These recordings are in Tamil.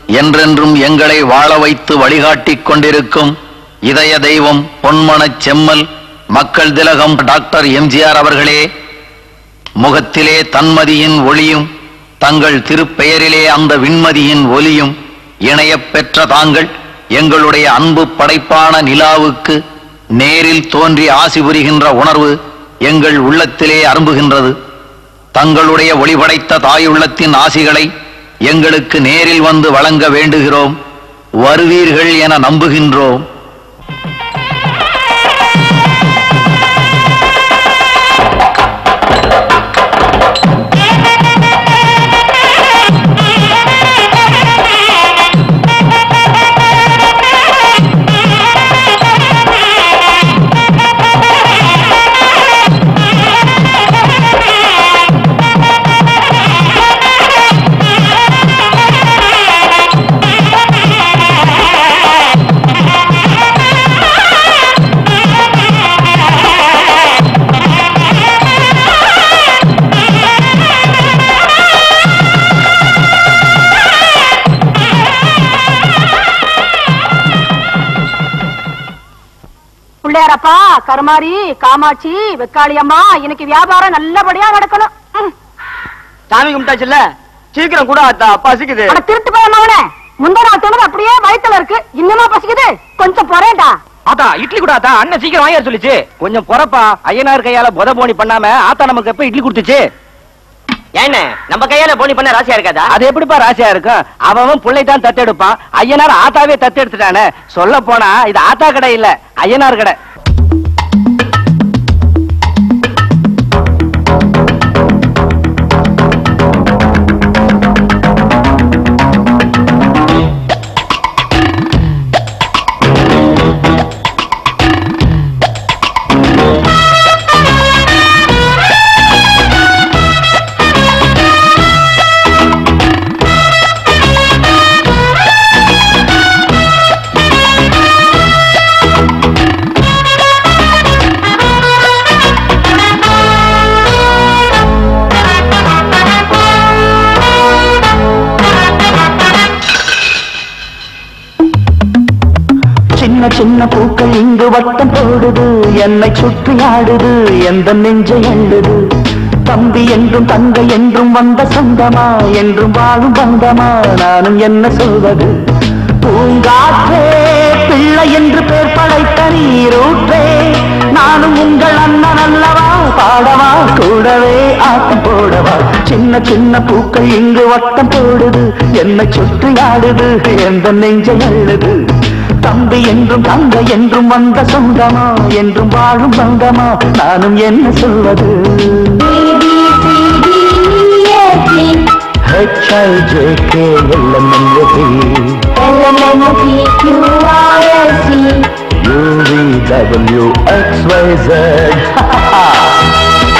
என்றென்றும் எங்களை வாழ வைத்து வழிகாட்டிக் கொண்டிருக்கும் இதய தெய்வம் பொன்மனச் செம்மல் மக்கள் திலகம் டாக்டர் எம்ஜிஆர் அவர்களே முகத்திலே தன்மதியின் ஒளியும் தங்கள் திருப்பெயரிலே அந்த விண்மதியின் ஒலியும் இணையப் பெற்ற தாங்கள் எங்களுடைய அன்பு படைப்பான நிலாவுக்கு நேரில் தோன்றி ஆசி புரிகின்ற உணர்வு எங்கள் உள்ளத்திலே அரும்புகின்றது தங்களுடைய ஒளிபடைத்த தாயுள்ளத்தின் ஆசிகளை எங்களுக்கு நேரில் வந்து வழங்க வேண்டுகிறோம் வருவீர்கள் என நம்புகின்றோம் பிள்ளையாரப்பா கருமாரி காமாட்சி வெக்காளி அம்மா இன்னைக்கு வியாபாரம் நல்லபடியா நடக்கணும் ம். சாமி கும்பிட்டாச்சுல்ல சீக்கிரம் கூட அத்தா பசிக்குது அட திருட்டு போய் அவனே முந்தா நாள் தினது அப்படியே வயித்துல இருக்கு இன்னுமா பசிக்குது கொஞ்சம் பொறேண்டா ஆத்தா இட்லி கூட ஆத்தா அண்ணன் சீக்கிரம் வாங்கி சொல்லிச்சு கொஞ்சம் பொறப்பா ஐயனார் கையால புத போனி பண்ணாம ஆத்தா நமக்கு எப்ப இட்லி கொடுத்துச்சு என்ன நம்ம கையால போனி பண்ண ராசியா இருக்காதா அது எப்படிப்பா ராசியா இருக்கும் அவன் புள்ளை தான் தத்தெடுப்பான் ஐயனார் ஆத்தாவே தத்தெடுத்துட்டானே சொல்ல போனா இது ஆத்தா கடை இல்ல ஐயனார் கடை சின்ன சின்ன பூக்கள் இங்கு வட்டம் போடுது என்னை சுற்றி ஆடுது எந்த நெஞ்சை அள்ளுது தம்பி என்றும் தங்கை என்றும் வந்த சொந்தமா என்றும் வாழும் பந்தமா நானும் என்ன சொல்வது பூங்காற்றே பிள்ளை என்று பேர் படைத்த நீரூற்றே நானும் உங்கள் அண்ணன் அல்லவா பாடவா கூடவே ஆட்டம் போடவா சின்ன சின்ன பூக்கள் இங்கு வட்டம் போடுது என்னை சுற்றி ஆடுது எந்த நெஞ்சை அள்ளுது தம்பி என்றும் தங்கை என்றும் வந்த சொந்தமா என்றும் வாழும் பந்தமா நானும் என்ன சொல்வது HIJK UVW XYZ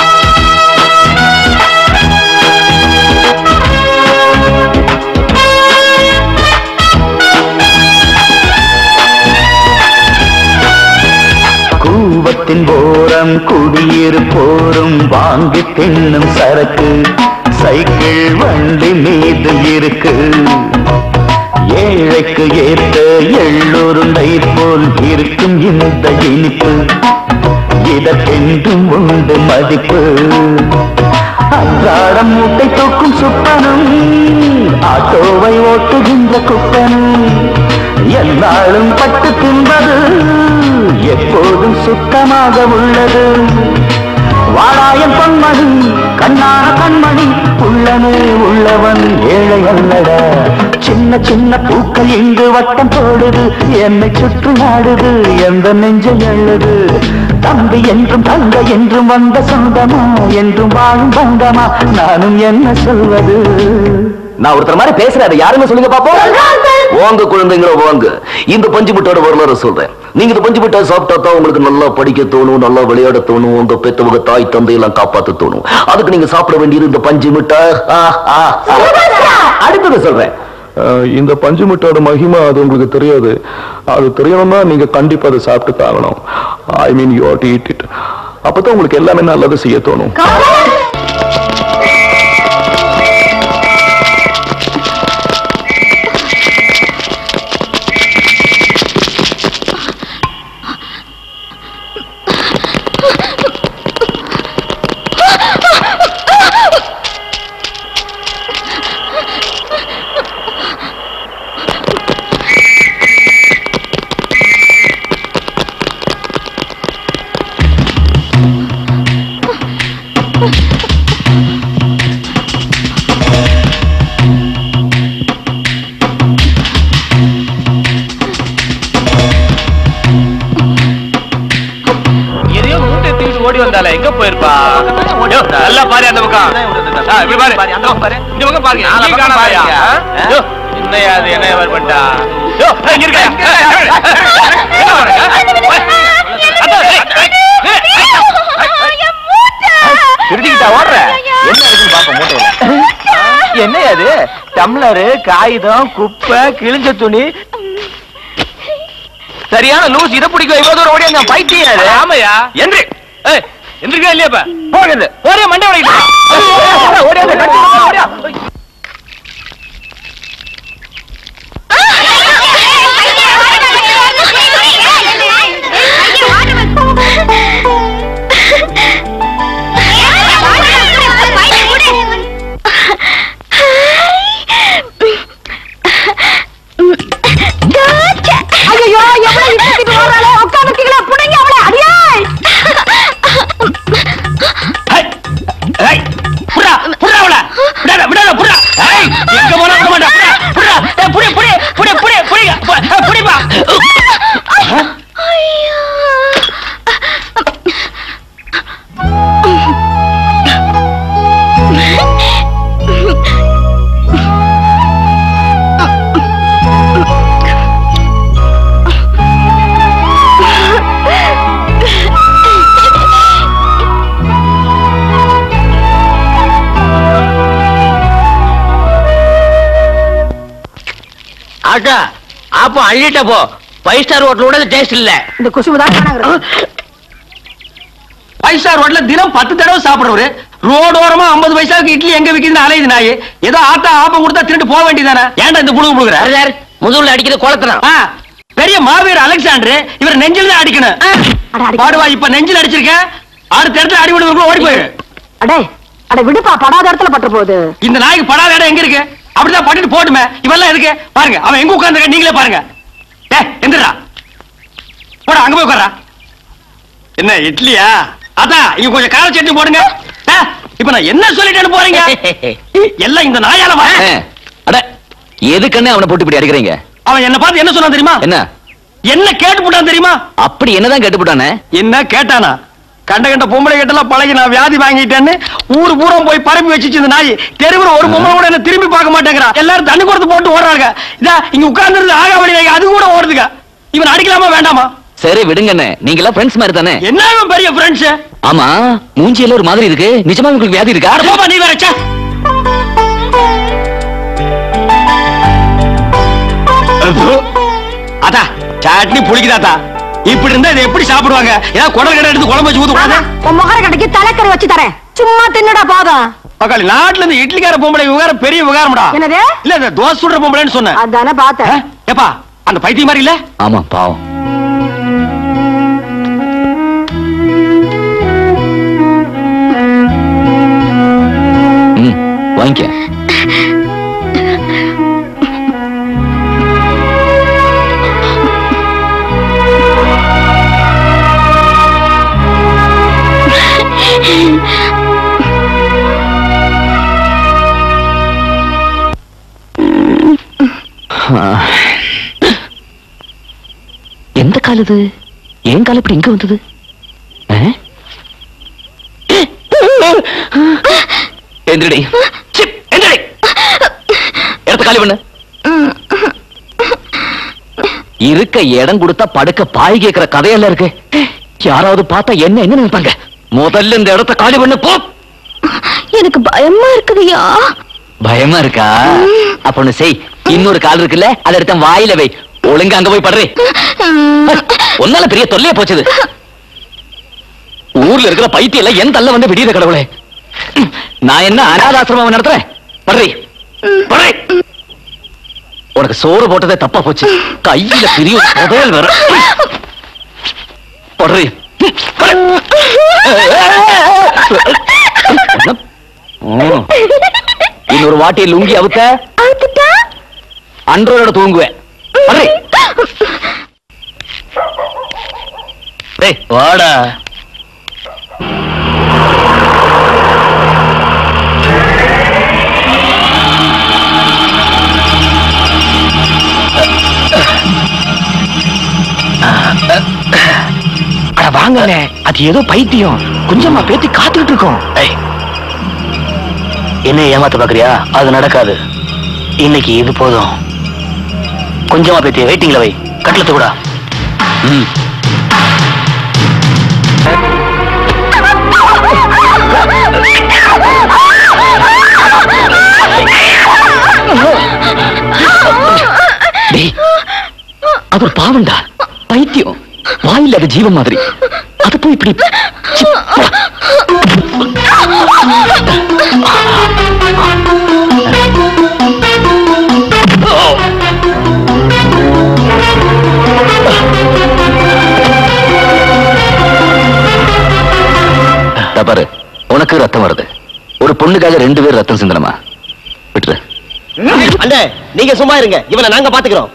கூவத்தின் ஓரம் குடியிருப்போரும் வாங்கி தின்னும் சரக்கு சைக்கிள் வண்டி மீது இருக்கு ஏழைக்கு ஏத்த எள்ளுருண்டை போல் இருக்கும் இந்த இனிப்பு இதற்கென்றும் உண்டு மதிப்பு அன்றாடம் மூட்டை தூக்கும் சுப்பனும் ஆட்டோவை ஓட்டுகின்ற குப்பனும் எல்லாரும் பட்டு தின்பது எப்போதும் சுத்தமாக உள்ளது வாழாயன் பொன்மணி கண்ணான கண்மணி உள்ளனே உள்ளவன் ஏழை அல்லடா சின்ன சின்ன பூக்கள் இங்கு வட்டம் போடுது என்னை சுற்றி ஆடுது எந்த நெஞ்சை அழுது தம்பி என்றும் தங்கை என்றும் வந்த சொந்தமா என்றும் வாழும் பந்தமா நானும் என்ன சொல்வது நான் ஒருத்தர் மாதிரி பேசுறாரு யாருன்னு சொல்லுங்க பாப்போம் வாங்க குழந்தைங்கள வாங்க இந்த பஞ்சு மிட்டாட வரலாறு சொல்றேன் நீங்க இந்த பஞ்சு மிட்டாய் சாப்பிட்டா தான் உங்களுக்கு நல்லா படிக்க தோணும் நல்லா விளையாட தோணும் உங்க பெத்தவங்க தாய் தந்தை எல்லாம் காப்பாத்த தோணும் அதுக்கு நீங்க சாப்பிட வேண்டியது இந்த பஞ்சு மிட்டாய் ஆ, ஆ, ஆ. அடுத்தது சொல்றேன் அஹ் இந்த பஞ்சு மிட்டாயோட மகிமை அது உங்களுக்கு தெரியாது அது தெரியணும்னா நீங்க கண்டிப்பா அதை சாப்பிட்டு தாகணும் I mean you to eat it அப்பதான் உங்களுக்கு எல்லாமே நல்லது செய்ய தோணும் வந்தாலே எங்க போயிருப்பா யோ, நல்லா பாரு அந்த பக்கம் ஆ, இப்படி பாரு இந்த பக்கம் பாருங்க எங்கேயும் காணாமயா? யோ, என்னையா அது என்ன வர பண்ணிட்டா யோ, இங்க இருக்க. என்ன பாருங்க? அதான், ஏய், ஏய், ஏய், திருடிக்கிட்டா ஓடுற என்ன இருக்குன்னு பாப்போம் மூட்டையில என்ன அது டம்ளரு காகிதம் குப்பை கிழிஞ்ச துணி சரியான லூஸ் இதை பிடிக்கும் இவ்வளவு தூரம் ஓடி அந்த பைத்தியம் அது ஆமையா எந்திரி ஏய் எந்திரிக்கா இல்லையா இப்ப போகுது ஒரே மண்டை உடைக்கிட்டு ஓடியா ஓடியா ஐயோ எவ்வளவு இழுத்துட்டு ஓடுறாளே உட்காந்துட்டீங்களா புடிங்க அவளை அடியே ஏய் புடா புடா அவள விடாத விடாத புடா ஏய் எங்க போனா விட மாட்டா புடா புடா ஏய் புடி புடி புடி புடி புடி பு- புடிப்பா ஆட்டா அப்ப அள்ளிட்ட போ ஃபைவ் ஸ்டார் ஹோட்டலோட டேஸ்ட் இல்ல இந்த குசும்பு தான் காணாங்கிறது ஃபைவ் ஸ்டார் ஹோட்டல்ல தினம் பத்து தடவை சாப்பிடுறவரு ரோடோரமா ஐம்பது பைசாவுக்கு இட்லி எங்க விக்குதுன்னு அலையுது நாய் ஏதோ ஆத்தா ஆப்பம் கொடுத்தா திருட்டு போக வேண்டியதானே ஏன்டா இந்த புழுகு புழுகுற சார் முதுகுல அடிக்கிறது குளத்துறான் ஆ, பெரிய மாவீரர் அலெக்சாண்டர் இவர் நெஞ்சில் தான் அடிக்கணும் அட, அடிக்க- பாடுவா இப்ப நெஞ்சில் அடிச்சிருக்கேன் அடுத்த இடத்துல அடி விடுவதுக்குள்ள ஓடி போயிரு அடே அட விடுப்பா படாத இடத்துல பட்டு போகுது இந்த நாய்க்கு படாத இடம் எங்க இருக்கு அப்படிதான் பட்டுட்டு போட்டுமே இவெல்லாம் எதுக்கு பாருங்க அவன் எங்க உட்கார்ந்து நீங்களே பாருங்க ஏ எந்திரா போடா அங்க போய் உட்காரா என்ன இட்லியா அதான் இங்க கொஞ்சம் கார சட்னி போடுங்க ஆ, இப்ப நான் என்ன சொல்லிட்டேன்னு போறீங்க எல்லாம் இந்த நாயால வா அட எதுக்குன்னு அவனை போட்டு இப்படி அடிக்கிறீங்க அவன் என்ன பார்த்து என்ன சொன்னான் தெரியுமா என்ன என்ன கேட்டு போட்டான் தெரியுமா அப்படி என்னதான் கேட்டுப்பட்டானே என்ன கேட்டானா கண்ட கண்ட பொம்பளை கிட்டலாம் பழகி நான் வியாதி வாங்கிட்டேன்னு ஊர் பூரா போய் பரப்பி வச்சுச்சு இந்த நாய் தெருவுல ஒரு பொம்பளை கூட என்ன திரும்பி பார்க்க மாட்டேங்கிறா எல்லாரும் தண்ணி கொடுத்து போட்டு ஓடுறாங்க இதா இங்க உட்கார்ந்து ஆகா வழி அது கூட ஓடுதுங்க இவன் அடிக்கலாமா வேண்டாமா சரி விடுங்கண்ணே நீங்க எல்லாம் ஃப்ரெண்ட்ஸ் மாதிரி தானே என்ன இவன் பெரிய ஃப்ரெண்ட்ஸ் ஆமா மூஞ்சியில ஒரு மாதிரி இருக்கு நிஜமா உங்களுக்கு வியாதி இருக்கா போப்பா நீ வேற ச்சே. அப்பு. அதா சட்னி புளிக்குதாத்தா இப்படி இருந்தா இதை எப்படி சாப்பிடுவாங்க ஏதாவது குடல் கடை எடுத்து குழம்பு வச்சு ஊத்து கூடாது உன் முகர கடைக்கு தலைக்கறி வச்சு தரேன் சும்மா தின்னுடா போதும் பக்காளி நாட்டுல இருந்து இட்லிக்கார பொம்பளை விவகாரம் பெரிய விவகாரம்டா என்னது? இல்ல இந்த தோசை சுடுற பொம்பளைன்னு சொன்னேன் அதானே ஆ? பார்த்தேன் ஏப்பா அந்த பைத்தியம் மாதிரி இல்ல ஆமா பாவம் ம் வாங்கிக்க எந்த கால் இது என் கால் இப்படி இங்க வந்தது ஆ? எந்திரடி சி, எந்திரடி இடத்த காலி பண்ணு இருக்க இடம் கொடுத்தா படுக்க பாய் கேக்குற கதையெல்லாம் இருக்கு யாராவது பார்த்தா என்ன என்ன நினைப்பாங்க முதல்ல இந்த இடத்த காலி பண்ணு போ எனக்கு பயமா இருக்குதுயா பயமா இருக்கா அப்ப ஒண்ணு செய் இன்னொரு கால் இருக்குல்ல அதை எடுத்த வாயில வை ஒழுங்கா அங்க போய் படுறே ஒன்னால பெரிய தொல்லையா போச்சது ஊர்ல இருக்கிற பைத்தியம் எல்லாம் என் தள்ள வந்து விடியத கடவுளே நான் என்ன அனாதாசிரமம் நடத்துறேன் படுறே படுறே உனக்கு சோறு போட்டதே தப்பா போச்சு கையில பெரிய புதையல் வர படுறே ம். இன்னொரு வாட்டி லுங்கி அவுத்த அன்றோட தூங்குவேன் படுறே. டேய், வாடா அட வாங்க வாங்கண்ணே அது ஏதோ பைத்தியம் கொஞ்சமா பேத்தி காத்துக்கிட்டு இருக்கோம் என்ன ஏமாத்த பாக்குறியா அது நடக்காது இன்னைக்கு இது போதும் கொஞ்சமா பேத்திய வெயிட்டிங்ல வை கட்டலத்து கூட ம் டேய், அது ஒரு பாவம்டா பைத்தியம் வாயில் அது ஜீவன் மாதிரி அது போய் இப்படி சி, போடா. இதோ பாரு உனக்கு ரத்தம் வருது ஒரு பொண்ணுக்காக ரெண்டு பேர் ரத்தம் சிந்தனமா விட்டுரு அண்ணே நீங்க சும்மா இருங்க இவனை நாங்க பாத்துக்கிறோம்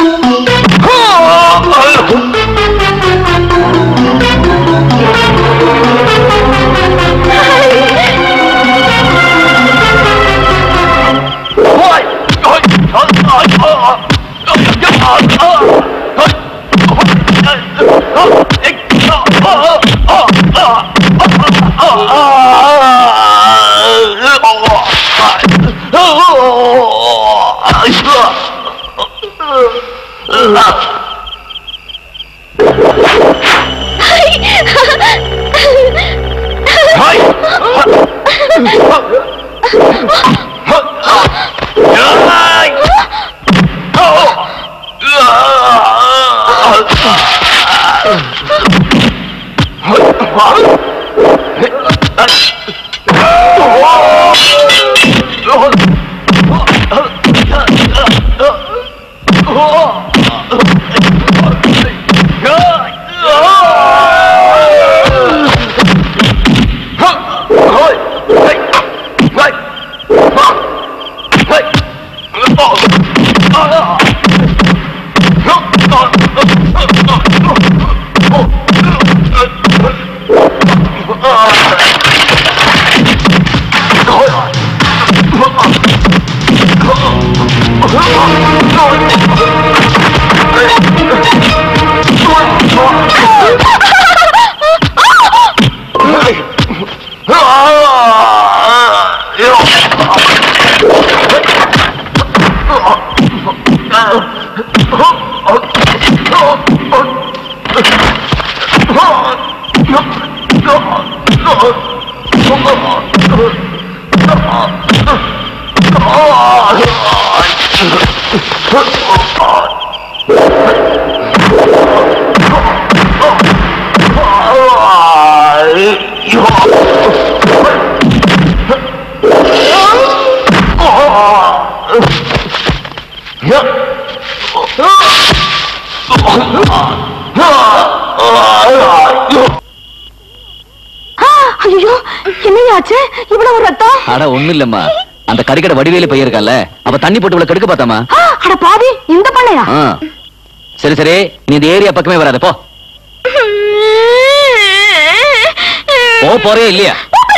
ஐயோ என்னையாச்சு இவ்வளவு ரத்தம் அட ஒண்ணு இல்லம்மா அந்த கறிக்கடை வடிவேலு பையன் இருக்கான்ல அவ தண்ணி போட்டு இவ்வளவு கெடுக்க பார்த்தாமா ஆ, அட பாவி இந்த பண்ணையா ஆ. சரி சரி நீ இந்த ஏரியா பக்கமே வராத போ போ போறே இல்லையா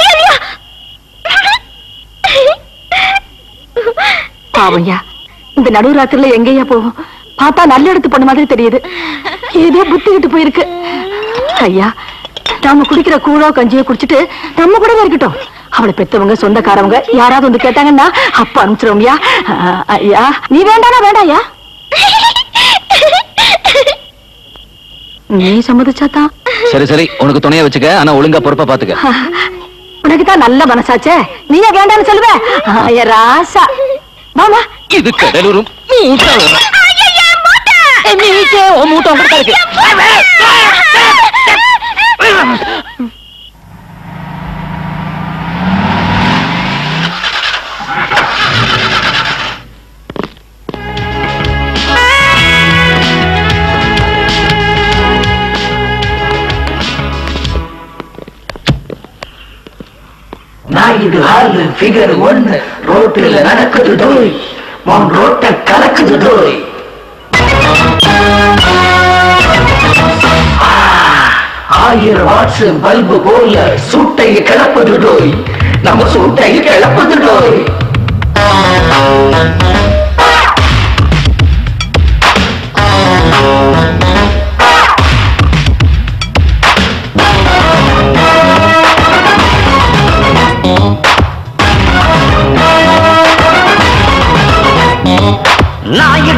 பாவம்யா இந்த நடுராத்திரில எங்கேயா போகும் பார்த்தா நல்ல இடத்து பொண்ணு மாதிரி தெரியுது ஏதோ புத்தி விட்டு போயிருக்கு ஐயா நாம குடிக்கிற கூழோ கஞ்சியோ குடிச்சிட்டு நம்ம கூட இருக்கட்டும் அவளை பெத்தவங்க சொந்தக்காரவங்க யாராவது வந்து கேட்டாங்கன்னா அப்ப அனுப்பிச்சிருவோம்யா ஆ, ஐயா நீ வேண்டானா வேண்டாயா நீ சம்மதிச்சாதான் சரி சரி உனக்கு துணையா வச்சுக்க ஆனா ஒழுங்கா பொறுப்பா பாத்துக்க உனக்கு தான் நல்ல மனசாச்சே நீயே வேண்டாம்னு சொல்லுவ ஐயா ராசா மாமா இது கடலூரும் மூட்டை உங்ககிட்ட இருக்கு நாயுடு ஆளு ஃபிகர் ஒண்ணு ரோட்டில் நடக்குது டோய் உன் ரோட்டை கலக்குது டோய் ஆ, ஆயிரம் வாட்ஸ் பல்பு போல சூட்டையை கிளப்புது டோய் நம்ம சூட்டையை கிளப்புது டோய்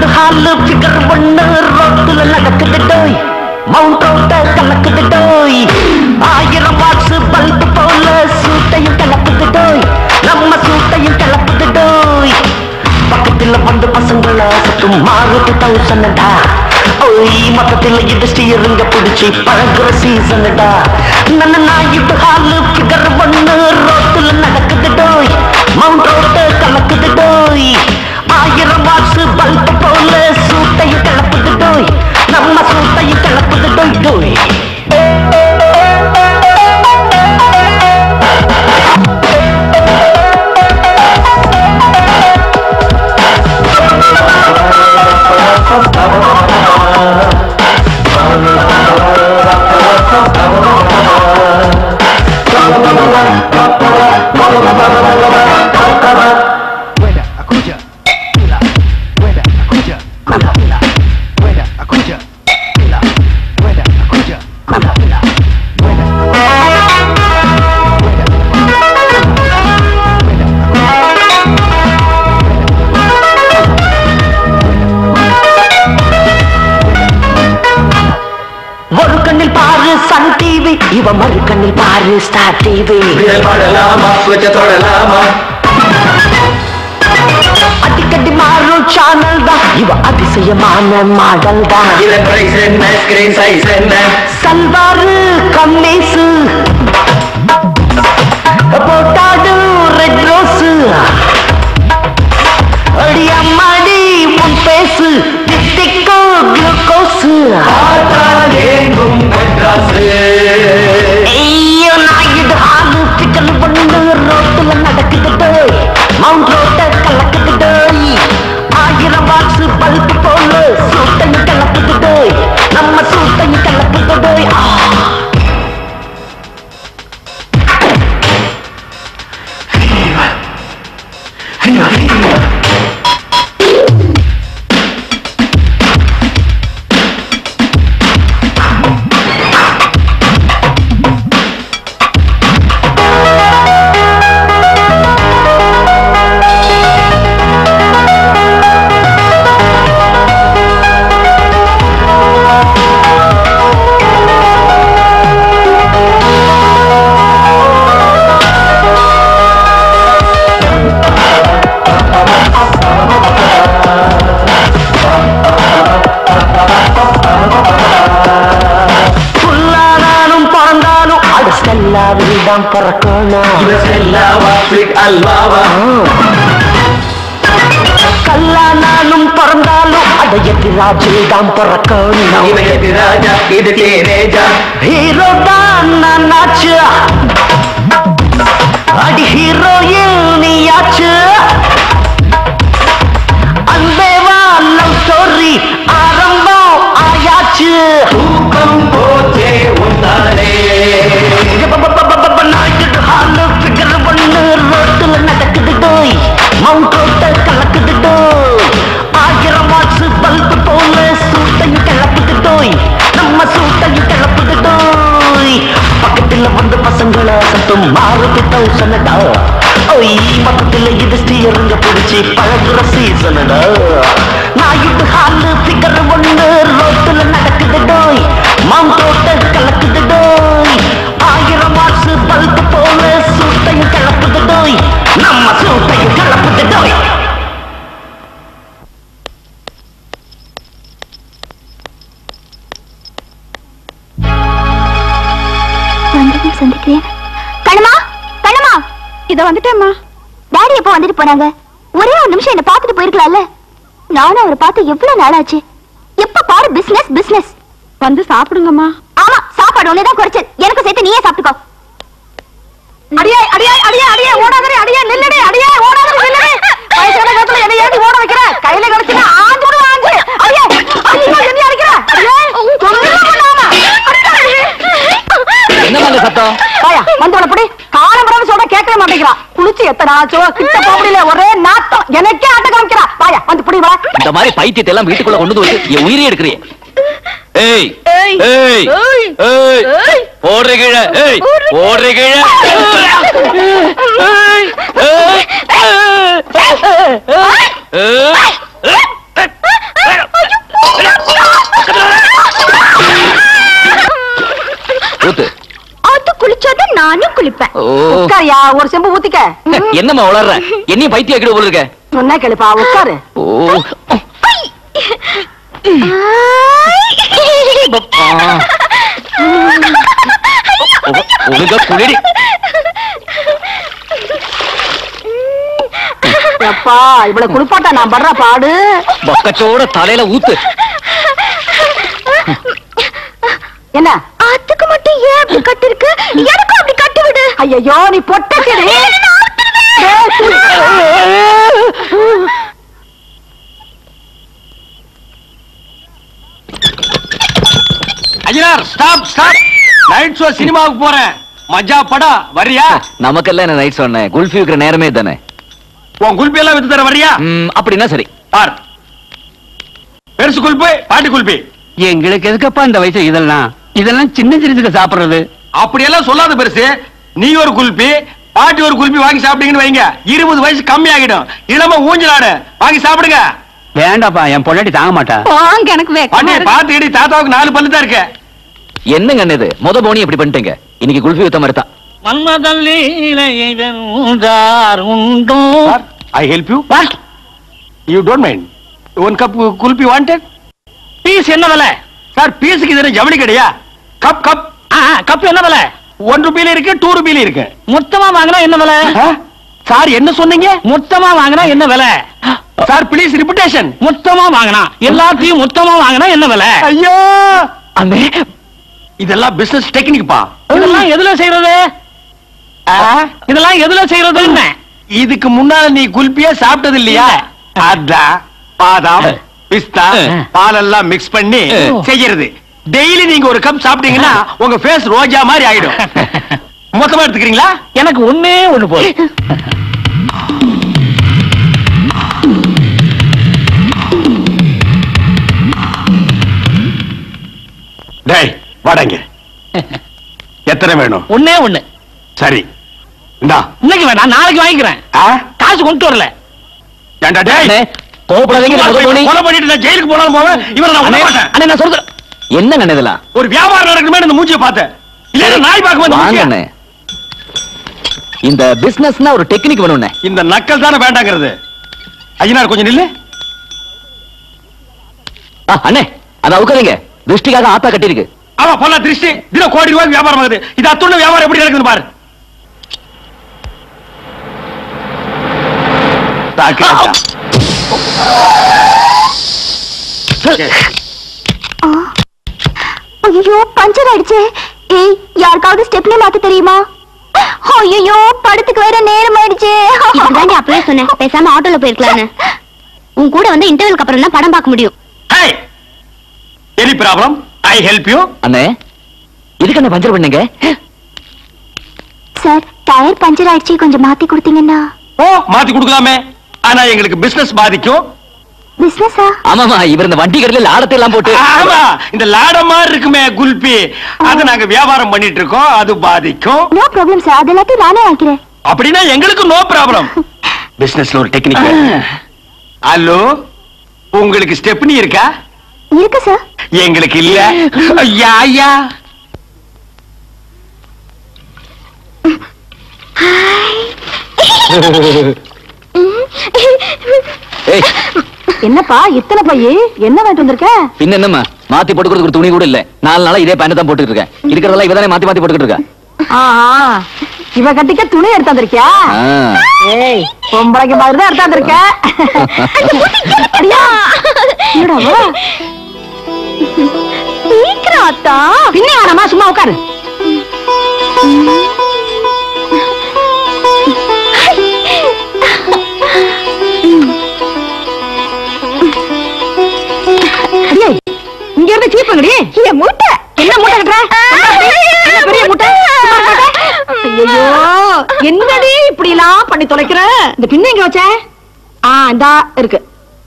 ஹாலு பிகர் ஒண்ணு ரோட்டுல நடக்குது டோய் மவுண்ட் ரோட்ட கலக்குது டோய் ஆயிரம் வாட்ஸ் பல்பு போல சூட்டையும் கலப்புது டோய் நம்ம சூட்டையும் கலப்புது டோய் பக்கத்துல வந்து பசங்கள சத்தும் மாறுது தௌசண்டா ஓய் மொத்தத்துல இது ஸ்டீருங்க பிடிச்சி பழகுற சீசன்டா நன்ன நாயிட்டு ஹாலு பிகர் ஒண்ணு ரோட்டுல நடக்குது டோய் மவுண்ட் ரோட்ட கலக்குது டோய் ஆயிரம் வாட்ஸ் பல்பு போல சூட்டையும் கிளப்புது டோய் நம்ம சூட்டையும் கிளப்புது டோய் டோய் ஒரு கண்ணில் பாரு சன் டிவி இவ மறு கண்ணில் பாரு ஸ்டார் டிவி அடிக்கடி மாறும் சேனல் தான் இவ அதிசயமான மாடல் தான் சல்வாரு கம்மீசு போட்டாடு ரெட் ரோஸ் அடி அம்மாடி உன் பேசு தித்திக்கோ குளுக்கோஸ் ஐயோ நாயுடு ஆளு பிக்கல் பண்ணு ரோட்டுல நடக்குது டோய் மவுண்ட் ரோட்ட கலக்குது டோய் ஆயிரம் வாட்ஸ் பல்பு போல சூட்டையும் கலக்குது டோய் நம்ம சூட்டையும் கலக்குது டோய் ஆ புல்லானாலும் பிறந்தாலும் அது ஸ்டெல்லாவில் தான் பிறக்கணும் கல்லானாலும் பிறந்தாலும் அது எதிராஜில் தான் பிறக்கணும் ஹீரோ தான் நானாச்சு அடி ஹீரோயில் நீயாச்சு அன்பேவா லவ் ஸ்டோரி ஆரம்பம் ஆயாச்சு நாயுடு ஹாலு ஃபிகர் ஒண்ணு ரோட்டுல நடக்குது டோய் மவுண்ட் ரோட்ட கலக்குது டோய் ஆயிரம் வாட்ஸ் பல்பு போல சூட்டையும் கிளப்புது டோய் நம்ம சூட்டையும் கிளப்புது டோய் பக்கத்துல வந்து பசங்கள சத்தம் மாறுது தௌசண்டா ஓய் பக்கத்துல இது ஸ்டீருங்க பிடிச்சி பழகுற சீசனடா நாயுடு ஹாலு ஃபிகர் ஒண்ணு ரோட்டுல நடக்குது டோய் மவுண்ட் ரோட்ட கலக்குது டோய் ஆயிரம் வாட்ஸ் பல்பு போல சூட்டையும் கிளப்புது டோய் நம்ம சூட்டையும் கிளப்புது டோய் வந்ததும் சந்திக்கிறேன் கண்ணம்மா கண்ணம்மா இத வந்துட்டேம்மா டாடி எப்போ வந்துட்டு போனாங்க ஒரே ஒரு நிமிஷம் என்ன பார்த்துட்டு போயிருக்கலாம்ல நானும் அவரை பார்த்து எவ்வளவு நாளாச்சு எப்ப பாரு பிசினஸ் பிசினஸ் வந்து சாப்பிடுங்கம்மா ஆமா சாப்பாடு ஒண்ணுதான் குறைச்சல் எனக்கு சேர்த்து நீயே சாப்பிட்டுக்கோ அடியே அடியே அடியே அடியே ஓடாதே அடியே நில்லடி அடியே ஓடாதே நில்லடி வயசான காலத்துல என்ன ஏத்தி ஓட வைக்கிற கையில கிடைச்சுனா ஆஞ்சு விடு ஆஞ்சு அடியே அடியே என்ன அடிக்கிற அடியே தொந்தரவு பண்ணாம அடிடா, அடியே. என்ன சத்தம் வாயா வந்து அப்படி காலம்பரம் சொல்ற கேட்கவே மாட்டேங்கிறா குளிச்சு எத்தனை ஆச்சோ கிட்ட போக முடியல ஒரே நாட்டம் எனக்கே ஆட்ட காமிக்கிறா வாயா வந்து புடி வா இந்த மாதிரி பைத்தியத்தை எல்லாம் வீட்டுக்குள்ள கொண்டு வந்து வச்சு என் உயிரே எடுக்கிறியே ஏய் ஏய். ஏய் ஏய். ஏய் ஏய். போடுற கீழே ஏய் போடுற கீழே ஏய். ஏய். ஏய். நானும் குளிப்பேன் ஓ உட்காரியா ஒரு செம்பு ஊத்திக்க என்னம்மா வளர்ற என்னையும் பைத்தியம் ஆக்கிடு போல இருக்க சொன்னா கேளுப்பா உட்காரு ஓ ஒழுங்கா குளிடி எப்பா இவ்வளவு குளிப்பாட்டா நான் படுற பாடு பக்கத்தோட தலையில ஊத்து என்ன அதுக்கு மட்டும் ஏன் அப்படி கட்டிருக்கு எனக்கும் அப்படி கட்டி விடு ஐயோ நீ பொட்டக்கிடு அஜினார் ஸ்டாப் ஸ்டாப் நைட் ஷோ சினிமாவுக்கு போறேன் மஜா படம் வரியா நமக்கெல்லாம் என்ன நைட் சொன்னேன் குல்ஃபி இருக்கிற நேரமே தானே உன் குல்பி எல்லாம் வித்து தர வரியா ம், அப்படின்னா சரி பார் பெருசு குல்பி பாட்டி குல்பி எங்களுக்கு எதுக்கப்பா இந்த வயசு இதெல்லாம் இதெல்லாம் சின்ன சின்னதுக்கு சாப்பிடுறது அப்படியெல்லாம் சொல்லாத பெருசு நீ ஒரு குல்பி பாட்டி ஒரு குல்பி வாங்கி சாப்பிட்டீங்கன்னு வைங்க இருபது வயசு கம்மி ஆகிடும் இளம ஊஞ்சலாடு வாங்கி சாப்பிடுங்க வேண்டாப்பா என் பொண்டாட்டி தாங்க மாட்டா வாங்க எனக்கு பாட்டி பாத்துக்கிடி தாத்தாவுக்கு நாலு பல்லு தான் இருக்கு என்னங்க அண்ணே இது முத போனி இப்படி பண்ணிட்டீங்க இன்னைக்கு குல்ஃபி வித்த மாதிரி தான் உண்டோ I help you you don't mind one cup kulfi wanted piece என்ன விலை சார் பீஸுக்கு இது ஜவுளி கடையா கப் கப் கப் என்ன விலை ஒன் ருபியில இருக்கு டூ ருபியில இருக்கு மொத்தமா வாங்கினா என்ன விலை ஆ? சார் என்ன சொன்னீங்க மொத்தமா வாங்கினா என்ன விலை சார் ப்ளீஸ் ரிப்பிட்டேஷன் மொத்தமா வாங்கினா எல்லாத்தையும் மொத்தமா வாங்கினா என்ன விலை ஐயோ அண்ணே இதெல்லாம் பிசினஸ் டெக்னிக் பா இதெல்லாம் எதுல செய்யறது இதெல்லாம் எதுல செய்யறது என்ன இதுக்கு முன்னால நீ குல்பியா சாப்பிட்டது இல்லையா அதான் பாதாம் பிஸ்தா பாலெல்லாம் மிக்ஸ் பண்ணி செய்யறது டெய்லி நீங்க ஒரு கப் சாப்பிட்டீங்கன்னா உங்க ஃபேஸ் ரோஜா மாதிரி ஆயிடும் மொத்தமா எடுத்துக்கிறீங்களா எனக்கு ஒண்ணே ஒண்ணு போதும் டேய் வாடங்க எத்தனை வேணும் ஒண்ணே ஒண்ணு சரி இந்தா இன்னைக்கு வேணாம் நாளைக்கு வாங்கிக்கிறேன் ஆ? காசு கொண்டு வரல ஏன்டா டேய் அண்ணே கோபப்படாதீங்க இது முத போனி கொலை பண்ணிட்டு நான் ஜெயிலுக்கு போனாலும் போவேன் இவரை நான் விட அண்ணே மாட்டேன் அண்ணே நான் சொல்றேன் என்னங்க அண்ணே இதெல்லாம் ஒரு வியாபாரம் நடக்குமே இந்த மூஞ்சியை பார்த்தேன் இல்ல நாய் பார்க்க வந்து வாங்க மூஞ்சியை. அண்ணே இந்த பிசினஸ்னா ஒரு டெக்னிக் வேணும்ண்ணே இந்த நக்கல் தானே வேண்டாங்கிறது ஐயனார் கொஞ்சம் நில்லு ஆ, அண்ணே அதை அவுக்காதீங்க திருஷ்டிக்காக ஆத்தா கட்டியிருக்கு ஆமா போல திருஷ்டி தினம் கோடி ரூபாய் வியாபாரம் ஆகுது இது அத்துண வியாபாரம் எப்படி நடக்குதுன்னு பாரு தாக்கு ராஜா. ஐயோ பஞ்சர் ஆயிடுச்சே ஏய் யாருக்காவது ஸ்டெப்னி மாத்த தெரியுமா ஐயோ படத்துக்கு வேற நேரம் ஆயிடுச்சே இதுதாண்டி அப்பவே சொன்னேன் பேசாம ஆட்டோல போயிருக்கலாம்னு உன் கூட வந்து இன்டர்வலுக்கு அப்புறம் தான் படம் பார்க்க முடியும் Hey! Any problem I help you அண்ணே இதுக்கு என்ன பஞ்சர் பண்ணீங்க சார் டயர் பஞ்சர் ஆயிடுச்சு கொஞ்சம் மாத்தி கொடுத்தீங்கன்னா ஓ மாத்தி கொடுக்கலாமே ஆனா எங்களுக்கு பிசினஸ் பாதிக்கும் பிசினஸா ஆமாமா இவர் இந்த வண்டி கடையில ஆடத்தை எல்லாம் போட்டு ஆமா இந்த லாட மாதிரி இருக்குமே குல்பி அது நாங்க வியாபாரம் பண்ணிட்டு இருக்கோம் அது பாதிக்கும் நோ ப்ராப்ளம் சார் அது எல்லாத்தையும் நானே வாங்கிக்கிறேன் அப்படின்னா எங்களுக்கு நோ ப்ராப்ளம் பிசினஸ்ல ஒரு டெக்னிக் ஹலோ உங்களுக்கு ஸ்டெப்னி இருக்கா இருக்கு சார் எங்களுக்கு இல்ல ஐயா ஐயா ஏய் என்னப்பா இத்தனை பைய என்ன வாங்கிட்டு வந்திருக்க பின்ன என்னம்மா மாத்தி போட்டுக்கிறதுக்கு ஒரு துணி கூட இல்ல நாலு நாளா இதே பேண்ட் தான் போட்டுட்டு இருக்கேன் இருக்கிறதெல்லாம் இவதானே மாத்தி மாத்தி போட்டுக்கிட்டு இருக்கா ஆ, இவ கட்டிக்க துணி எடுத்து வந்திருக்கியா ஆ. ஏய் பொம்பளைக்கு மாதிரி தான் எடுத்து வந்திருக்க அடியா என்னடா வா? சீக்கிரம் அத்தா பின்ன வேணாமா சும்மா உட்காரு அடியே, இங்க இருந்து சீப்பங்கடி என் மூட்டை என்ன மூட்டை கட்டுற என்ன பெரிய மூட்டை ஐயோ என்னடி இப்படி எல்லாம் பண்ணி தொலைக்கிற இந்த பின்ன எங்க வச்ச ஆ இந்தா இருக்கு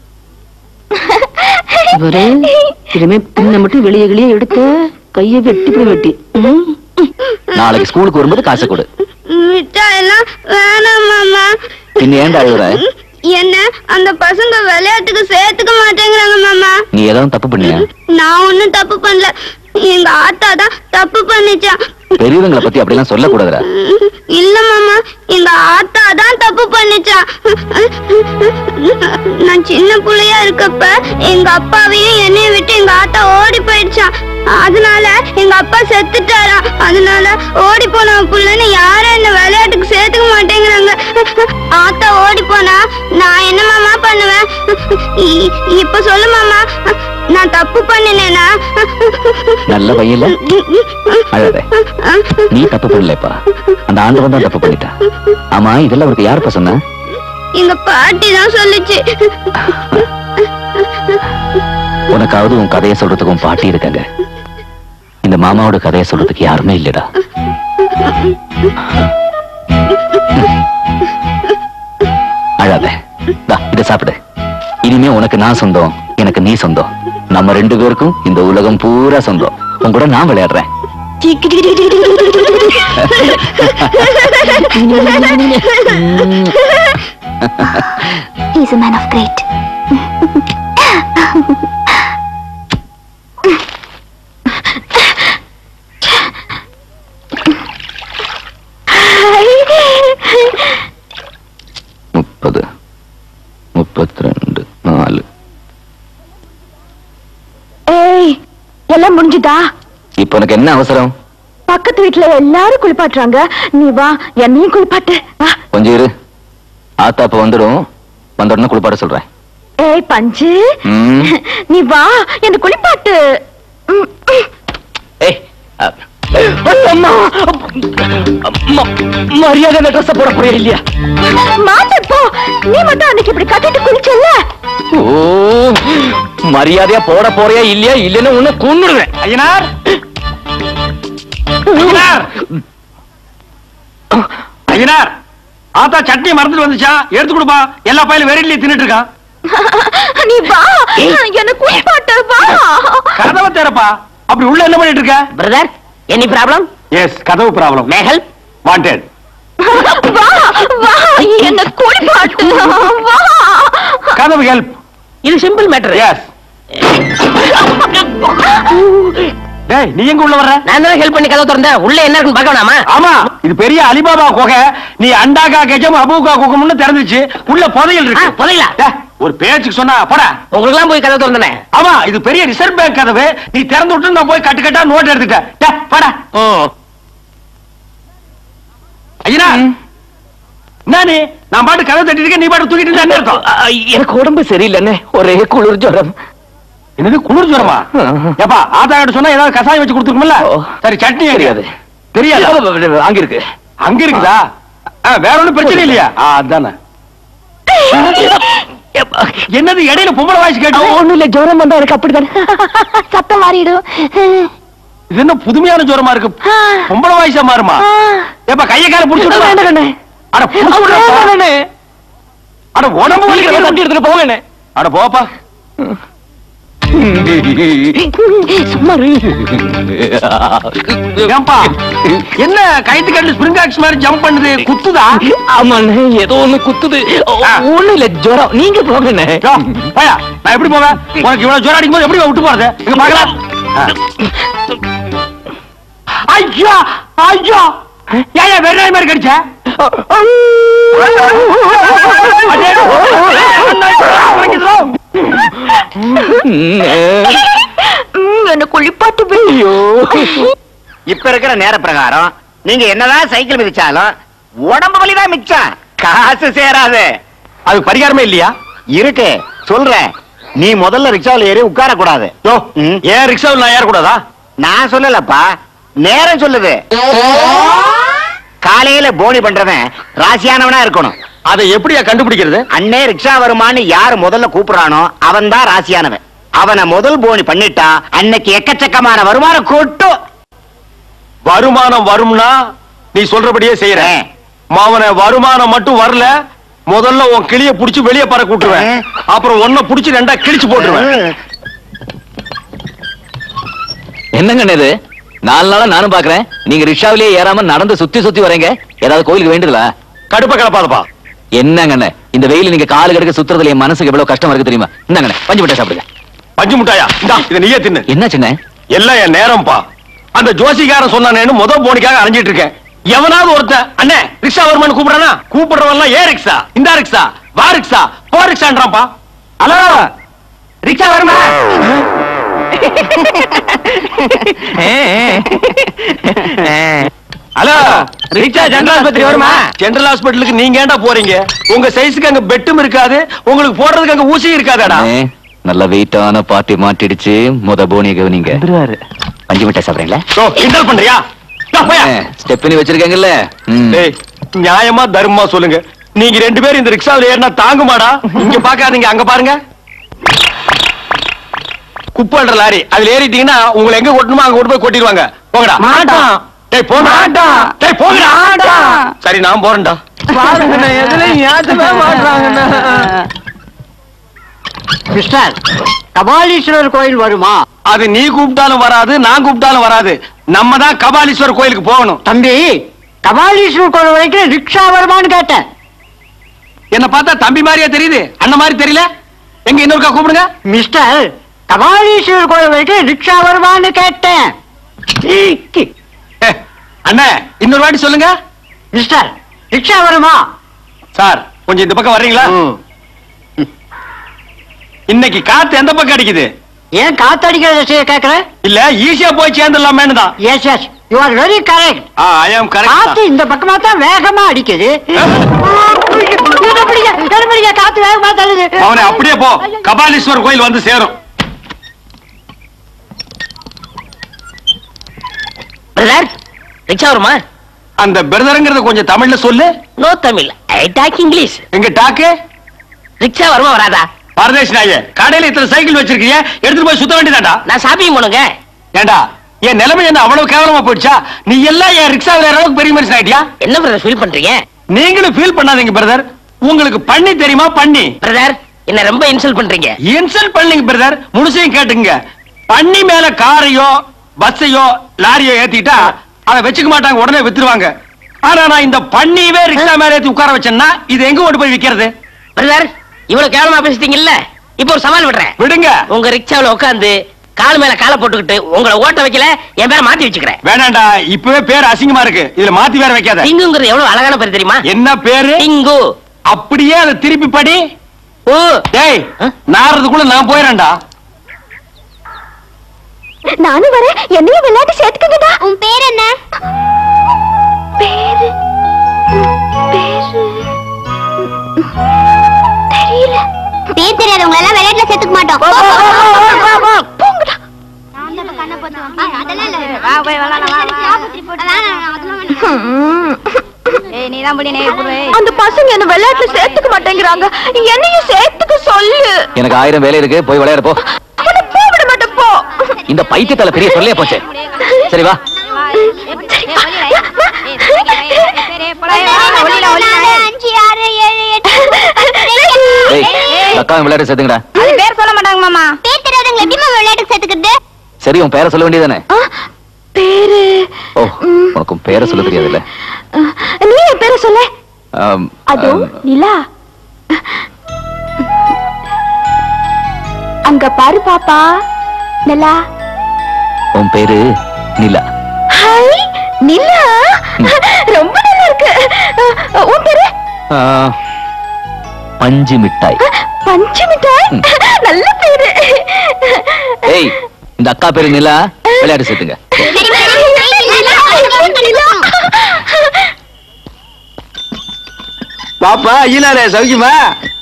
இவரு இனிமே பின்ன மட்டும் வெளியே வெளியே எடுத்து கையை வெட்டி போய் வெட்டி ம். நாளைக்கு ஸ்கூலுக்கு வரும்போது காசை கொடு மிட்டாய் எல்லாம் வேணாம் மாமா பின்ன ஏன்டா அழுகுற என்ன அந்த பசங்க விளையாட்டுக்கு சேர்த்துக்க மாட்டேங்கிறாங்க மாமா நீ ஏதாவது தப்பு பண்ணியா நான் ஒண்ணும் தப்பு பண்ணல எங்க ஆத்தா தான் தப்பு பண்ணிச்சான் பெரியவங்களை பத்தி அப்படிலாம் சொல்லக்கூடாதுடா இல்ல மாமா எங்க ஆத்தா தான் தப்பு பண்ணிச்சான் நான் சின்ன புள்ளையா இருக்கப்ப எங்க அப்பாவையும் என்னையும் விட்டு எங்க ஆத்தா ஓடி போயிடுச்சான் அதனால எங்க அப்பா செத்துட்டாரா அதனால ஓடி போன புள்ளன்னு யாரும் என்ன விளையாட்டுக்கு சேர்த்துக்க மாட்டேங்கிறாங்க ஆத்தா ஓடி போனா நான் என்ன மாமா பண்ணுவேன் இ- இப்ப சொல்லு மாமா நான் தப்பு பண்ணினேனா நல்ல பையன்ல அழாத நீ தப்பு பண்ணலப்பா அந்த ஆண்டவன் தான் தப்பு பண்ணிட்டா ஆமா இதெல்லாம் அவருக்கு யாருப்பா சொன்ன எங்க பாட்டி தான் சொல்லுச்சு உனக்காவது உன் கதையை சொல்றதுக்கு உன் பாட்டி இருக்காங்க இந்த மாமாவோட கதையை சொல்றதுக்கு யாருமே இல்லடா அழாத தா இதை சாப்பிடு இனிமே உனக்கு நான் சொந்தம் எனக்கு நீ சொந்தம் நம்ம ரெண்டு பேருக்கும் இந்த உலகம் பூரா சொந்தம் உன் கூட நான் விளையாடுறேன் He's a man of great. முப்பது முப்பத்தி ரெண்டு நாலு ஏய் எல்லாம் முடிஞ்சுதா இப்ப உனக்கு என்ன அவசரம் பக்கத்து வீட்டுல எல்லாரும் குளிப்பாட்டுறாங்க நீ வா என்னையும் குளிப்பாட்டு வா கொஞ்சம் இரு ஆத்தா இப்ப வந்துடும் வந்த உடனே குளிப்பாட சொல்றேன் ஏய் பஞ்சு ம். நீ வா என்ன குளிப்பாட்டு ம், ம். ஏய் அ- அம்மா. மரியாதை இந்த ட்ரெஸ் போட போறியா இல்லையா மாத்து போ நீ மட்டும் அன்னைக்கு இப்படி கட்டிட்டு குளிச்சல்ல ஓ மரியாதையா போட போறியா இல்லையா இல்லைன்னு உன்னை கொன்னுடுவேன் ஐயனார் ஐயனார் ஐயனார் ஆத்தா சட்னி மறந்துட்டு வந்துச்சா எடுத்து கொடுப்பா எல்லா பையிலும் வெறியிலே தின்னுட்டு இருக்கான் நீ வா என்ன குளிப்பாட்டு வா கதவை திறப்பா அப்படி உள்ள என்ன பண்ணிட்டு இருக்க பிரதர் எனி ப்ராப்ளம் எஸ் கதவு ப்ராப்ளம் மே ஹெல்ப் வாண்டட் வா வா என்ன குளிப்பாட்டு வா கதவு ஹெல்ப் இது சிம்பிள் மேட்டர் எஸ் டேய் நீ எங்க உள்ள வர்ற நான் தான் ஹெல்ப் பண்ணி கதவு திறந்தேன் உள்ள என்ன இருக்குன்னு பார்க்க வேணாமா ஆமா இது பெரிய அலிபாபா குகை நீ அண்டாக்கா கெஜம் அபூக்கா குகம்னு திறந்துச்சு உள்ள புதையல் இருக்கு ஆ, புதையலா? டேய், ஒரு பேச்சுக்கு சொன்னா போடா உங்களுக்கு எல்லாம் போய் கதவு திறந்தேன் ஆமா இது பெரிய ரிசர்வ் பேங்க் கதவு நீ திறந்து விட்டு நான் போய் கட்டு கட்டா நோட் எடுத்துட்டேன் டேய், போடா ஐயா என்ன நீ நான் பாட்டு கதவு தட்டிட்டு இருக்கேன் நீ பாட்டு தூக்கிட்டு இருந்தா என்ன அர்த்தம் எனக்கு உடம்பு சரியில்லைன்னு ஒரே குளிர் ஜுரம் என்னது குளிர் ஜுரமா ஏப்பா ஆத்தா கிட்ட சொன்னா ஏதாவது கசாயம் வச்சு கொடுத்துருக்கும்ல ஓ. சரி சட்னி தெரியாது. தெரியாது அங்க இருக்கு அங்க இருக்குதா ஆ, வேற ஒண்ணும் பிரச்சனை இல்லையா ஆ, அதானே என்னது இடையில பொம்பளை வாய்ஸ் கேட்டு ஒண்ணும் இல்ல ஜுரம் வந்தா எனக்கு அப்படிதானே சத்தம் மாறிடும் இது என்ன புதுமையான ஜுரமா இருக்கு பொம்பளை வாய்ஸா மாறுமா ஏப்பா கைய கால புடிச்சு விடுறா. வேண்டாம் கண்ணே. அட புடிச்சு விடுறா. அட உடம்பு வலிக்குது. தட்டி எடுத்துட்டு போங்க அட போப்பா சும்மா இரு. ஏன்பா என்ன கைத்து கட்டு ஸ்பிரிங் ஆக்ஸ் மாதிரி ஜம்ப் பண்ணுது குத்துதா ஆமாண்ணே ஏதோ ஒண்ணு குத்துது ஆ. ஒண்ணு இல்ல ஜுரம் நீங்க போங்கண்ணே யோ, போயா நான் எப்படி போவேன் உனக்கு இவ்வளவு ஜோரம் அடிக்கும் போது எப்படி விட்டு போறது இங்க பாக்கலாம் ஐயா ஐயா ஏன் ஏன் வெறும் மாதிரி கடிச்ச ம், என்ன குளிப்பாட்டு வை. இப்ப இருக்கிற நேர பிரகாரம் நீங்க என்னதான் சைக்கிள் மிதிச்சாலும் உடம்பு வலிதான் மிச்சம் காசு சேராது அது பரிகாரமே இல்லையா இருக்கு சொல்றேன் நீ முதல்ல ரிக்ஷாவில் ஏறி உட்கார கூடாது யோ ம். ஏன் ரிக்ஷாவில் நான் ஏறக்கூடாதா நான் சொல்லலப்பா நேரம் சொல்லுது காலையில போனி பண்றவன் ராசியானவனா இருக்கணும் அதை எப்படியா கண்டுபிடிக்கிறது அண்ணே ரிக்ஷா வருமான்னு யாரு முதல்ல கூப்பிடுறானோ அவன் தான் ராசியானவன் அவனை முதல் போனி பண்ணிட்டா அன்னைக்கு எக்கச்சக்கமான வருமானம் கொட்டும் வருமானம் வரும்னா நீ சொல்றபடியே செய்யறேன் மாவன வருமானம் மட்டும் வரல முதல்ல உன் கிளிய புடிச்சு வெளியே பறக்க விட்டுருவேன் ம். அப்புறம் ஒன்ன புடிச்சு ரெண்டா கிழிச்சு போட்டுருவேன் என்னங்கண்ணே இது நாலு நாளா நானும் பாக்குறேன் நீங்க ரிக்ஷாவிலேயே ஏறாம நடந்து சுத்தி சுத்தி வரீங்க ஏதாவது கோயிலுக்கு வேண்டுதலா கடுப்ப கிளப்பாதப்பா என்னங்கண்ணே இந்த வெயில நீங்க காலு கடுக்க சுத்துறதுல என் மனசுக்கு எவ்வளவு கஷ்டமா இருக்கு தெரியுமா என்னங்கண்ணே பஞ்சு மிட்டாய் சாப்பிடுங்க பஞ்சு முட்டாயா இந்தா இதை நீயே தின்னு என்ன சின்ன எல்லாம் என் நேரம்ப்பா அந்த ஜோசிகாரன் சொன்னானேன்னு முத போனிக்காக அலைஞ்சிட்டு இருக்கேன் எவனாவது ஒருத்தன் அண்ணே ரிக்ஷா வருமானு கூப்பிடுறானா கூப்பிடுறவன் ஏ ரிக்ஷா இந்த ரிக்ஷா வா ரிக்ஷா போ ரிக்ஷான்றான்ப்பா ஹலோ ரிக்ஷா வருமா ஹலோ ரிக்ஷா ஜெனரல் ஆஸ்பத்திரி வருமா ஜெனரல் ஹாஸ்பிட்டலுக்கு நீங்க ஏன்டா போறீங்க உங்க சைஸ்க்கு அங்க பெட்டும் இருக்காது உங்களுக்கு போடுறதுக்கு அங்க ஊசியும் இருக்காதாடா நல்ல வெயிட்டான பாட்டி மாட்டிடுச்சு முத போனிய கவனிங்க பஞ்சு மிட்டாய் சாப்பிடுறீங்களா ஓ, கிண்டல் பண்றியா டா, போயா. ஸ்டெப்னி வச்சிருக்கீங்கல்ல ம். டேய், நியாயமா தர்மமா சொல்லுங்க நீங்க ரெண்டு பேரும் இந்த ரிக்ஷாவில் ஏறினா தாங்குமாடா இங்க பாக்காதீங்க அங்க பாருங்க குப்பைன்ற லாரி அதுல ஏறிட்டீங்கன்னா உங்களை எங்க கொட்டணுமோ அங்க கொண்டு போய் கொட்டிடுவாங்க போங்கடா மாட்டோம். டேய் போங்க மாட்டோம். டேய் போங்கடா மாட்டோம். சரி நான் போறேன்டா மிஸ்டர் கபாலீஸ்வரர் கோயில் வருமா அது நீ கூப்பிட்டாலும் வராது நான் கூப்பிட்டாலும் வராது நம்ம தான் கபாலீஸ்வரர் கோயிலுக்கு போகணும் தம்பி கபாலீஸ்வரர் கோயில் வரைக்கும் ரிக்ஷா வருமான்னு கேட்டேன் என்ன பார்த்தா தம்பி மாதிரியா தெரியுது அண்ணன் மாதிரி தெரியல எங்க இன்னொருக்கா கூப்பிடுங்க மிஸ்டர் கபாலீஸ்வரர் கோயில் வரைக்கும் ரிக்ஷா வருமான்னு கேட்டேன் ஈக்கி. ஏ, அண்ணே இன்னொரு வாட்டி சொல்லுங்க மிஸ்டர் ரிக்ஷா வருமா சார் கொஞ்சம் இந்த பக்கம் வர்றீங்களா இன்னைக்கு காத்து எந்த பக்கம் அடிக்குது ஏன் காத்தடிக்கிறத செய்ய கேட்கிறேன் இல்ல ஈஸியா போய் சேர்ந்துடலாமேன்னு தான் yes yes you are very correct I am காத்து கரெக்ட் இந்த பக்கமா தான் வேகமா அடிக்குது என்ன பிடிக்க, என்ன பிடிக்க, காத்து வேகமா தள்ளுது அவனை அப்படியே போ கபாலீஸ்வரர் கோயில் வந்து சேரும் பிரதர் ரிக்ஷா வருமா அந்த பிரதருங்கிறத கொஞ்சம் தமிழ்ல சொல்லு no Tamil I talk English எங்க டாக்கு ரிக்ஷா வருமா வராதா பரதேஷ் நாயே கடையில இத்தனை சைக்கிள் வச்சிருக்கீங்க எடுத்துட்டு போய் சுத்த வேண்டியதாண்டா நான் ஷாப்பிங் போனுங்க ஏண்டா என் நிலைமை என்ன அவ்வளவு கேவலமா போயிடுச்சா நீ எல்லாம் என் ரிக்ஷா விளையாடுற அளவுக்கு பெரிய மனுஷன் ஆயிட்டியா என்ன பிரதர் ஃபீல் பண்றீங்க நீங்களும் ஃபீல் பண்ணாதீங்க பிரதர் உங்களுக்கு பண்ணி தெரியுமா பண்ணி பிரதர் என்ன ரொம்ப இன்சல்ட் பண்றீங்க இன்சல்ட் பண்ணீங்க பிரதர் முழுசையும் கேட்டுங்க பண்ணி மேல காரையோ பஸ்ஸையோ லாரியோ ஏத்திட்டா அதை வச்சுக்க மாட்டாங்க உடனே வித்துருவாங்க ஆனா நான் இந்த பண்ணியவே ரிக்ஷா மேல ஏத்தி உட்கார வச்சேன்னா இது எங்க கொண்டு போய் விக்கிறது பிரதர் இவ்வளவு கேவலமா பேசிட்டீங்கல்ல இப்போ ஒரு சவால் விடுறேன் விடுங்க உங்க ரிக்ஷாவுல உட்காந்து கால் மேல காலை போட்டுக்கிட்டு உங்களை ஓட்ட வைக்கல என் பேரை மாத்தி வச்சுக்கிறேன் வேணாண்டா இப்பவே பேர் அசிங்கமா இருக்கு இதுல மாத்தி வேற வைக்காத டிங்குங்கிறது எவ்வளவு அழகான பேர் தெரியுமா என்ன பேரு டிங்கு அப்படியே அதை திருப்பி படி ஓ டேய் நாறதுக்குள்ள நான் போயிடறேன்டா நானும் வரேன் என்னையும் விளையாட்டு சேர்த்துக்கங்கடா உன் பேர் என்ன பேரு பேரு தெரியல பேர் தெரியாதவங்க எல்லாம் விளையாட்டுல சேர்த்துக்க மாட்டோம் போங்கடா அந்த பசங்க என்ன விளையாட்டுல சேர்த்துக்க மாட்டேங்கிறாங்க என்னையும் சேர்த்துக்க சொல்லு எனக்கு ஆயிரம் வேலை இருக்கு போய் விளையாட போ அவனை போவிட மாட்டேன் போ இந்த பைத்தியத்தால பெரிய சொல்லே போச்சே சரி வா அஞ்சு ஆறு ஏழு எட்டு டேய் அக்கா விளையாட சேர்த்துங்கடா அது பேர் சொல்ல மாட்டாங்க மாமா பேர் தெரியாதவங்க எப்படி மாமா விளையாட்டு சேர்த்துக்கிறது சரி உன் பேரை சொல்ல வேண்டியதானே பேரு ஓ உனக்கு உன் பேரை சொல்ல தெரியாதுல்ல நீ என் பேரை சொல்ல ஆம், அதோ ஆம், நிலா அங்க பாரு பாப்பா நிலா உன் பேரு நிலா ஹாய் நிலா ரொம்ப நல்லா இருக்கு உன் பேரு ஆ, பஞ்சு மிட்டாய் பஞ்சு மிட்டாய் நல்ல பேரு ஏய் இந்த அக்கா பேரு நிலா விளையாட சேர்த்துங்க பாப்பா ஈனாரே சௌக்கியமா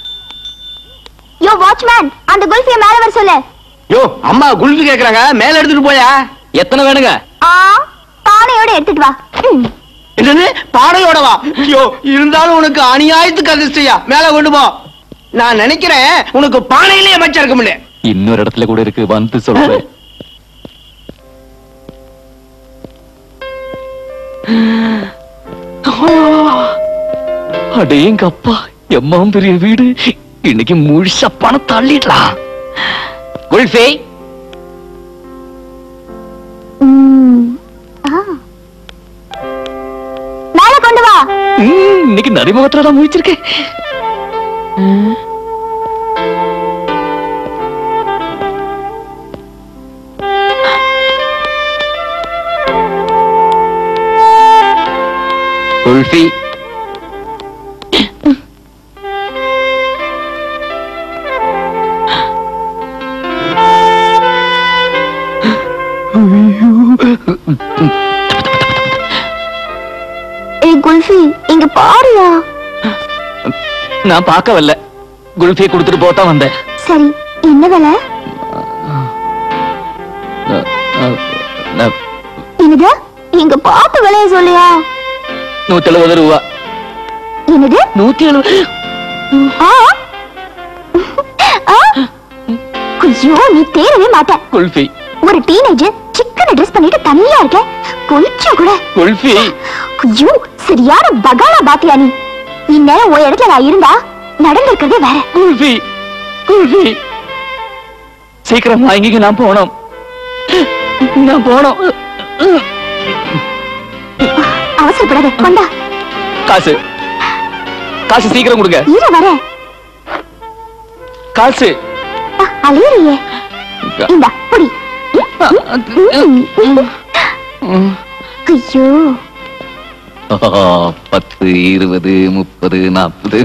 யோ வாட்ச்மேன் அந்த குல்ஃபிய மேல வர சொல்லு யோ அம்மா குல்ஃபி கேக்குறாங்க மேல எடுத்துட்டு போயா எத்தனை வேணுங்க ஆ பானையோட எடுத்துட்டு வா ம். என்னது பானையோட வா ஐயோ இருந்தாலும் உனக்கு அநியாயத்துக்கு அதிர்ஷ்டையா மேல கொண்டு போ நான் நினைக்கிறேன் உனக்கு பானையிலே அமைச்சா இருக்க முடியல இன்னொரு இடத்துல கூட இருக்கு வந்து சொல்றேன் அடேங்க அப்பா எம்மாம் பெரிய வீடு இன்னைக்கு முழுசா பணத்தை அள்ளிடலாம் குல்ஃபி ம். ஆ. மேல கொண்டு வா ம், இன்னைக்கு நரிமுகத்துல தான் முழிச்சிருக்கேன் குல்ஃபி ஏய் குல்ஃபி இங்க பாருயா நான் பார்க்க வரல குல்ஃபியை கொடுத்துட்டு போத்தான் வந்தேன் சரி என்ன விலை அஹ், அஹ், நான் என்னது இங்க பார்த்து விலைய சொல்லியா நூத்தி எழுபது ரூபா என்னது நூத்தி எழுபது ஆ? ஆ? ஐயோ நீ தேரவே மாட்ட குல்ஃபி ஒரு டீனேஜர் சிக்கன ட்ரெஸ் பண்ணிட்டு தனியா இருக்க கொஞ்சம் கூட குல்ஃபி ஐயோ சரியான பகாலா பாத்தியா நீ இந்நேரம் ஒரு இடத்துல நான் இருந்தா நடந்திருக்கிறதே வேற குல்ஃபி குல்ஃபி சீக்கிரம் வாங்கிக்க நான் போனோம் நான் போனோம் அவசரப்படாத கொண்டா காசு காசு சீக்கிரம் கொடுங்க ஈர வர காசு அலையறியே இந்த புடி ஐயோ பத்து இருபது முப்பது நாற்பது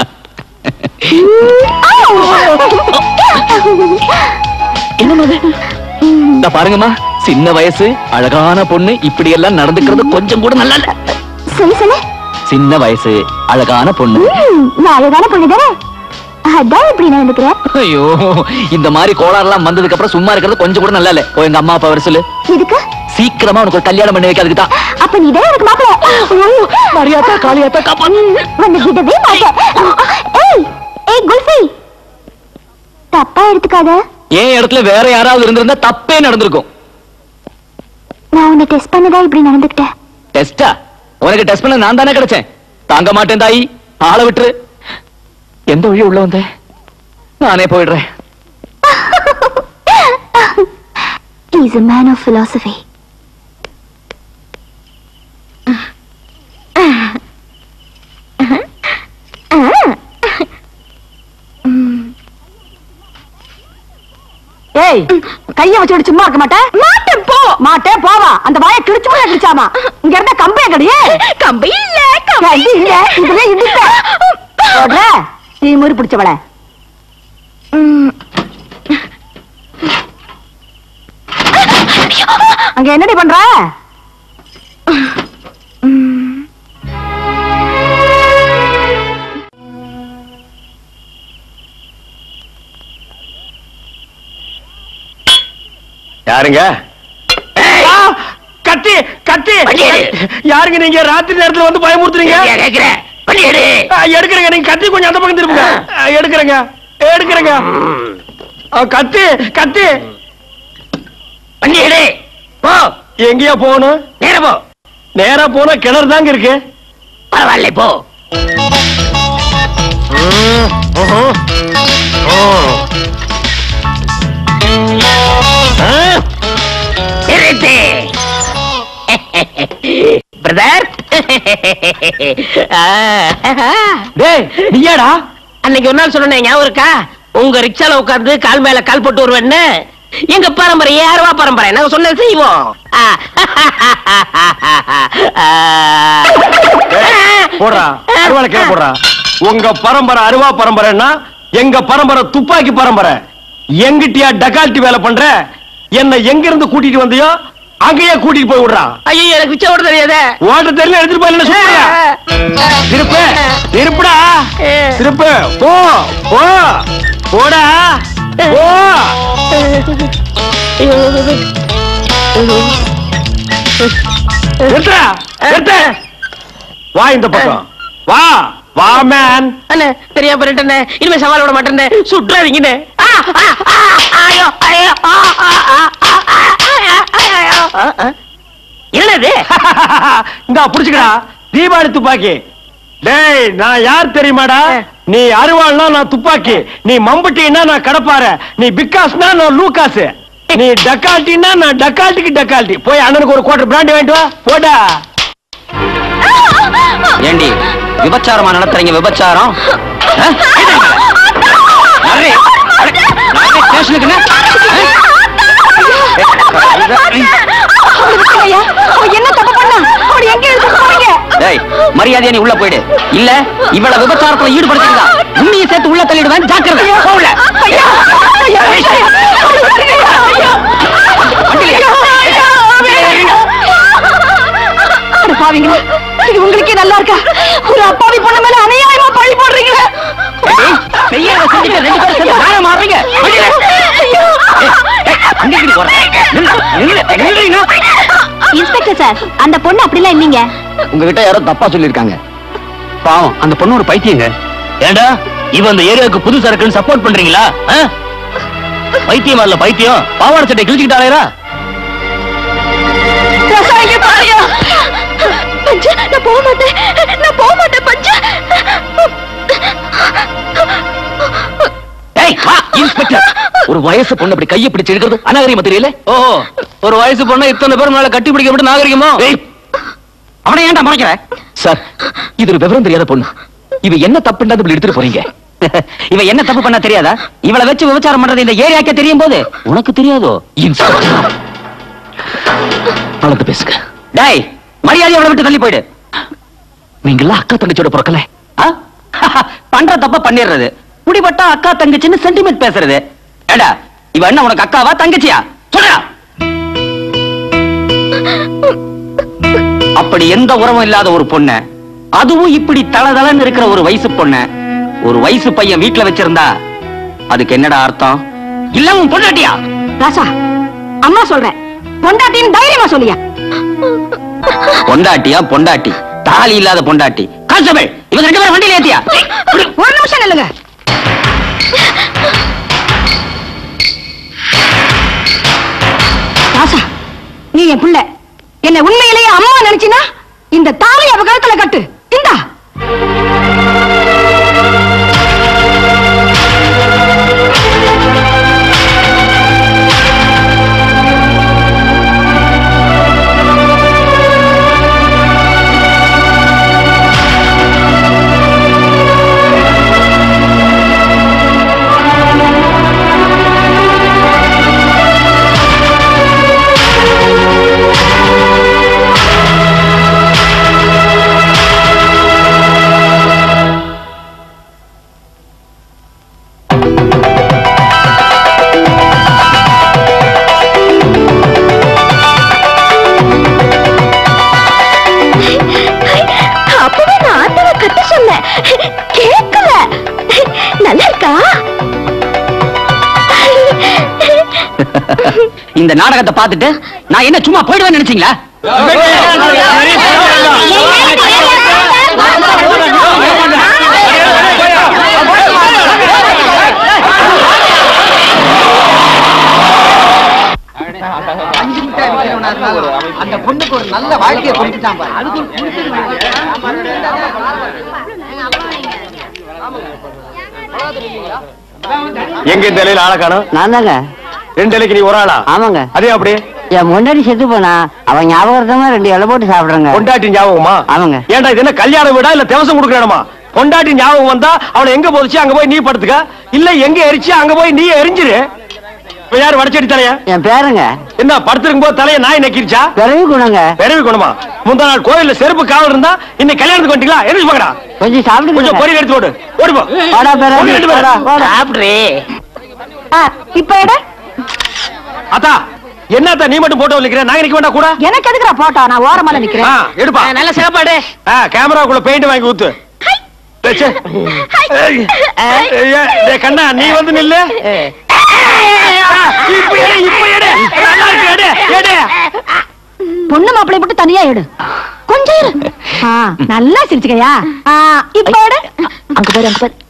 இந்த பாருங்கம்மா சின்ன வயசு அழகான பொண்ணு இப்படி எல்லாம் நடந்துக்கிறது கொஞ்சம் கூட நல்லா இல்ல சொல்லு சொல்லு சின்ன வயசு அழகான பொண்ணு ம், நான் அழகான பொண்ணு தானே அதான் இப்படி நடந்துக்கிறேன் ஐயோ இந்த மாதிரி கோளாறுலாம் வந்ததுக்கு அப்புறம் சும்மா இருக்கிறது கொஞ்சம் கூட நல்லா இல்ல ஓ எங்க அம்மா அப்பா வர சொல்லு இதுக்கு சீக்கிரமா உனக்கு ஒரு கல்யாணம் பண்ணி வைக்கிறதுக்கு தான் அப்ப நீ தான் எனக்கு மாப்பிள்ள மரியாதா காளியாத்தா காப்பா வந்து விடவே மாட்டேன் ஏய் ஏய் குல்ஃபி தப்பா எடுத்துக்காத என் இடத்துல வேற யாராவது இருந்திருந்தா தப்பே நடந்திருக்கும் நான் உன்னை டெஸ்ட் பண்ணதா இப்படி நடந்துக்கிட்டேன் டெஸ்டா உனக்கு டெஸ்ட் பண்ண நான் தானே கிடைச்சேன் தாங்க மாட்டேன் தாயி ஆளை விட்டுரு எந்த வழி உள்ள வந்தேன் நானே போயிடுறேன் He's a man of philosophy. ஏய் கைய வச்சுட்டு சும்மா இருக்க மாட்டேன் மாட்டேன் போ மாட்டேன் போவா அந்த வாயை கிழிச்சு கூட கிழிச்சாமா இங்க இருந்த கம்பே கடியே கம்பு இல்ல கம்பு இல்ல இதுல இடிப்ப போடுற நீ முறி பிடிச்சவள அங்க என்னடி பண்ற யாருங்க ஆ, கத்தி கத்தி யாருங்க நீங்க ராத்திரி நேரத்துல வந்து பயமுறுத்துறீங்க ஆ, எடுக்கிறேங்க நீங்க கத்தி கொஞ்சம் அந்த பக்கம் திரும்புங்க ஆ, எடுக்கிறேங்க எடுக்கிறேங்க ஆ, கத்தி கத்தி போ எங்கேயா போகணும் நேரா போ நேரா போனா கிணறு தாங்க இருக்கு பரவாயில்ல போ பிரதர் டேய் நீயாடா அன்னைக்கு ஒரு நாள் சொன்னேன் ஞாபகம் இருக்கா உங்க ரிக்ஷால உட்கார்ந்து கால் மேல கால் போட்டு வருவேன்னு எங்க பரம்பரை யாருவா பரம்பரை நாங்க சொன்னது செய்வோம் ஆ. போடுறா அருவாளை கீழே போடுறா உங்க பரம்பரை அருவா பரம்பரைன்னா எங்க பரம்பரை துப்பாக்கி பரம்பரை எங்கிட்டியா டகால்ட்டி வேலை பண்ற என்ன எங்க இருந்து கூட்டிட்டு வந்தியோ அங்கேயே கூட்டிட்டு போய் விடுறா ஐயோ எனக்கு ரிக்ஷா ஓட தெரியாதே ஓட்ட தெரியல எடுத்துட்டு போய் என்ன சொல்றியா திருப்பு திருப்புடா திருப்பு போ போ போடா போ நிறுத்துடா, நிறுத்து. வா இந்த பக்கம் வா வா மேன் அண்ணே தெரியாம பண்ணிட்டேனே இனிமே சவால் விட மாட்டேனே சுற்றாதீங்கண்ணே ஆ, ஆ, ஆ, ஐயோ, ஐயோ, ஆ, ஆ, ஆ, ஆ, ஆ, ஐயோ, ஐயோ. ஆ, ஆ. என்னது இந்தா புடிச்சுக்கடா தீபாவளி துப்பாக்கி டேய் நான் யார் தெரியுமாடா நீ அருவாள்னா நான் துப்பாக்கி நீ மம்பட்டின்னா நான் கடப்பார நீ பிக்காஸ்னா நான் லூகாஸ் நீ டக்கால்ட்டின்னா நான் டக்கால்ட்டிக்கு டக்கால்ட்டி போய் அண்ணனுக்கு ஒரு குவார்டர் பிராண்டி வாங்கிட்டு வா போடா ஏண்டி விபச்சாரமா நடத்துறீங்க விபச்சாரம் ஆ? நர்றி, அட, நர்றி, ஸ்டேஷனுக்கு என்ன? அவளை விட்டுங்கய்யா. அவ என்ன தப்பு பண்ணா அவளை எங்க எடுத்து போறீங்க டேய் மரியாதையா நீ உள்ள போயிடு இல்ல இவள விபச்சாரத்துல ஈடுபடுத்திருந்தா உண்மையை சேர்த்து உள்ள தள்ளிடுவேன் ஜாக்கிரதை போகல அட பாவிங்களா இது உங்களுக்கே நல்லா இருக்கா ஒரு அப்பாவி பொண்ணு மேல அநியாயமா பழி போடுறீங்களா செய்யறத செஞ்சுட்டு ரெண்டு பேரும் சேர்ந்து நாயம் மாறுறீங்க வெளியில. ஐயோ. அங்க இப்படி போற நில்லு, நில்லு, நில்லுங்க. இன்ஸ்பெக்டர் சார் அந்த பொண்ணு அப்படிலாம் இல்லைங்க உங்ககிட்ட யாரோ தப்பா சொல்லிருக்காங்க பாவம் அந்த பொண்ணு ஒரு பைத்தியங்க ஏண்டா இவன் அந்த ஏரியாவுக்கு புதுசா இருக்குன்னு சப்போர்ட் பண்றீங்களா ஆ? பைத்தியம் இல்ல பைத்தியம் பாவாடை சட்டை கிழிச்சுக்கிட்டாளேரா ரசா, இங்க பாருயா. பஞ்சு, நான் போக மாட்டேன் நான் போக மாட்டேன் பஞ்சு ஏய் வா இன்ஸ்பெக்டர் ஒரு வயசு பொண்ணு அப்படி கையை பிடிச்சு எடுக்கிறது அநாகரிகமா தெரியல ஓ ஒரு வயசு பொண்ணை இத்தனை பேர் மேல கட்டி பிடிக்க மட்டும் நாகரிகமோ ஏய், அவனை ஏன்டா முறைக்கிற சார் இது ஒரு விவரம் தெரியாத பொண்ணு இவ என்ன தப்புன்னு இப்படி எடுத்துட்டு போறீங்க இவ என்ன தப்பு பண்ணா தெரியாதா இவளை வச்சு விபச்சாரம் பண்றது இந்த ஏரியாக்கே தெரியும் போது உனக்கு தெரியாதோ இன்ஸ்பெக்டர் வளர்ந்து பேசுங்க டேய் மரியாதை அவளை விட்டு தள்ளி போயிடு நீங்களா அக்கா தங்கச்சியோட பிறக்கல ஆ? பண்ற தப்ப பண்ணிடுறது குடிபட்டா அக்கா தங்கச்சின்னு சென்டிமெண்ட் பேசுறது ஏடா இவ என்ன உனக்கு அக்காவா தங்கச்சியா சொல்றா அப்படி எந்த உறவும் இல்லாத ஒரு பொண்ண அதுவும் இப்படி தளதளன்னு இருக்கிற ஒரு வயசு பொண்ண ஒரு வயசு பையன் வீட்டுல வச்சிருந்தா அதுக்கு என்னடா அர்த்தம் இல்ல உன் பொண்டாட்டியா ராசா அம்மா சொல்றேன் பொண்டாட்டின்னு தைரியமா சொல்லியா பொண்டாட்டியா பொண்டாட்டி தாலி இல்லாத பொண்டாட்டி கான்ஸ்டபிள் இவங்க ரெண்டு பேரும் வண்டியில ஏத்தியா ஒரு நிமிஷம் நில்லுங்க ராசா நீ என் புள்ள என்ன உண்மையிலேயே அம்மா நினைச்சினா இந்த தாலி அவ கழுத்துல கட்டு இந்தா அப்பவே நான் ஆண்டவ கத்த சொன்னேன் கேட்கல நல்லா இருக்கா இந்த நாடகத்தை பார்த்துட்டு நான் என்ன சும்மா போயிடுவேன்னு நினைச்சீங்களா அந்த பொண்ணுக்கு ஒரு நல்ல வாழ்க்கையை கொடுத்துட்டான் பாரு அதுக்கு எங்க இந்த இலையில ஆளை காணும் நான் தாங்க ரெண்டு இலைக்கு நீ ஒரு ஆளா ஆமாங்க அதே அப்படி என் முன்னாடி செத்து போனா அவன் ஞாபகத்தமா ரெண்டு இலை போட்டு சாப்பிடுறேங்க பொண்டாட்டி ஞாபகமா ஆமாங்க ஏன்டா இது என்ன கல்யாண வீடா இல்ல தேவசம் கொடுக்குற இடமா பொண்டாட்டி ஞாபகம் வந்தா அவளை எங்க போதுச்சு அங்க போய் நீ படுத்துக்க இல்ல எங்க எரிச்சு அங்க போய் நீ எரிஞ்சிரு இப்ப யாரு வடச்சடி தலைய என் பேருங்க என்ன படுத்திருக்கும் போது தலைய நாய் நக்கிருச்சா பிறவி குணங்க பிறவி குணமா முந்தா நாள் கோயில்ல செருப்பு காவல் இருந்தா இன்னைக்கு கல்யாணத்துக்கு வந்துட்டீங்களா எரிஞ்சு போங்கடா கொஞ்சம் சாப்பிடுங்க கொஞ்சம் பொரியல் எடுத்து ஓடு ஓடி போ வாடா பிறவி, பொரியல் எடுத்து வாடா, போடா. வாடா. சாப்பிடுறே இப்ப எட அத்தா என்னத்தா நீ மட்டும் போட்டோ நிக்கிற நாங்க நிக்க வேண்டாம் கூட எனக்கு எதுக்குறா போட்டோ நான் ஓரமால ஆ, நிக்கிறேன் எடுப்பா நல்ல சாப்பாடு ஆ, கேமராக்குள்ள பெயிண்ட் வாங்கி ஊத்து டேய், ச்சே. ஏய், ஏய், டேய், கண்ணா நீ வந்து நில்லு இப்ப எடு இப்ப எடு நல்லா இருக்கு எடு எடு பொண்ணு மாப்பிளை மட்டும் தனியா எடு கொஞ்சம் இரு ஆ, நல்லா சிரிச்சுக்கையா ஆ, இப்ப எடு அங்க பாரு அங்க பாரு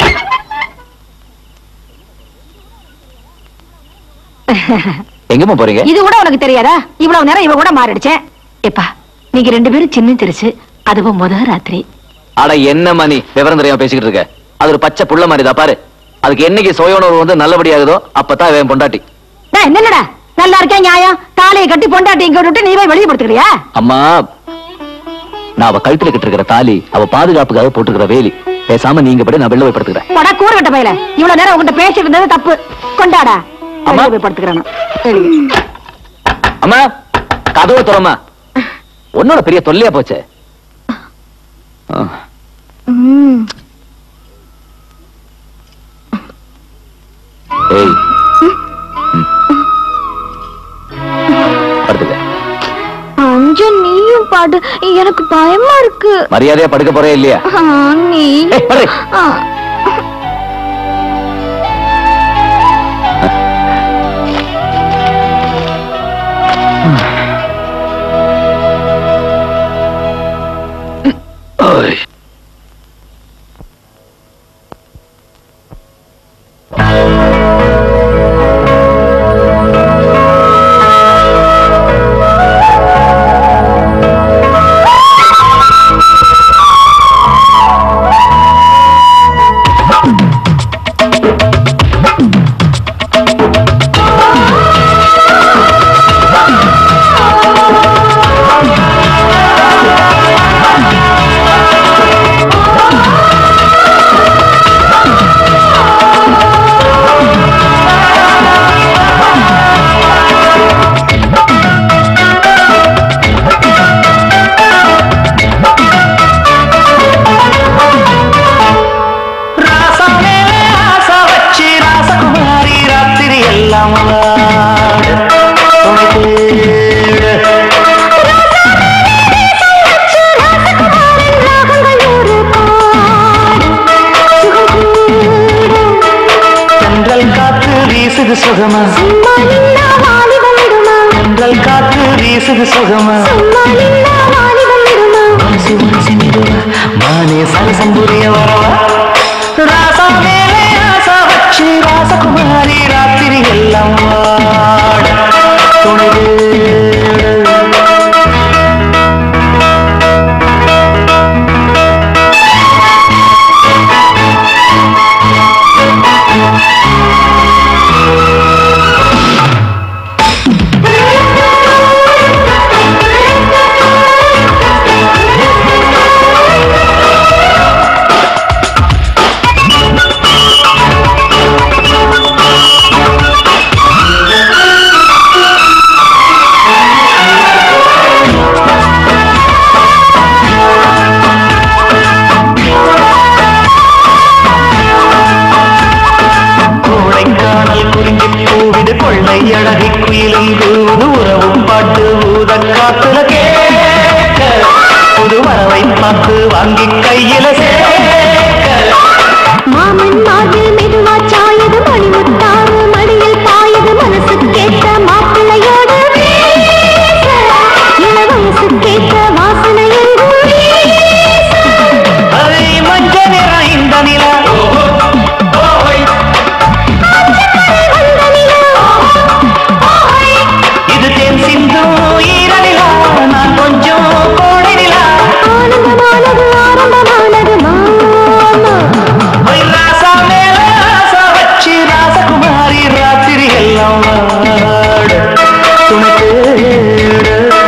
எங்கம்மா போறீங்க இது கூட உனக்கு தெரியாதா இவ்வளவு நேரம் இவ கூட மாறிடுச்சேன் எப்பா நீங்க ரெண்டு பேரும் சின்ன தெரிச்சு அதுவும் முத ராத்திரி அட என்ன மணி விவரம் தெரியாம பேசிக்கிட்டு இருக்க அது ஒரு பச்சை புள்ள மாதிரிதான் பாரு அதுக்கு என்னைக்கு சுயோணர்வு வந்து நல்லபடியாகுதோ அப்பதான் இவன் பொண்டாட்டி டேய், என்னடா நல்லா இருக்கேன் நியாயம் தாலியை கட்டி பொண்டாட்டி இங்க விட்டு நீ போய் வெளியே படுத்துக்கிறியா அம்மா நான் அவ கழுத்துல கிட்டு இருக்கிற தாலி அவ பாதுகாப்புக்காக போட்டுக்கிற வேலி பேசாம நீங்க படி நான் வெளில போய் படுத்துக்கிறேன் போடா கூறு கட்ட பையல இவ்வளவு நேரம் உங்ககிட்ட பேசிட்டு இருந்தது தப்பு கொண்டாடா அம்மா. வெளியே போய் படுத்துக்கிறேன் வெளியே அம்மா கதவை துறமா உன்னோட பெரிய தொல்லையா போச்சு ம். ஏய் ம். படுத்துக்க அஞ்சு நீயும் பாடு எனக்கு பயமா இருக்கு மரியாதையா படுக்க போறே இல்லையா ஆ, நீ ஏய், படு. ஆ. ஓய். ராசகுமாரி ராத்திரி எல்லாம் வாட துணை தேட தென்றல் காற்று வீசுது சுகமா தென்றல் காற்று வீசுது சுகமா மனசு மனசு மெதுவா மானே சரசம் புரிய வரவா ராசா மேலே ஆசா வச்சு ராசகுமாரி ராத்திரி எல்லாம் வாட துணை தேட கோடைக்கானல் குறிஞ்சி பூவிடு கொள்ளை அழகி குயிலும் கூது உறவும் பாட்டு ஊத காத்துல கேட்க புது வரவை பார்த்து வாங்கி கையில சேர்க்க மாமன் மார்பில் மெதுவா சாயது மணிமுத்தாறு மடியில் பாயது மனசு கேட்ட மாப்பிள்ளையோடு வீச. இளவயசு கேட்ட வாசனை எங்கும் வீச. அதை மஞ்ச நிறம் இந்த நிலா வந்த நிலா. இது தேன் சிந்தும் ஈரநிலா நான் கொஞ்சம் கோடை நிலா ஆனந்தமானது ஆரம்பமானது மாமா ஒய் ராசா மேல ஆசா வச்சு ராசகுமாரி ராத்திரி எல்லாம் வாட துணை தேட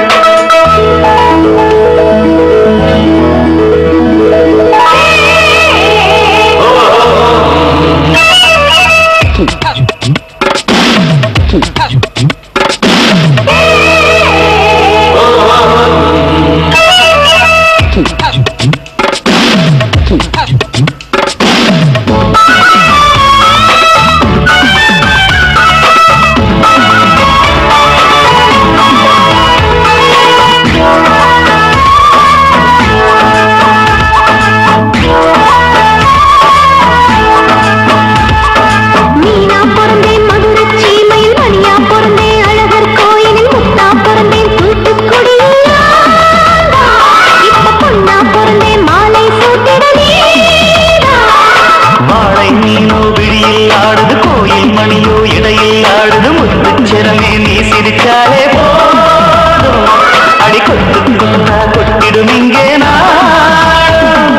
மீனா பிறந்தேன் மதுரை சீமையில் மணியா பிறந்தேன் அழகர் கோயிலில் முத்தா பிறந்தேன் தூத்துக்குடியில் நான்தா. இப்ப பொண்ணா பிறந்தேன் மாலை சூட்டிட நீதா. வாழை மீனோ விழியில் ஆடுது கோயில் மணியோ இடையில் ஆடுது முத்துச்சிறமே நீ சிரிச்சாலே போதும் அடி கொத்து கொத்தா கொட்டிடும் இங்கே நாடும்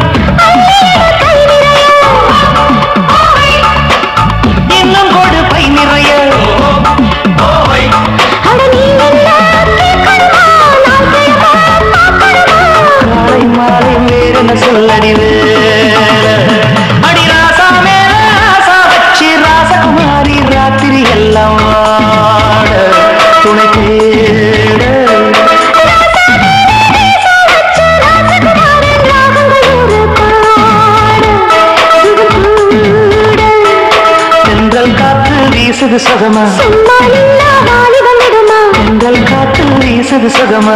இன்னும் கொடு பை நிறைய அட நீ எல்லாம் கேட்கணுமா? நான் கேட்க பார்க்கணுமா? காலை மாலை வேறென்ன சொல்லடி வேலை அடி ராசா மேல ஆசா வச்சு ராசகுமாரி ராத்திரி எல்லாம் வாட பேசுது சுகமா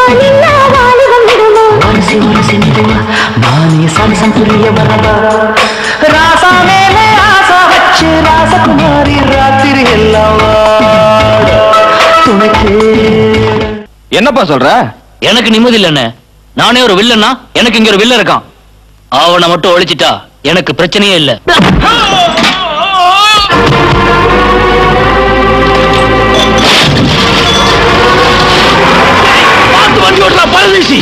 ஒரசி ஒரசி மெதுவா மானிய சம்சம் புரிய வரவா ராசா மேலே ஆசா வச்சு ராசகுமாரி ராத்திரி எல்லாம் வாட துணைக்கு என்னப்பா சொல்ற எனக்கு நிம்மதி இல்லைன்னு நானே ஒரு வில்லனா எனக்கு இங்க ஒரு வில்ல இருக்கான் அவனை மட்டும் ஒழிச்சிட்டா எனக்கு பிரச்சனையே இல்ல வண்டி ஓட்டுறா பரதேசி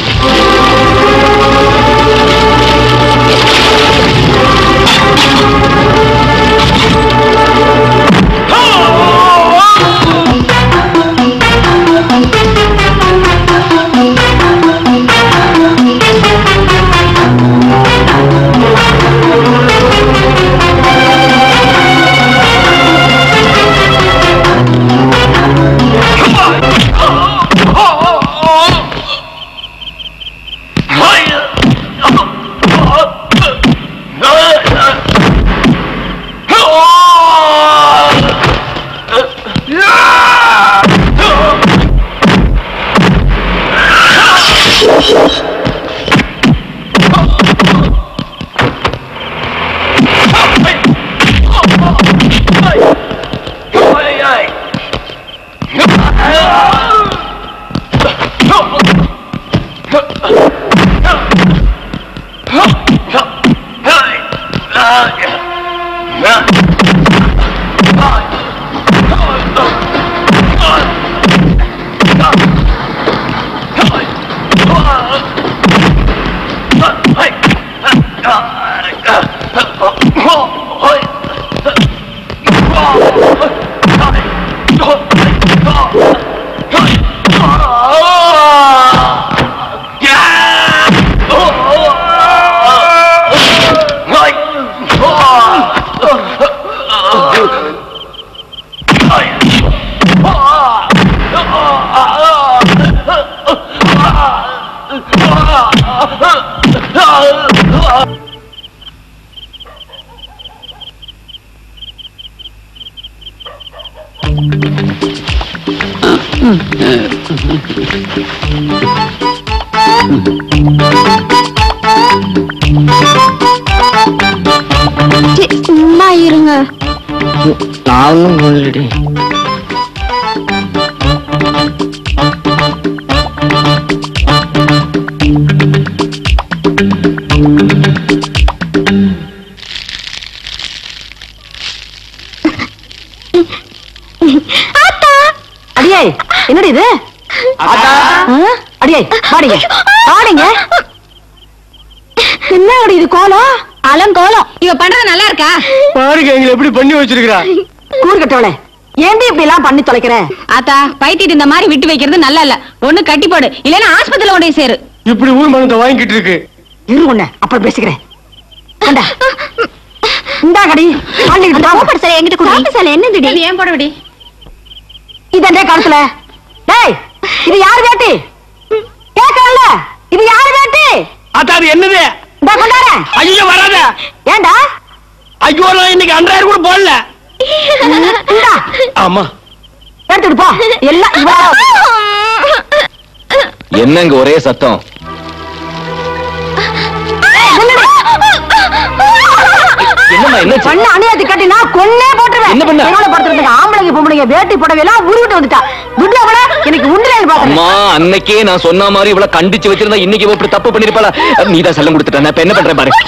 சும்மா இருங்க நானும் சொல்லடி அடியே என்னடி இது ஆ? அடியே வாடிங்க வாடிங்க என்ன அடி இது கோலம் அலங்கோலம் இவ பண்றது நல்லா இருக்கா பாருங்க எங்களை எப்படி பண்ணி வச்சிருக்கிறா கூறு கட்டவளே ஏண்டி இப்படி எல்லாம் பண்ணி தொலைக்கிற ஆத்தா பைத்திட்டு இந்த மாதிரி விட்டு வைக்கிறது நல்லா இல்ல ஒண்ணு கட்டி போடு இல்லன்னா ஆஸ்பத்திரியில கொண்டு போய் சேரு இப்படி ஊர் மனத்தை வாங்கிட்டு இருக்கு இரு உன்ன அப்புறம் பேசிக்கிறேன் கொண்டா. இந்தா கடி பண்ணிக்கிட்டு சாப்பாடு சாலை என்கிட்ட கொடு சாப்பாடு சாலை என்னதுடி ஏன் போட விடி இது என்ன கழுத்துல டேய் இது யாரு வேட்டி கேட்கல இது யாரு வேட்டி அத்தா அது என்னது இந்த கொண்டார ஐயோ வராத ஏண்டா ஐயோ நான் இன்னைக்கு அன்றாயிரம் கூட போடல இந்தா ஆமா எடுத்துட்டு போ எல்லாம் இவ என்னங்க ஒரே சத்தம் என்னம்மா என்னாச்சு பண்ண அநியாயத்தை கட்டினா கொன்னே போட்டுருவேன் என்ன பண்ண? எவ்வளவு படுத்துருங்க ஆம்பளைங்க பொம்பளைங்க வேட்டி புடவை எல்லாம் உருவிட்டு வந்துட்டா துட்ல கூட எனக்கு உண்டுல பாக்குறேன் அம்மா அன்னைக்கே நான் சொன்ன மாதிரி இவ்வளவு கண்டிச்சு வச்சிருந்தா இன்னைக்கு இவ இப்படி தப்பு பண்ணிருப்பாளா நீ தான் செல்லம் கொடுத்துட்ட நான் இப்ப என்ன பண்றேன் பாரு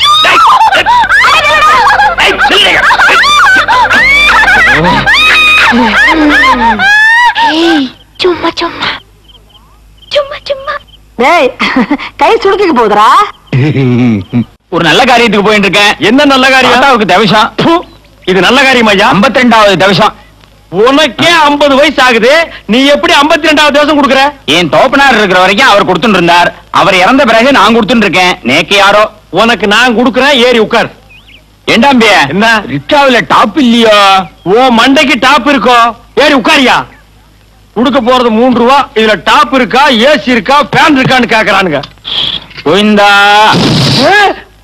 சும்மா சும்மா சும்மா சும்மா டேய் கை சுடுக்கிக்க போகுதுடா ஒரு நல்ல காரியத்துக்கு போயிட்டு இருக்கேன் என்ன நல்ல காரியம் தாத்தாவுக்கு தவிஷம் ப்பு, இது நல்ல காரியம் ஐயா ஐம்பத்தி ரெண்டாவது தவிஷம் உனக்கே 50 வயசு ஆகுது நீ எப்படி 52வது ரெண்டாவது தேசம் கொடுக்குற என் தோப்பனார் இருக்கிற வரைக்கும் அவர் கொடுத்துட்டு இருந்தார் அவர் இறந்த பிறகு நான் கொடுத்துட்டு இருக்கேன் நேக்கு யாரோ உனக்கு நான் கொடுக்குறேன் ஏறி உட்கார் ஏண்டாம்பிய என்ன? ரிக்ஷாவில டாப் இல்லையோ ஓ மண்டைக்கு டாப் இருக்கோ ஏறி உட்காரியா கொடுக்க போறது மூன்று ரூபா இதுல டாப் இருக்கா ஏசி இருக்கா ஃபேன் இருக்கான்னு கேக்குறானுங்க கோவிந்தா ஏ?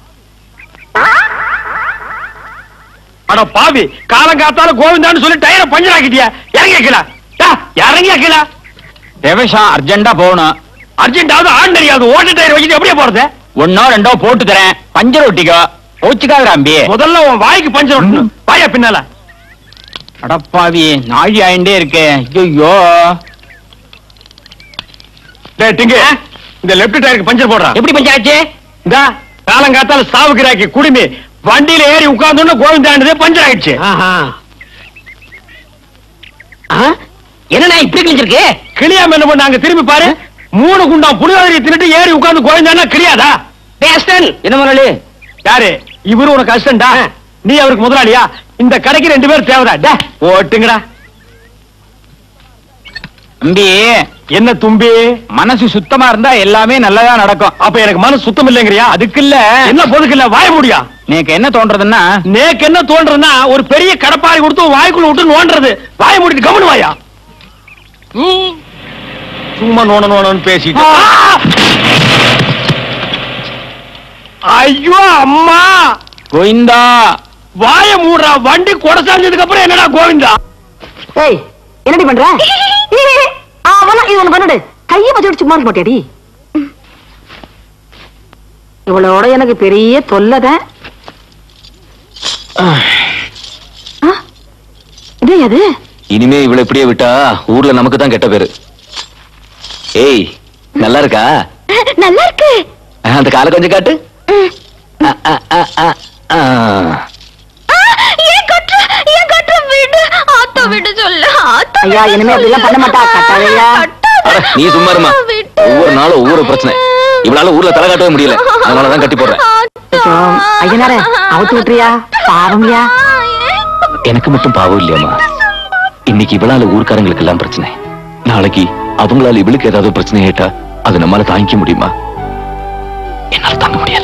அட பாவி காலங்காத்தால கோவிந்தான்னு சொல்லி டயரை பஞ்சர் ஆக்கிட்டியா இறங்கி வைக்கல இறங்கி வைக்கல ரமேஷா அர்ஜென்டா போகணும் அர்ஜென்டாவது ஆண் தெரியாது ஓட்ட டயர் வச்சுட்டு எப்படியே போறது ஒன்னோ ரெண்டோ போட்டு தரேன் பஞ்சர் ஒட்டிக்கோ போச்சுக்காத அம்பி முதல்ல உன் வாய்க்கு பஞ்சர் ஒட்டணும் வாயா பின்னால அடப்பாவி நாழி ஆயிண்டே இருக்கே ஐயோ டேய் டிங்கு இந்த லெஃப்ட் டயருக்கு பஞ்சர் போடுறான் எப்படி பஞ்சர் ஆச்சு இந்த காலங்காத்தால சாவுக்கிறாக்கி குடுமி வண்டியில ஏறி உட்கார்ந்தோன்னு கோவிந்தாண்டதே பஞ்சர் ஆயிடுச்சு என்னண்ணா இப்படி கிழிஞ்சிருக்கு கிளியாம என்ன பண்ணாங்க திரும்பி பாரு மூணு குண்டாம் புளியோதரி தின்னுட்டு ஏறி உட்கார்ந்து கோவிந்தாண்டா கிளியாதா என்ன முதலாளி யாரு இவரு உனக்கு அசிஸ்டண்டா நீ அவருக்கு முதலாளியா இந்த கடைக்கு ரெண்டு பேர் தேவைடா டே ஓட்டுங்கடா அம்பி என்ன தும்பி மனசு சுத்தமா இருந்தா எல்லாமே நல்லதா நடக்கும் அப்ப எனக்கு மனசு சுத்தம் இல்லைங்கறியா அதுக்கு இல்ல என்ன பொதுக்கு இல்ல வாய முடியா நேக்கு என்ன தோன்றதுன்னா நேக்கு என்ன தோன்றதுன்னா ஒரு பெரிய கடப்பாரி கொடுத்து வாய்க்குள்ள விட்டு நோண்டுறது வாய மூடிட்டு கம்முனு வாயா சும்மா நோண நோணன்னு பேசிட்டு ஐயோ அம்மா கோவிந்தா வாய மூடுறா வண்டி கொடசாஞ்சதுக்கு அப்புறம் என்னடா கோவிந்தா ஏய் என்னடி பண்ற அவனா இது ஒண்ணு பண்ணுடு கையை வச்சுட்டு சும்மா இருக்க மாட்டியாடி இவளோட எனக்கு பெரிய தொல்லதான் இதே அது இனிமே இவளை இப்படியே விட்டா ஊர்ல நமக்கு தான் கெட்ட பேரு ஏய் நல்லா இருக்கா நல்லா இருக்கு அந்த காலை கொஞ்சம் காட்டு அ, அ, அ, அ, ஆ. ஆ, ஏன் கட்டுற ஏன் கட்டுற விடு ஆத்தா விடு சொல்லு ஆத்தா ஐயா விடு இனிமே அப்படிலாம் பண்ண மாட்டா கட்டாதையா அட, நீ சும்மா இருமா ஒவ்வொரு நாளும் ஒவ்வொரு பிரச்சனை இவளால ஊர்ல தலை காட்டவே முடியல அதனாலதான் கட்டி போடுறேன் ஐயனாரே அவுத்து விட்டுறியா பாவம்யா எனக்கு மட்டும் பாவம் இல்லையாமா இன்னைக்கு இவளால ஊர்க்காரங்களுக்கு எல்லாம் பிரச்சனை நாளைக்கு அவங்களால இவளுக்கு ஏதாவது பிரச்சனை ஏட்டா அது நம்மால தாங்கிக்க முடியுமா என்னால தாங்க முடியல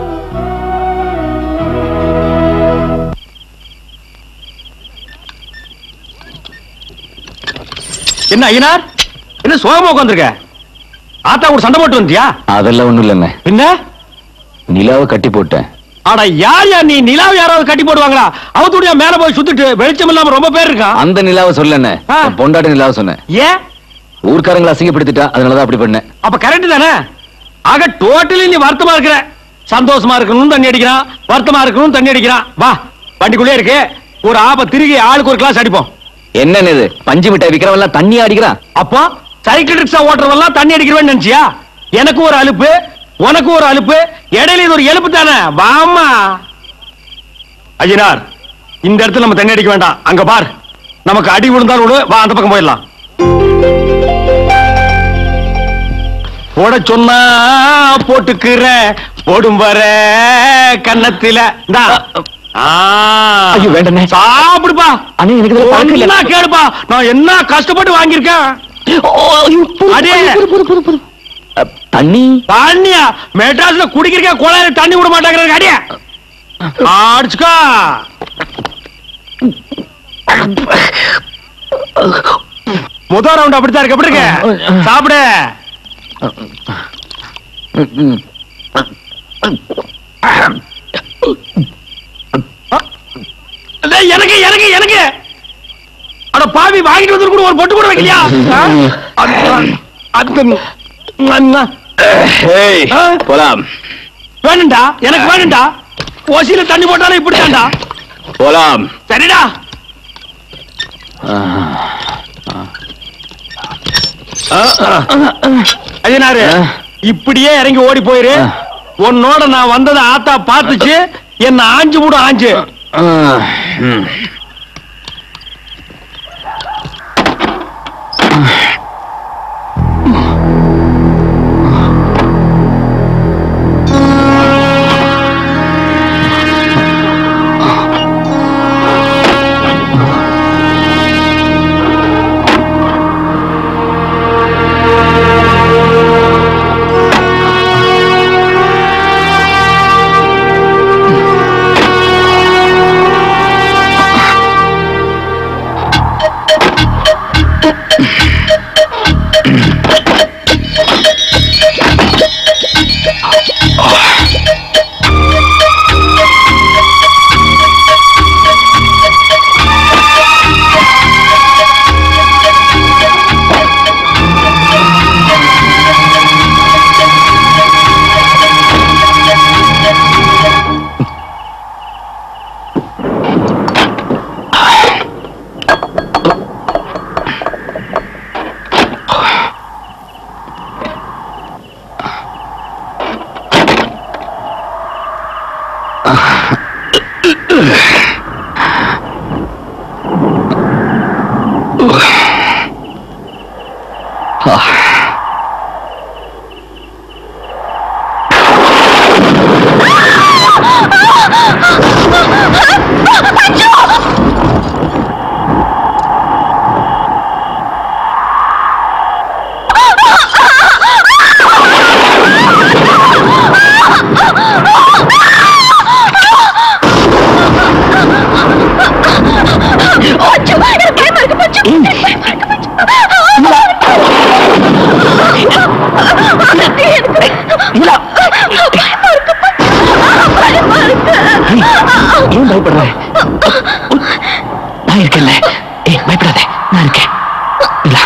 என்ன ஐயனார் என்ன சோகமா உட்காந்துருக்க ஆத்தா ஒரு சண்டை போட்டு வந்தியா அதெல்லாம் ஒண்ணும் இல்லைங்க என்ன நிலாவை கட்டி போட்டேன் அட யார் யார் நீ நிலாவை யாராவது கட்டி போடுவாங்களா அவத்துடைய மேல போய் சுத்திட்டு வெளிச்சம் இல்லாம ரொம்ப பேர் இருக்கான் அந்த நிலாவை சொல்லண்ணே ஆ. பொண்டாட்டி நிலாவை சொன்னேன் ஏன் ஊர்க்காரங்களை அசிங்கப்படுத்திட்டா அதனாலதான் அப்படி பண்ணேன் அப்ப கரெக்ட் தானே ஆக டோட்டலி நீ வருத்தமா இருக்கிற சந்தோஷமா இருக்கணும் தண்ணி அடிக்கிறான் வருத்தமா இருக்கணும் தண்ணி அடிக்கிறான் வா வண்டிக்குள்ளே இருக்கு ஒரு ஆப திருகி ஆளுக்கு ஒரு கிளாஸ் அடிப்போம் என்னன்னு இது பஞ்சு மிட்டாய் விக்கிறவெல்லாம் தண்ணி அடிக்கிறான் அப்போ சைக்கிள் ரிக்ஷா ஓட்டுறவெல்லாம் தண்ணி அடிக்கிறவன் நினைச்சியா எனக்கு ஒரு அலுப்பு உனக்கு ஒரு அலுப்பு இடையில இது ஒரு எழுப்பு தானே வாமா ஐயனார் இந்த இடத்துல நம்ம தண்ணி அடிக்க வேண்டாம் அங்க பார் நமக்கு அடி விழுந்தாலும் விடு வா அந்த பக்கம் போயிடலாம் போட சொன்னா போட்டுக்கிற போடும் வர கன்னத்தில இந்தா. ஆ. ஐயோ, வேண்டாண்ணே. சாப்பிடுப்பா அண்ணே, எனக்கு இதுல பழக்கம் இல்ல. ஒண்ணா கேளுப்பா நான் என்ன கஷ்டப்பட்டு வாங்கியிருக்கேன் அடே அ, தண்ணி தண்ணியா மெட்ராஸ்ல குடிக்கிறக்க குழாயில தண்ணி விட மாட்டாங்க அடியா அடிச்சுக்கா முதல் ரவுண்ட் அப்படித்தான் இருக்கு எப்படி இருக்கு சாப்பிடு டேய், எனக்கு எனக்கு எனக்கு அட பாவி வாங்கிட்டு வந்து கூட ஒரு பொட்டு கூட வைக்கலையா ஆ? அது- அது அண்ணா. ஏய், ஆ? போலாம் வேணும்டா எனக்கு வேணும்டா ஓசியில தண்ணி போட்டாலும் இப்படித்தான்டா போலாம் சரிடா ஐயனாரு ஆ. இப்படியே இறங்கி ஓடி போயிரு ஆ. உன்னோட நான் வந்ததை ஆத்தா பார்த்துச்சு என்ன ஆஞ்சு மூடு ஆஞ்சு ஆ, ம். ஆ ஏன் பயப்படுற நான் இருக்கேன்ல ஏய் பயப்படாத நான் இருக்கேன் இல்ல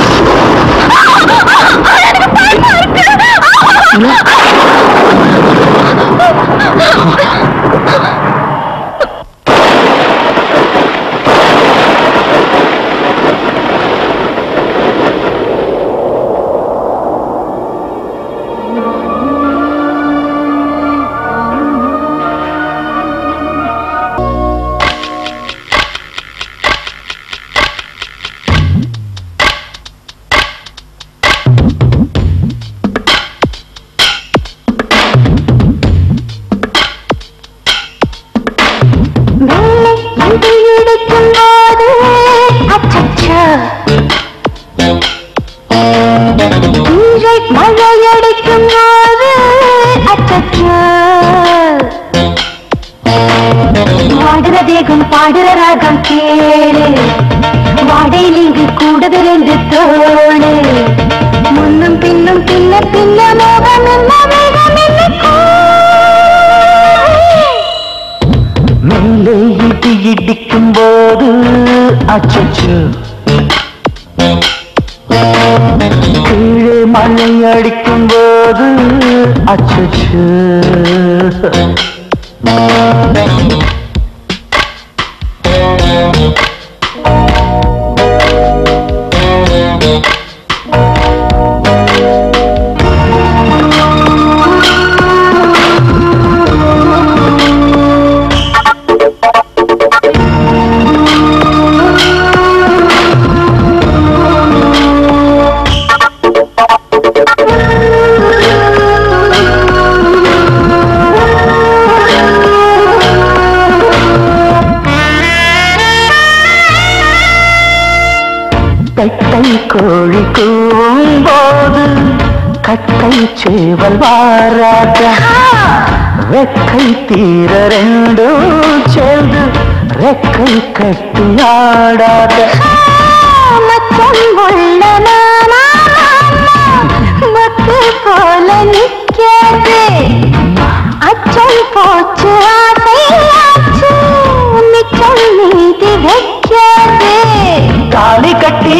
இடிக்கும் போது அச்சச்சோ கீழே மழை அடிக்கும் போது அச்சச்சோ வாடுற தேகம் பாடுற ராகம் கேளு வாடையில் இங்கு கூடது ரெண்டு தோணு முன்னும் பின்னும் பின்ன பின்ன மோகம் என்ன வேகம் என்ன மேலே இடி இடிக்கும் போது அச்சச்சோ கீழே மழை அடிக்கும் போது அச்சச்சோ கட்டை கோழி கூம்போது கட்டை சேவல் வாராத ரெக்கை தீர ரெண்டும் சேர்ந்து ரெக்கை கட்டி ஆடாத மச்சம் உள்ள மக்கு போல நிற்கிறது அச்சம் போச்சு ஆசையாச்சு மிச்சம் மீதி வைக்கிறது தாலி கட்டி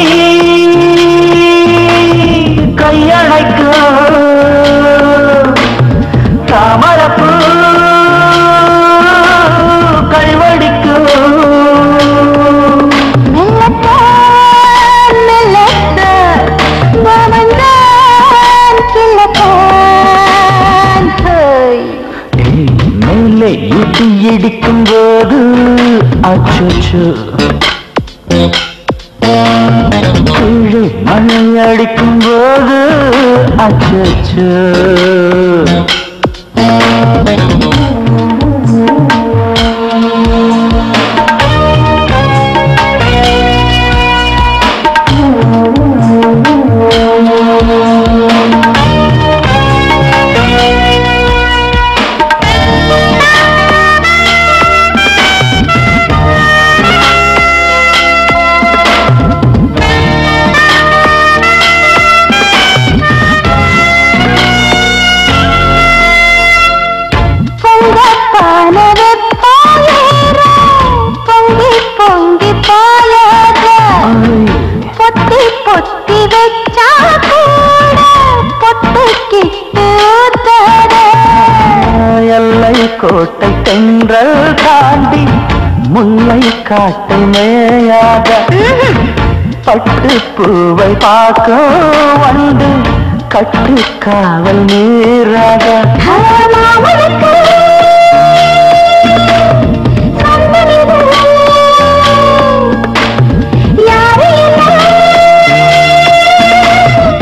கையணைக்கும் தாமரப்பூ கைவடிக்கும் மெல்லத்தான் மெல்லத்தான் மாமன்தான் கிள்ளத்தான் ஹோய் ஏய், மேலே இடி இடிக்கும் போது அச்சோ கீழே மழை அடிக்கும் போது அச்சோ பொங்கப்பான வெப்பாயேற பொங்கி பொங்கி பாயாத பொத்தி பொத்தி வச்சா கூட பொட்டு கிட்டு ஊத்தாத எல்லை கோட்டை தென்றல் தாண்டி முல்லை காட்டை மேயாக பட்டு பூவை பார்க்கும் வந்து கட்டு காவல் நீராக மாமனுக்கு யாரு என்ன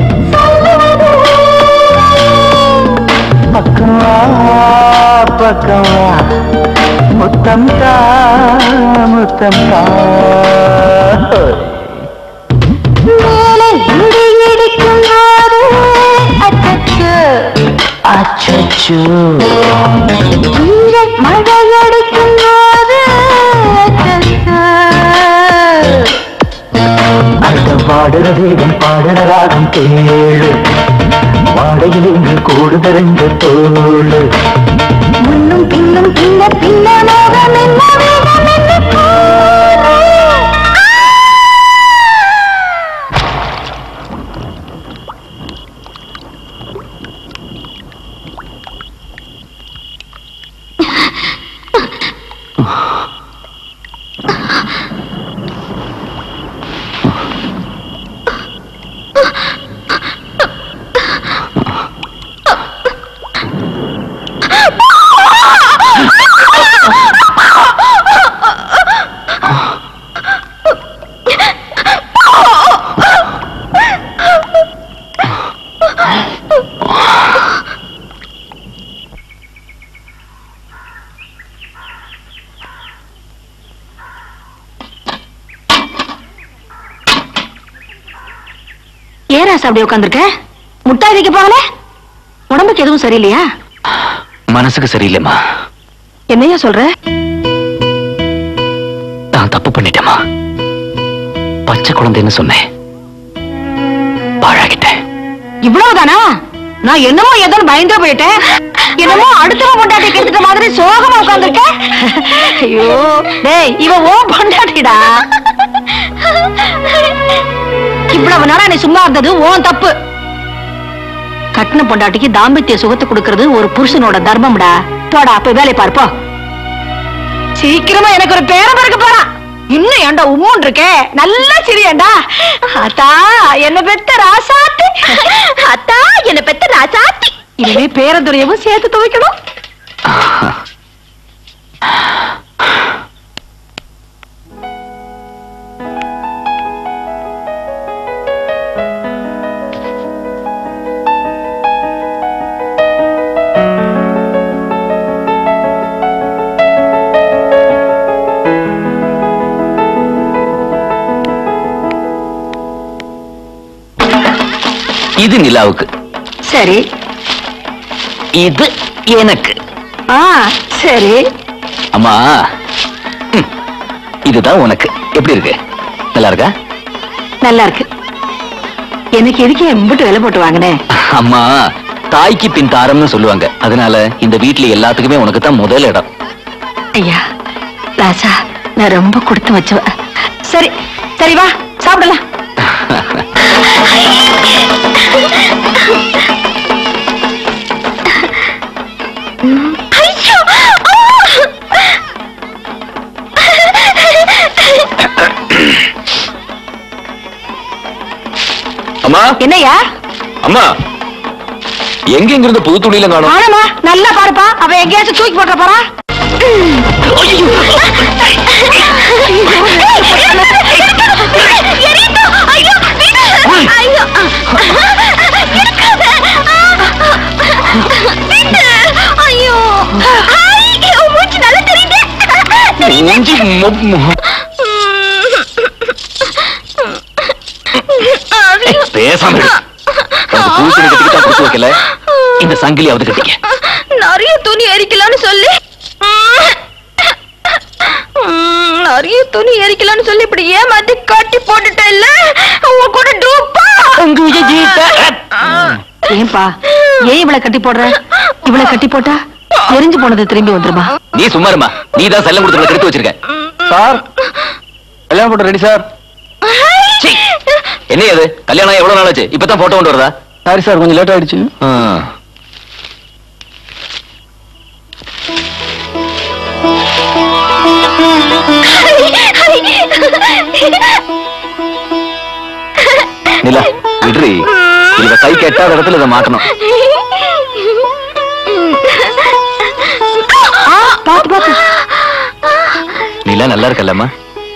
முத்தம் தான் மேலே இடி இடிக்கும் போது அச்சச்சோ அச்சச்சோ இங்கே மழை அடிக்கும் போது அச்சச்சோ அந்த பாடுற வேகம் பாடுற ராகம் கேளு வாடையில் இங்கு கூடுத ரெண்டு தோளு முன்னும் பின்னும் பின்ன பின்ன மோகம் என்ன வேகம் என்ன போது ஏன் ராசா அப்படி உட்காந்துருக்க முட்டாய் வைக்க போகல உடம்புக்கு எதுவும் சரியில்லையா மனசுக்கு சரியில்லைம்மா என்னையா சொல்ற நான் தப்பு பண்ணிட்டேம்மா பச்சை குழந்தைன்னு சொன்னேன் பாழாகிட்டேன் இவ்வளவுதானா நான் என்னமோ ஏதோ பயந்தே போயிட்டேன் என்னமோ அடுத்தவன் பொண்டாட்டி கெடுத்துட்ட மாதிரி சோகமா உட்கார்ந்திருக்க ஐயோ டேய் இவ ஓ பொண்டாட்டிடா இவ்வளவு நேரம் நீ சும்மா இருந்தது ஓன் தப்பு கட்டின பொண்டாட்டிக்கு தாம்பத்திய சுகத்தை கொடுக்கறது ஒரு புருஷனோட தர்மம்டா போடா போய் வேலை பாரு போ சீக்கிரமா எனக்கு ஒரு பேரம் பிறக்க போறான் இன்னும் ஏன்டா உம்முன் இருக்கே நல்லா சிரியண்டா அத்தா என்ன பெத்த ராசாத்தி அத்தா என்ன பெத்த ராசாத்தி இனிமே பேரதுரையவும் சேர்த்து துவைக்கணும் இது நிலாவுக்கு சரி இது எனக்கு ஆ சரி அம்மா ம், இதுதான் உனக்கு எப்படி இருக்கு நல்லா இருக்கா நல்லா இருக்கு எனக்கு எதுக்கு எம்பிட்டு விலை போட்டு வாங்கினேன் அம்மா தாய்க்கு பின் தாரம்னு சொல்லுவாங்க அதனால இந்த வீட்ல எல்லாத்துக்குமே உனக்கு தான் முதல் இடம் ஐயா ராசா நான் ரொம்ப கொடுத்து வச்சுவ சரி சரி வா சாப்பிடலாம் ஐயோ அம்மா என்னய்யா அம்மா எங்க எங்க இருந்து புது துணியில காணும் ஆனமா நல்லா பாருப்பா அவ எங்கேயாச்சும் தூக்கி போட்ட போறா ஐயோ ஐயோ மூச்சு நல்லா தெரியுது மூஞ்சி மொ- மொ- ஏய், பேசாம இரு. உனக்கு புது துணி கட்டிக்கிட்டா கொடுத்து வைக்கல இந்த சங்கிலியாவது கட்டிக்க நிறைய துணி எரிக்கலாம்னு சொல்லி ம், நிறைய துணி எரிக்கலாம்னு சொல்லி இப்படி ஏமாத்தி கட்டி போட்டுட்டேன் இல்ல உங்க கூட டூப்பா ஏன்பா ஏன் இவளை கட்டி போடுற இவளை கட்டி போட்டா எரிஞ்சு போனது திரும்பி வந்துருமா நீ சும்மா இருமா நீ தான் செல்லம் கொடுத்து கெடுத்து வச்சிருக்க சார் கல்யாணம் போட்டோ ரெடி சார் சீ, என்ன அது கல்யாணம் எவ்வளவு நாள் ஆச்சு இப்பதான் போட்டோ கொண்டு வரதா சாரி சார் கொஞ்சம் லேட் ஆயிடுச்சு ஆ. நிலா விட்ரி இவ கை கெட்டாத இடத்துல இதை மாட்டணும் பாத்து பாத்து நிலா நல்லா இருக்கல்லம்மா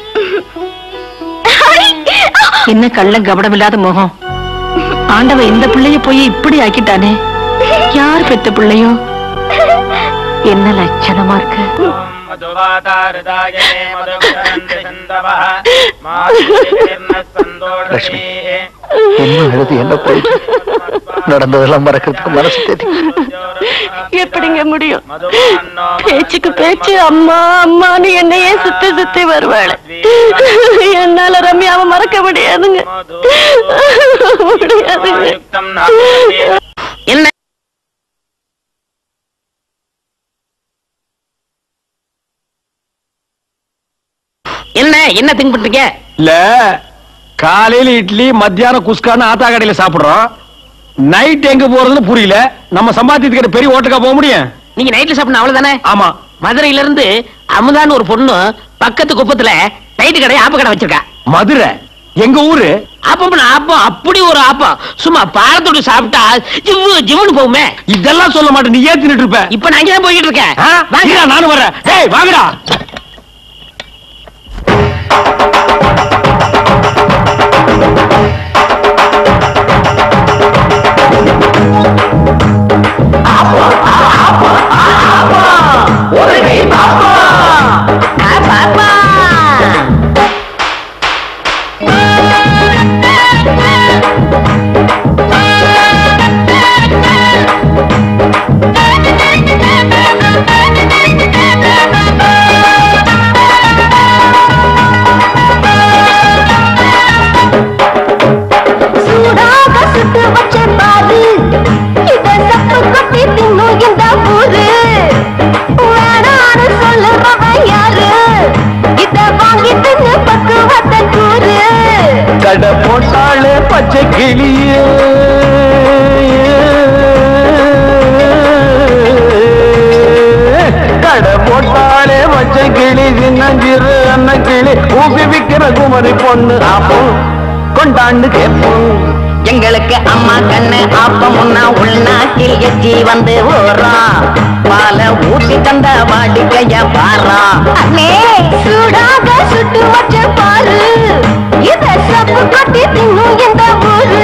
என்ன கள்ள கபடம் இல்லாத முகம் ஆண்டவ இந்த பிள்ளைய போய் இப்படி ஆக்கிட்டானே யார் பெத்த பிள்ளையோ என்ன லட்சணமா இருக்கு மதுவாதாரதாயனே மதுகரந்தி சந்தவः மாதுரிர்ன சந்தோஷமே என்ன அழுது என்ன போயிட்டு நடந்ததெல்லாம் மறக்கிறதுக்கு மனசு தெரியும் எப்படிங்க முடியும் பேச்சுக்கு பேச்சு அம்மா அம்மான்னு என்னையே சுத்தி சுத்தி வருவாள் என்னால ரம்யாவை மறக்க முடியாதுங்க முடியாதுங்க என்ன என்ன என்ன திங்க் பண்றீங்க இல்ல காலையில இட்லி மத்தியானம் குஸ்கான்னு ஆத்தா கடையில சாப்பிடுறோம் நைட் எங்க போறதுன்னு புரியல நம்ம சம்பாத்தியத்துக்கு பெரிய ஓட்டுக்கா போக முடியும் நீங்க நைட்ல சாப்பிடணும் அவ்வளவுதானே ஆமா மதுரையில இருந்து அமுதான்னு ஒரு பொண்ணு பக்கத்து குப்பத்துல நைட்டு கடை ஆப்ப கடை வச்சிருக்கா மதுரை எங்க ஊரு ஆப்பம் ஆப்பம் அப்படி ஒரு ஆப்பம் சும்மா பாலத்தோடு சாப்பிட்டா ஜிவ்வு ஜிவ்னு போகுமே இதெல்லாம் சொல்ல மாட்டேன் நீ ஏன் தின்னுட்டு இருப்ப இப்ப நான் இங்கதான் போய்கிட்டு இருக்கேன் ஆ? இருடா, நானும் வரேன் டேய் வாங்கடா சூடாக சுட்டு வச்ச பாரு இத சப்பு கொட்டி தின்னும் இந்த ஊரு வேணான்னு சொல்லுறவன் யாரு இத வாங்கி தின்னு பக்குவத்தை கூறு கடை போட்டாளே பச்சை கிளியே கடை போட்டாளே பச்சை கிளி சின்னஞ்சிறு அன்ன கிளி ஊசி விக்கிற குமரி பொண்ணு அப்போ கொண்டாண்டு கேட்போம் எங்களுக்கு அம்மா கண்ணு ஆப்பம் முன்னா உள்நாட்டில் எச்சி வந்து ஓரா பால ஊட்டி தந்த வாடிக்கைய பாரா அண்ணே சூடாக சுட்டு வச்ச பாரு இத சப்பு கொட்டி தின்னும் இந்த ஊரு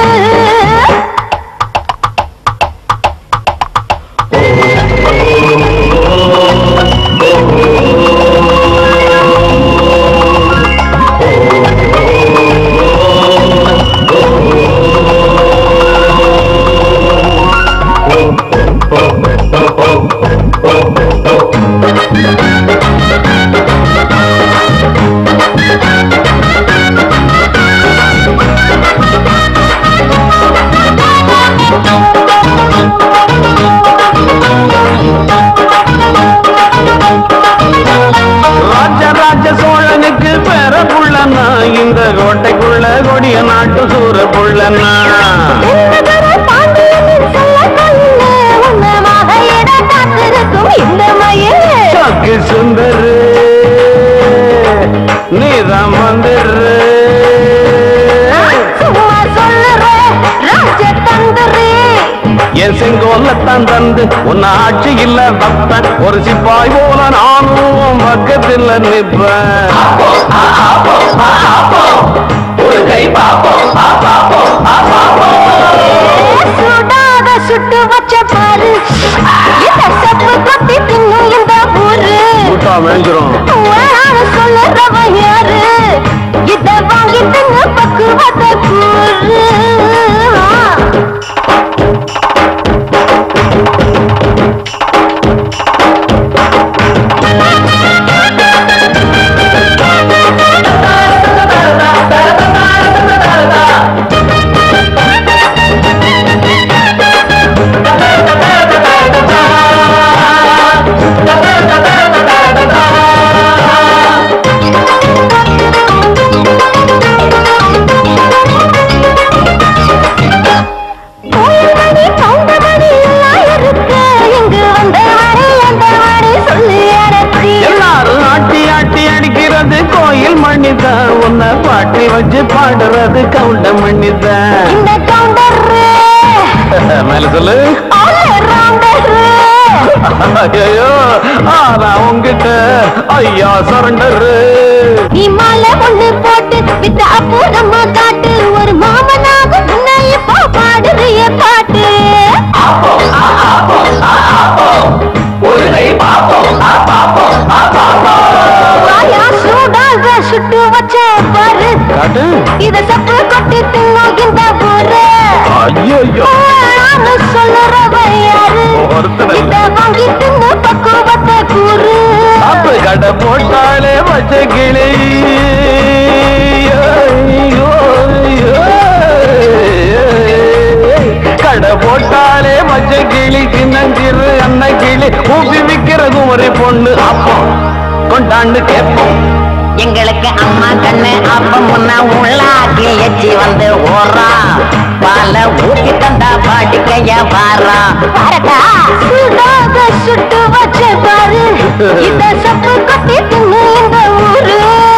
ராஜராஜ சோழனுக்கு பெற புள்ளனா இந்த கோட்டைக்குள்ள கொடிய நாட்டு சூர புள்ளனா என்னதொரு பாண்டியனின் செல்ல கண்ணு, உன்னை மகையிட காத்திருக்கும் இந்த மயில். சக்கு சுந்தரு நீதான் வந்துரு சும்மா சொல்லுறேன், ராஜதந்திரி. என் செங்கோலத்தான் தந்து உன்னை ஆட்சி இல்ல தப்ப ஒரு சிப்பாய் போல நானும் உன் பக்கத்தில் நிற்பேன் ஒரு கை சுடாத சுட்டு வச்ச பாரு இத சப்பு கொத்தி தின்னும் இந்த ஊரு முட்டா மேஞ்சிரும் வேணான்னு சொல்லுறவன் யாரு இத வாங்கி தின்னு பக்குவத்தை கூறு கோயில்மணி, கவுண்டமணி எல்லாம் இருக்கு. இங்கு வந்தவனே, வந்தவனே சொல்லி அடத்தி. எல்லாரும் ஆட்டி ஆட்டி அடிக்கிறது கோயில் மண்ணிதான் உன்னை பாட்டி வச்சு பாடுறது கவுண்ட மண்ணிதான் இந்த கவுண்டரு, மேல சொல்லு ஆல்ரவுண்டரு. ஐயோ ஆனா உங்கிட்ட ஐயா சரண்டரு நீ மாலை ஒண்ணு போட்டு வித்த அப்புறமா காட்டு ஒரு மாமனாக உன்னை இப்போ பாடுறிய பாட்டு ஒரு கை பாப்போம் பக்குவத்தை கூறு அப்ப கடை போட்டாலே பச்சை கிளி ஐயோ, ஐயோ. கடை போட்டாலே பச்சை கிளி சின்னஞ்சிறு அன்ன கிளி ஊசி விக்கிறது ஒரு பொண்ணு அப்போ கொண்டாண்டு கேட்போம் எங்களுக்கு அம்மா கண்ணு அப்ப முன்ன உள்ளாக்கி எச்சி வந்து ஓடுறா பால ஊத்தி தந்தா பாட்டிக்கைய வாரா பாரதா சுடாத சுட்டு வச்ச பாரு இந்த சப்பு கொட்டி தின்னு இந்த ஊரு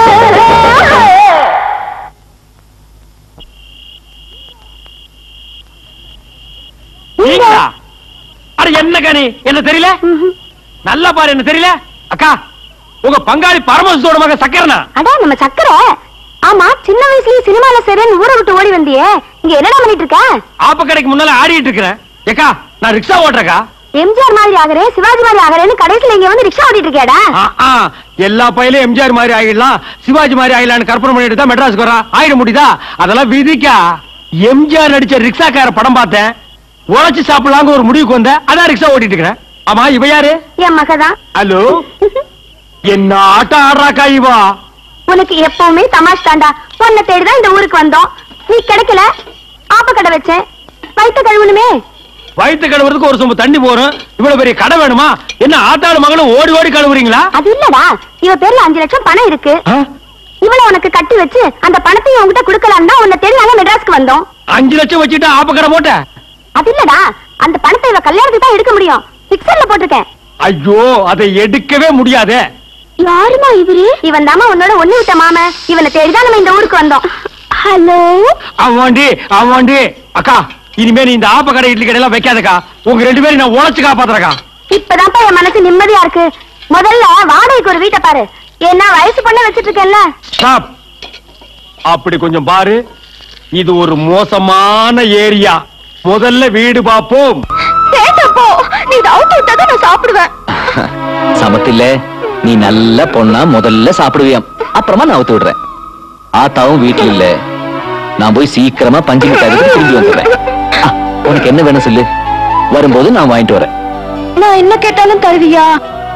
நீங்களா அட என்ன கனி என்ன தெரியல நல்லா பாரு என்ன தெரியல அக்கா உங்க பங்காளி பரமசுத்தோட மகன் சக்கரனா அடா நம்ம சக்கரை ஆமா சின்ன வயசுலயே சினிமால சரின்னு ஊரை விட்டு ஓடி வந்தியே இங்க என்னடா பண்ணிட்டு இருக்க ஆப்ப கடைக்கு முன்னால ஆடிட்டு இருக்கிறேன் ஏக்கா நான் ரிக்ஷா ஓட்டுறக்கா எம்ஜிஆர் மாதிரி ஆகுறேன் சிவாஜி மாதிரி ஆகுறேன்னு கடைசியில இங்க வந்து ரிக்ஷா ஓட்டிட்டு இருக்கேடா ஆ, ஆ, எல்லா பையிலும் எம்ஜிஆர் மாதிரி ஆயிடலாம் சிவாஜி மாதிரி ஆயிடலாம்னு கற்பனை பண்ணிட்டு தான் மெட்ராஸ்க்கு வரா ஆயிட முடியுதா அதெல்லாம் விதிக்கா எம்ஜிஆர் நடிச்ச ரிக்ஷாக்கார படம் பார்த்தேன் உழைச்சு சாப்பிடலாங்க ஒரு முடிவுக்கு வந்தேன் அதான் ரிக்ஷா ஓட்டிட்டு இருக்கிறேன் ஆமா இவ யாரு என் மகதான் ஹலோ என்ன ஆட்டம் ஆடுறாக்கா இவா உனக்கு எப்பவுமே தமாஷ் தாண்டா உன்னை தேடிதான் இந்த ஊருக்கு வந்தோம் நீ கிடைக்கல ஆப்ப கடை வச்சேன் வயித்த கழுவணுமே வயிற்று கழுவுறதுக்கு ஒரு சொம்பு தண்ணி போறோம் இவ்வளவு பெரிய கடை வேணுமா என்ன ஆத்தாடு மகளும் ஓடி ஓடி கழுவுறீங்களா அது இல்லடா இவ பேர்ல அஞ்சு லட்சம் பணம் இருக்கு இவள உனக்கு கட்டி வச்சு அந்த பணத்தையும் உன்கிட்ட கொடுக்கலாம் தான் உன்னை தேடி நாங்க மெட்ராஸ்க்கு வந்தோம் அஞ்சு லட்சம் வச்சுட்டு ஆப்ப கடை போட்ட அது இல்லடா அந்த பணத்தை இவ கல்யாணத்துக்கு தான் எடுக்க முடியும் பிக்சர்ல போட்டிருக்கேன் ஐயோ அதை எடுக்கவே முடியாதே யாருமா இவரு இவன் தாமா உன்னோட ஒண்ணு விட்ட மாம இவனை தேடிதான் நம்ம இந்த ஊருக்கு வந்தோம் ஹலோ அவன்டி அவன்டி அக்கா இனிமே நீ இந்த ஆப்ப கடை இட்லி கடையெல்லாம் வைக்காதக்கா உங்க ரெண்டு பேரும் நான் உழைச்சு காப்பாத்துறக்கா இப்பதான்ப்பா என் மனசு நிம்மதியா இருக்கு முதல்ல வாடகைக்கு ஒரு வீட்டை பாரு ஏன்னா வயசு பொண்ண வச்சிட்டு இருக்கேன்ல ஸ்டாப் அப்படி கொஞ்சம் பாரு இது ஒரு மோசமான ஏரியா முதல்ல வீடு பாப்போம் கேட்டப்போ நீ இதை அவுத்து விட்டாதான் நான் சாப்பிடுவேன் சமத்தில்ல நீ நல்ல பொண்ணா முதல்ல சாப்பிடுவியாம் அப்புறமா நான் அவுத்து விடுறேன் ஆத்தாவும் வீட்டுல இல்ல நான் போய் சீக்கிரமா பஞ்சு மிட்டாய்க்கு திரும்பி வந்துடுறேன் ஆ, உனக்கு என்ன வேணும் சொல்லு வரும்போது நான் வாங்கிட்டு வரேன் நான் என்ன கேட்டாலும் தருவியா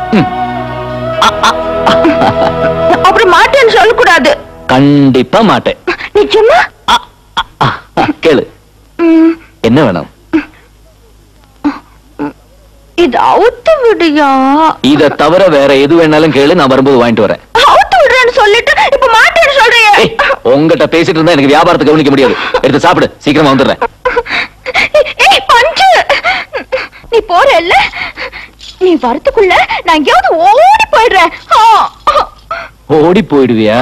அப்படி மாட்டேன்னு சொல்லக்கூடாது கண்டிப்பா மாட்டேன் நிஜமா ஆ, கேளு என்ன வேணும் இது அவுத்து விடுயா இத தவிர வேற எது வேணாலும் கேளு நான் வரும்போது வாங்கிட்டு வரேன் அவுத்து விடுறேன்னு சொல்லிட்டு இப்ப மாட்டேன்னு சொல்றியே ஏய், உங்ககிட்ட பேசிட்டு இருந்தா எனக்கு வியாபாரத்தை கவனிக்க முடியாது எடுத்து சாப்பிடு சீக்கிரமா வந்துடுறேன் ஏய் பஞ்சு நீ போறல்ல நீ வரதுக்குள்ள நான் எங்கேயாவது ஓடி போயிடுறேன் ஆ, ஆ. ஓடி போயிடுவியா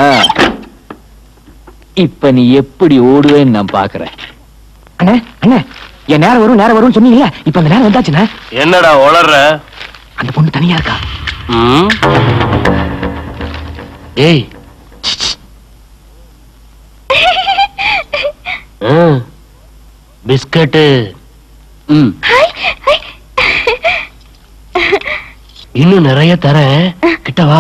இப்ப நீ எப்படி ஓடுவேன்னு நான் பாக்குறேன் அண்ணே அண்ணே என் நேரம் வரும் நேரம் வரும்னு சொன்னீங்கல்ல இப்ப அந்த நேரம் வந்தாச்சுண்ணே என்னடா உளர்ற அந்த பொண்ணு தனியா இருக்கா ம்? ஏய் ம். பிஸ்கட்டு ம் இன்னும் நிறைய தரேன் கிட்ட வா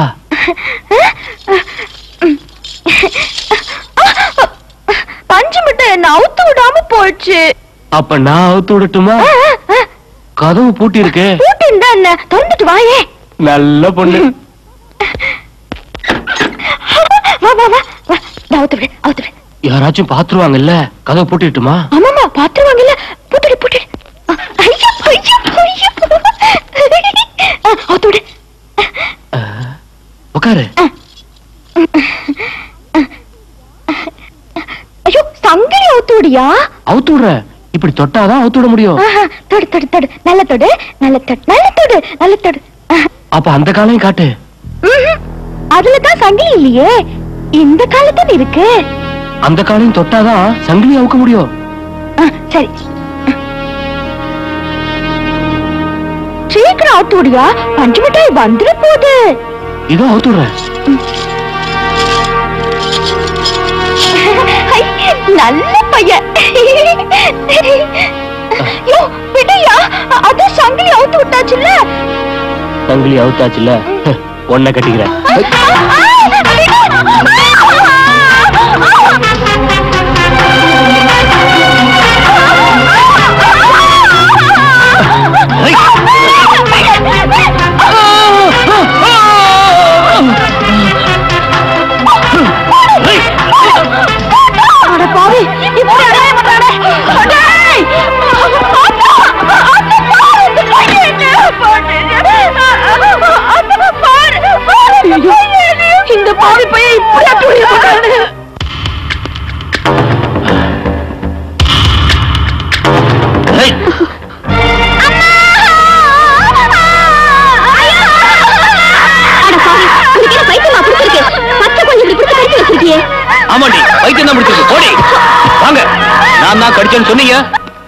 பஞ்சு மிட்டாய் என்ன அவுத்து விடாம போயிடுச்சு அப்ப நான் அவுத்து விடட்டுமா கதவு பூட்டி இருக்கே பூட்டின்னு என்ன திறந்துட்டு வாயே நல்ல பொண்ணு வா வா வா வா நான் அவுத்து விடு அவுத்து விடு யாராச்சும் பாத்துருவாங்கல்ல கதவு பூட்டிட்டுமா ஆமாமா பாத்துருவாங்கல்ல பூட்டிடு பூட்டிடு ஐயோ ஐயோ ஐயோ ஆ, அவுத்து விடு உட்காரு ஐயோ சங்கிலி அவுத்து விடியா அவுத்து விடுற இப்படி தொட்டாதான் அவுத்து விட முடியும் ஆஹா, தொடு தொடு தொடு நல்ல தொடு நல்ல தொடு நல்ல தொடு நல்ல தொடு ஆஹா, அப்ப அந்த காலையும் காட்டு ம்ஹும். அதுல தான் சங்கிலி இல்லையே இந்த காலத்துல இருக்கு அந்த காலையும் தொட்டாதான் சங்கிலி அவுக்க முடியும் ஆ, சரி சீக்கிரம் அவுத்து விடியா பஞ்சு மிட்டாய் வந்துட போகுது இதோ அவுத்து விடுறேன் ஐ, நல்ல பையன் யோ விடையா அது சங்கிலி அவுத்து விட்டாச்சுல்ல சங்கிலி அவுத்தாச்சுல ஒன்ன கட்டிக்கிறேன் அட பாவி, உனக்கு என்ன பைத்தியமா பிடிச்சிருக்கு? பச்சை கொஞ்சம் இப்படி பிடிச்சு கடிச்சு வச்சிருக்கியே. ஆமாண்டி வைத்தியம் தான் முடிச்சிருக்கு போடி வாங்க நான் தான் கடிச்சேன்னு சொன்னீங்க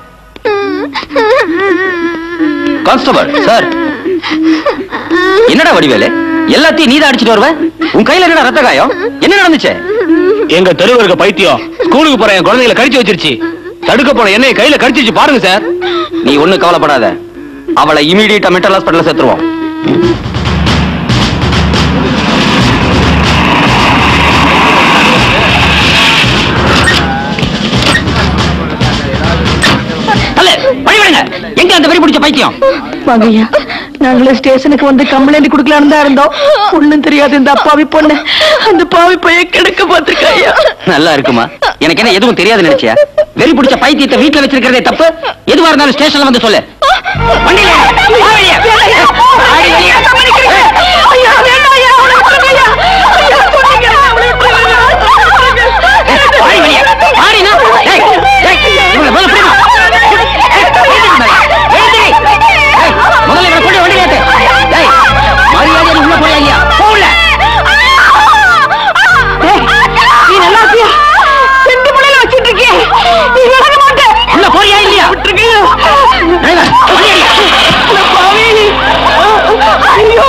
கான்ஸ்டபிள் சார் என்னடா வடிவேலு எல்லாத்தையும் நீதான் அடிச்சிட்டு வருவ உன் கையில என்னடா ரத்த காயம் என்ன நடந்துச்சு எங்க தெருவு இருக்க பைத்தியம் ஸ்கூலுக்கு போற என் குழந்தைகளை கடிச்சு வச்சிருச்சு தடுக்க போன என்னைய கையில கடிச்சிருச்சு பாருங்க சார் நீ ஒண்ணு கவலைப்படாத அவளை இமீடியட்டா மென்டல் ஹாஸ்பிட்டல்ல சேர்த்துருவோம் தள்ளு, வழி விடுங்க. எங்க அந்த வெறி பிடிச்ச பைத்தியம் வாங்கய்யா நாங்களே ஸ்டேஷனுக்கு வந்து கம்ப்ளைண்ட் கொடுக்கலான்னு தான் இருந்தோம் ஒண்ணும் தெரியாது இந்த அப்பாவி பொண்ணு அந்த பாவி பைய கிடக்க பார்த்திருக்காயா நல்லா இருக்குமா எனக்கு என்ன எதுவும் தெரியாது நினைச்சியா வெறி பிடிச்ச பைத்தியத்தை வீட்டுல வச்சிருக்கிறதே தப்பு எதுவா இருந்தாலும் ஸ்டேஷன்ல வந்து சொல்லு வண்டியில ஏறு. வா வெளியே. ஆடி வெளியே. ஐயா வேண்டாம் ஐயா அவளை விட்டுருங்கய்யா ஐயா சொன்னீங்க அவளை விட்டுருங்க ஆடி வெளியே. ஆடினா. ஏய், ஏய், இவனை முதல்ல பிடிமா. ஏய், எழுந்திரு மேல. எழுந்திரு. ஏய், முதல்ல இவனை கொண்டு வண்டியில ஏத்து. ஏய், மரியாதையா நீ உள்ள போறியா இல்லையா? போ உள்ள. ஏய், நீ நல்லா இருக்கியா ரெண்டு பிள்ளைல வச்சிட்டு இருக்கியே நீ விலக மாட்டே உள்ள போறியா இல்லையா? விட்டுருக்கீங்க டிரைவர், வண்டி அடி. பாவி ஐயோ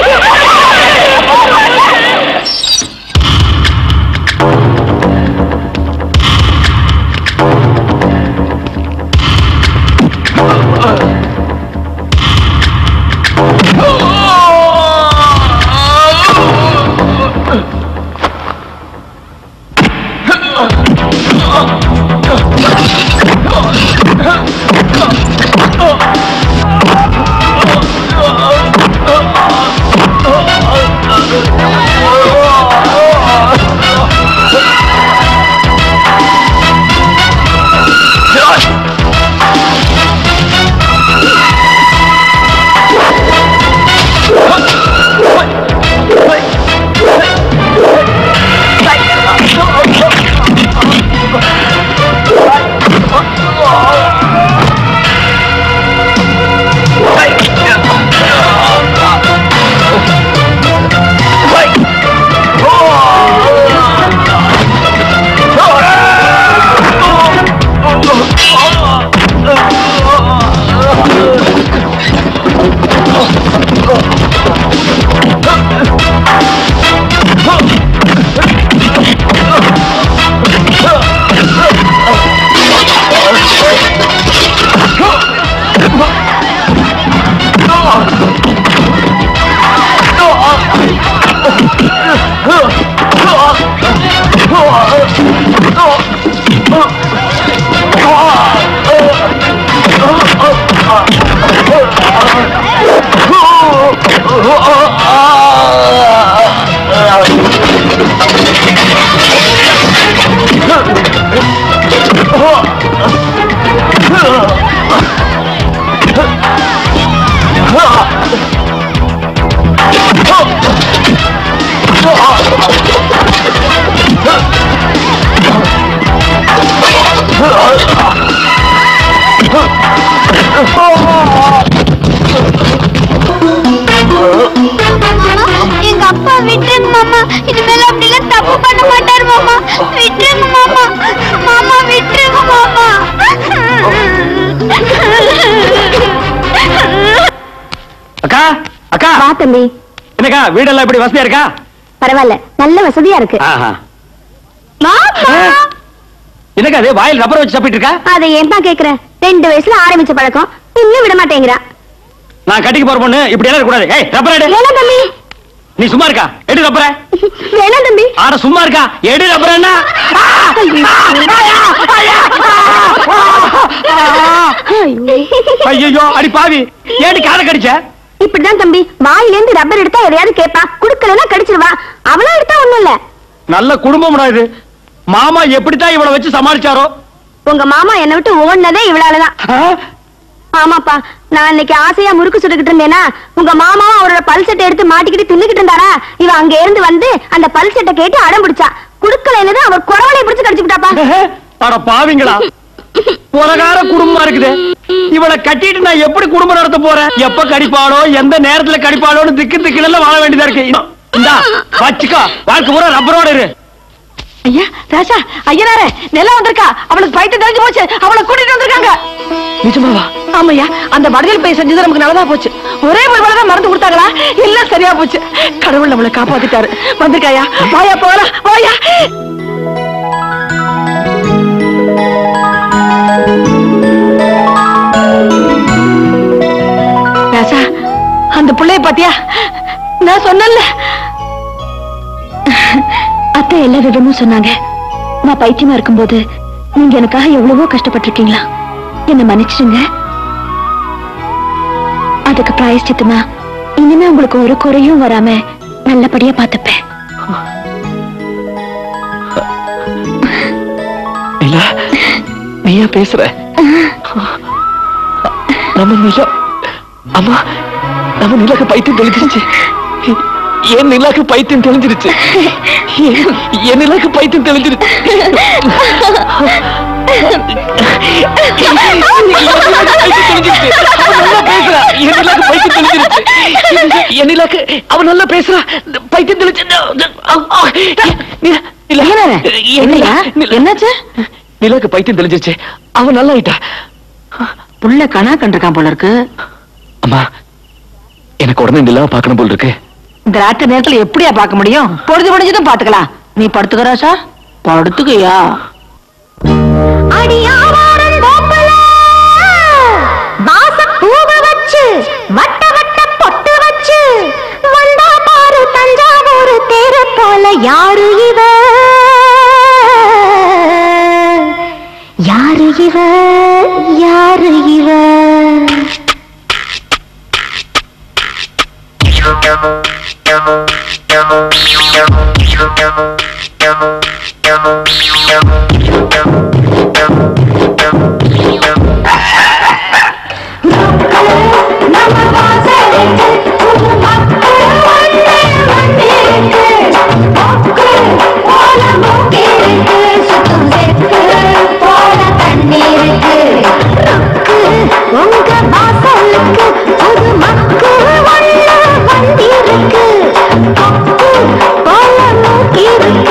எங்க அப்பா விட்டுருங்க மாமா இனிமேல் அப்படிலாம் தப்பு பண்ண மாட்டாரு மாமா விட்டுருங்க மாமா மாமா விட்டுருங்க மாமா அக்கா அக்கா வா தம்பி என்னக்கா வீடெல்லாம் இப்படி வசதியா இருக்கா பரவாயில்ல நல்ல வசதியா இருக்கு ஆஹா. மாமா என்னக்கா அது வாயில் ரப்பர் வச்சு சாப்பிட்டு இருக்கா அதை ஏன்பா கேக்குற ரெண்டு வயசுல ஆரம்பிச்ச பழக்கம் இன்னும் விட மாட்டேங்கிறா நான் கட்டிக்க போற பொண்ணு இப்படி எல்லாம் கூடாது ஏய் ரப்பர் எடு வேணாம் தம்பி நீ சும்மா இருக்கா எடு ரப்பர வேணாம் தம்பி ஆட சும்மா இருக்கா எடு ரப்பர் என்ன ஐயோ அடி பாவி ஏடி காதை கடிச்ச இப்படிதான் தம்பி வாயில இருந்து ரப்பர் எடுத்தா எதையாவது கேப்பா குடுக்கலன்னா கடிச்சிருவா அவளா எடுத்தா ஒண்ணும் இல்ல நல்ல குடும்பம்டா இது மாமா எப்படித்தான் இவளை வச்சு சமாளிச்சாரோ உங்க மாமா என்னை விட்டு ஓடினதே இவளாலதான் ஆமாப்பா நான் இன்னைக்கு ஆசையா முறுக்கு சுட்டுக்கிட்டு இருந்தேனா உங்க மாமாவும் அவரோட பல் செட்டை எடுத்து மாட்டிக்கிட்டு தின்னுக்கிட்டு இருந்தாரா இவ அங்க இருந்து வந்து அந்த பல் செட்டை கேட்டு அடம் பிடிச்சா குடுக்கலைன்னு அவர் குறவலை பிடிச்சு கடிச்சுக்கிட்டாப்பா அட பாவிங்களா உலகார குடும்பமா இருக்குது இவளை கட்டிட்டு நான் எப்படி குடும்பம் நடத்த போறேன் எப்ப கடிப்பாளோ எந்த நேரத்துல கடிப்பாளோன்னு திக்கு திக்குல வாழ வேண்டியதா இருக்கு இந்தா வச்சுக்கோ வாழ்க்கை பூரா ரப்பரோட இரு ஐயா ராஜா ஐயனாரே நிலம் வந்திருக்கா அவளுக்கு பைத்து தெரிஞ்சு போச்சு அவளை கூட்டிட்டு வந்திருக்காங்க நிஜமாவா ஆமாய்யா அந்த வடதில் போய் செஞ்சது நமக்கு நல்லதா போச்சு ஒரே ஒரு வேலை தான் மறந்து கொடுத்தாங்களா எல்லாம் சரியா போச்சு கடவுள் நம்மளை காப்பாத்திட்டாரு வந்திருக்காயா வாயா போகலாம் வாயா ராசா அந்த பிள்ளைய பாத்தியா நான் சொன்னேன்ல அத்தை எல்லா விவரமும் சொன்னாங்க நான் பைத்தியமா இருக்கும்போது நீங்க எனக்காக எவ்வளவோ கஷ்டப்பட்டிருக்கீங்களா என்ன மன்னிச்சிடுங்க அதுக்கு பிராயஷ்சித்தமா இனிமே உங்களுக்கு ஒரு குறையும் வராம நல்லபடியா பார்த்துப்பேன் நிலா நீயா பேசுற நம்ம நிலா அம்மா நம்ம நிலாக்கு பைத்தியம் தெளிஞ்சிருச்சு என் நிலாக்கு பைத்தியம் தெளிஞ்சிருச்சு என்- என் நிலாக்கு பைத்தியம் தெளிஞ்சிருச்சு என் நிலாக்கு அவன் நல்லா பேசுறா பைத்தியம் தெளிச்சு என்னையா என்னாச்சு நிலாக்கு பைத்தியம் தெளிஞ்சிருச்சு அவன் நல்லா ஆயிட்டா புள்ள கணா கண்டிருக்கான் போல இருக்கு அம்மா எனக்கு உடனே நிலாவை பார்க்கணும் போல் இருக்கு இந்த ராத்திரி நேரத்துல எப்படியா பார்க்க முடியும் பொழுது முடிஞ்சதும் பாத்துக்கலாம் நீ படுத்துக்கிறா சார் படுத்துக்கையா பூவ வச்சு வட்ட வட்ட பொட்டு வச்சு வந்தா பாரு தஞ்சாவூர் தேர போல யாரு இவ யாரு இவ யாரு இவ உங்க வாசலுக்கு ஒரு மக்கு ஒண்ணு வந்திருக்கு கொக்கு போல மூக்கிருக்கு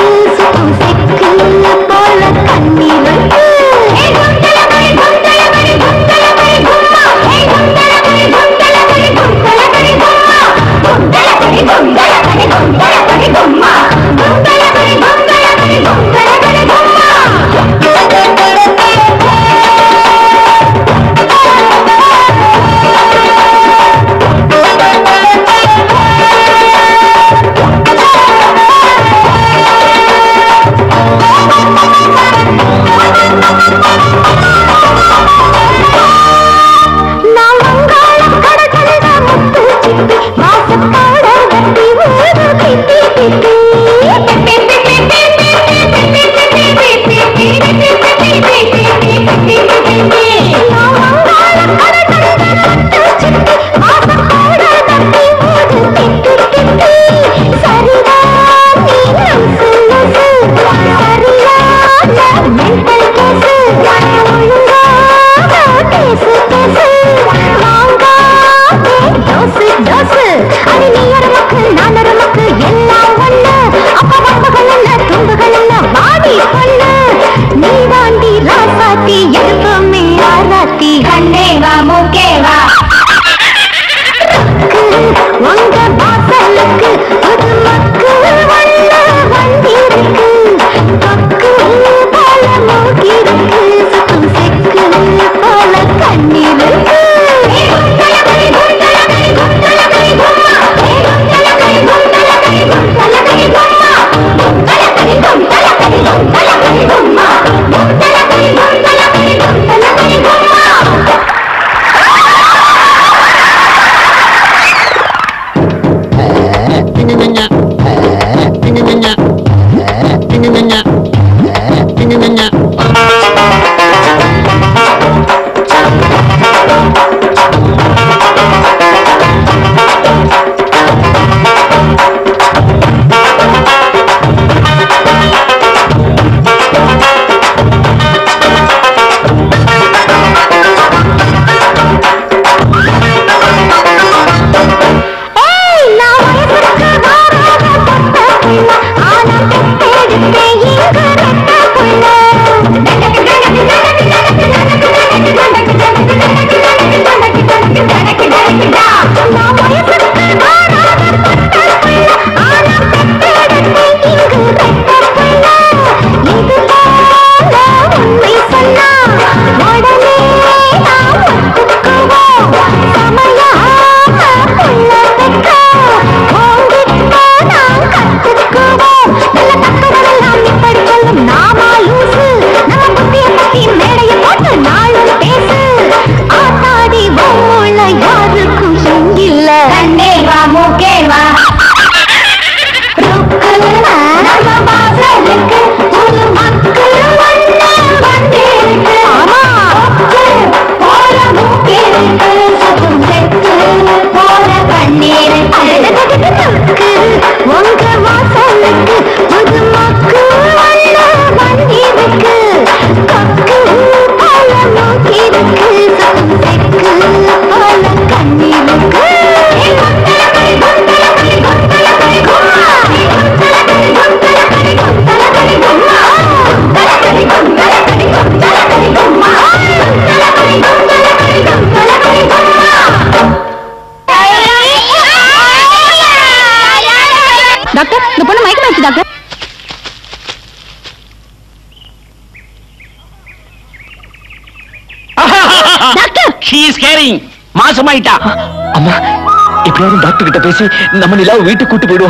ஷீ இஸ் கேரிங் மாசமாயிட்டா அம்மா எப்படியாவது டாக்டர் கிட்ட பேசி நம்ம நிலாவை வீட்டுக்கு கூட்டு போயிடுவோம்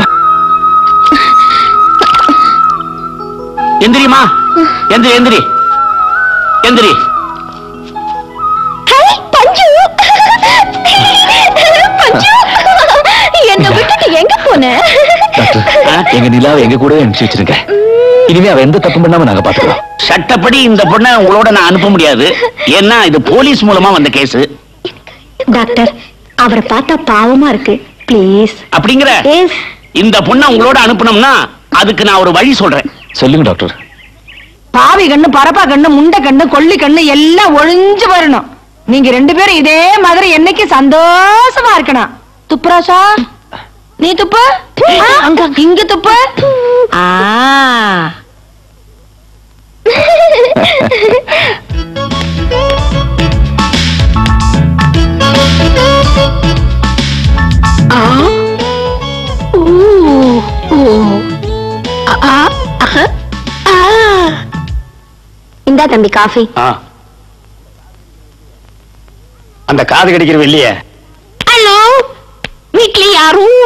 எந்திரிமா எந்திரி எந்திரி எந்திரி பஞ்சு பஞ்சு என்ன விட்டுட்டு எங்க போன டாக்டர் எங்க நிலாவை எங்க கூட அனுப்பிச்சு வச்சிருங்க இனிமே அவ எந்த தப்பும் பண்ணாம நாங்க பாத்துக்கிறோம் சட்டப்படி இந்த பொண்ணை உங்களோட நான் அனுப்ப முடியாது ஏன்னா இது போலீஸ் மூலமா வந்த கேஸ் டாக்டர் அவரை பார்த்தா பாவமா இருக்கு ப்ளீஸ் அப்படிங்கிற இந்த பொண்ணை உங்களோட அனுப்பணும்னா அதுக்கு நான் ஒரு வழி சொல்றேன் சொல்லுங்க டாக்டர் பாவி கண்ணு பரப்பா கண்ணு முண்டை கண்ணு கொள்ளி கண்ணு எல்லாம் ஒழிஞ்சு வரணும் நீங்க ரெண்டு பேரும் இதே மாதிரி என்னைக்கு சந்தோஷமா இருக்கணும் துப்புராசா நீ துப்பு ஆ, அங்க இங்க துப்பு ஆ ஆ ஊ ஊ ஆ அஹ ஆ இந்தா தம்பி காஃபி ஆ. அந்த காது கடிக்கிற வெள்ளிய ஹலோ வீட்ல யாரும்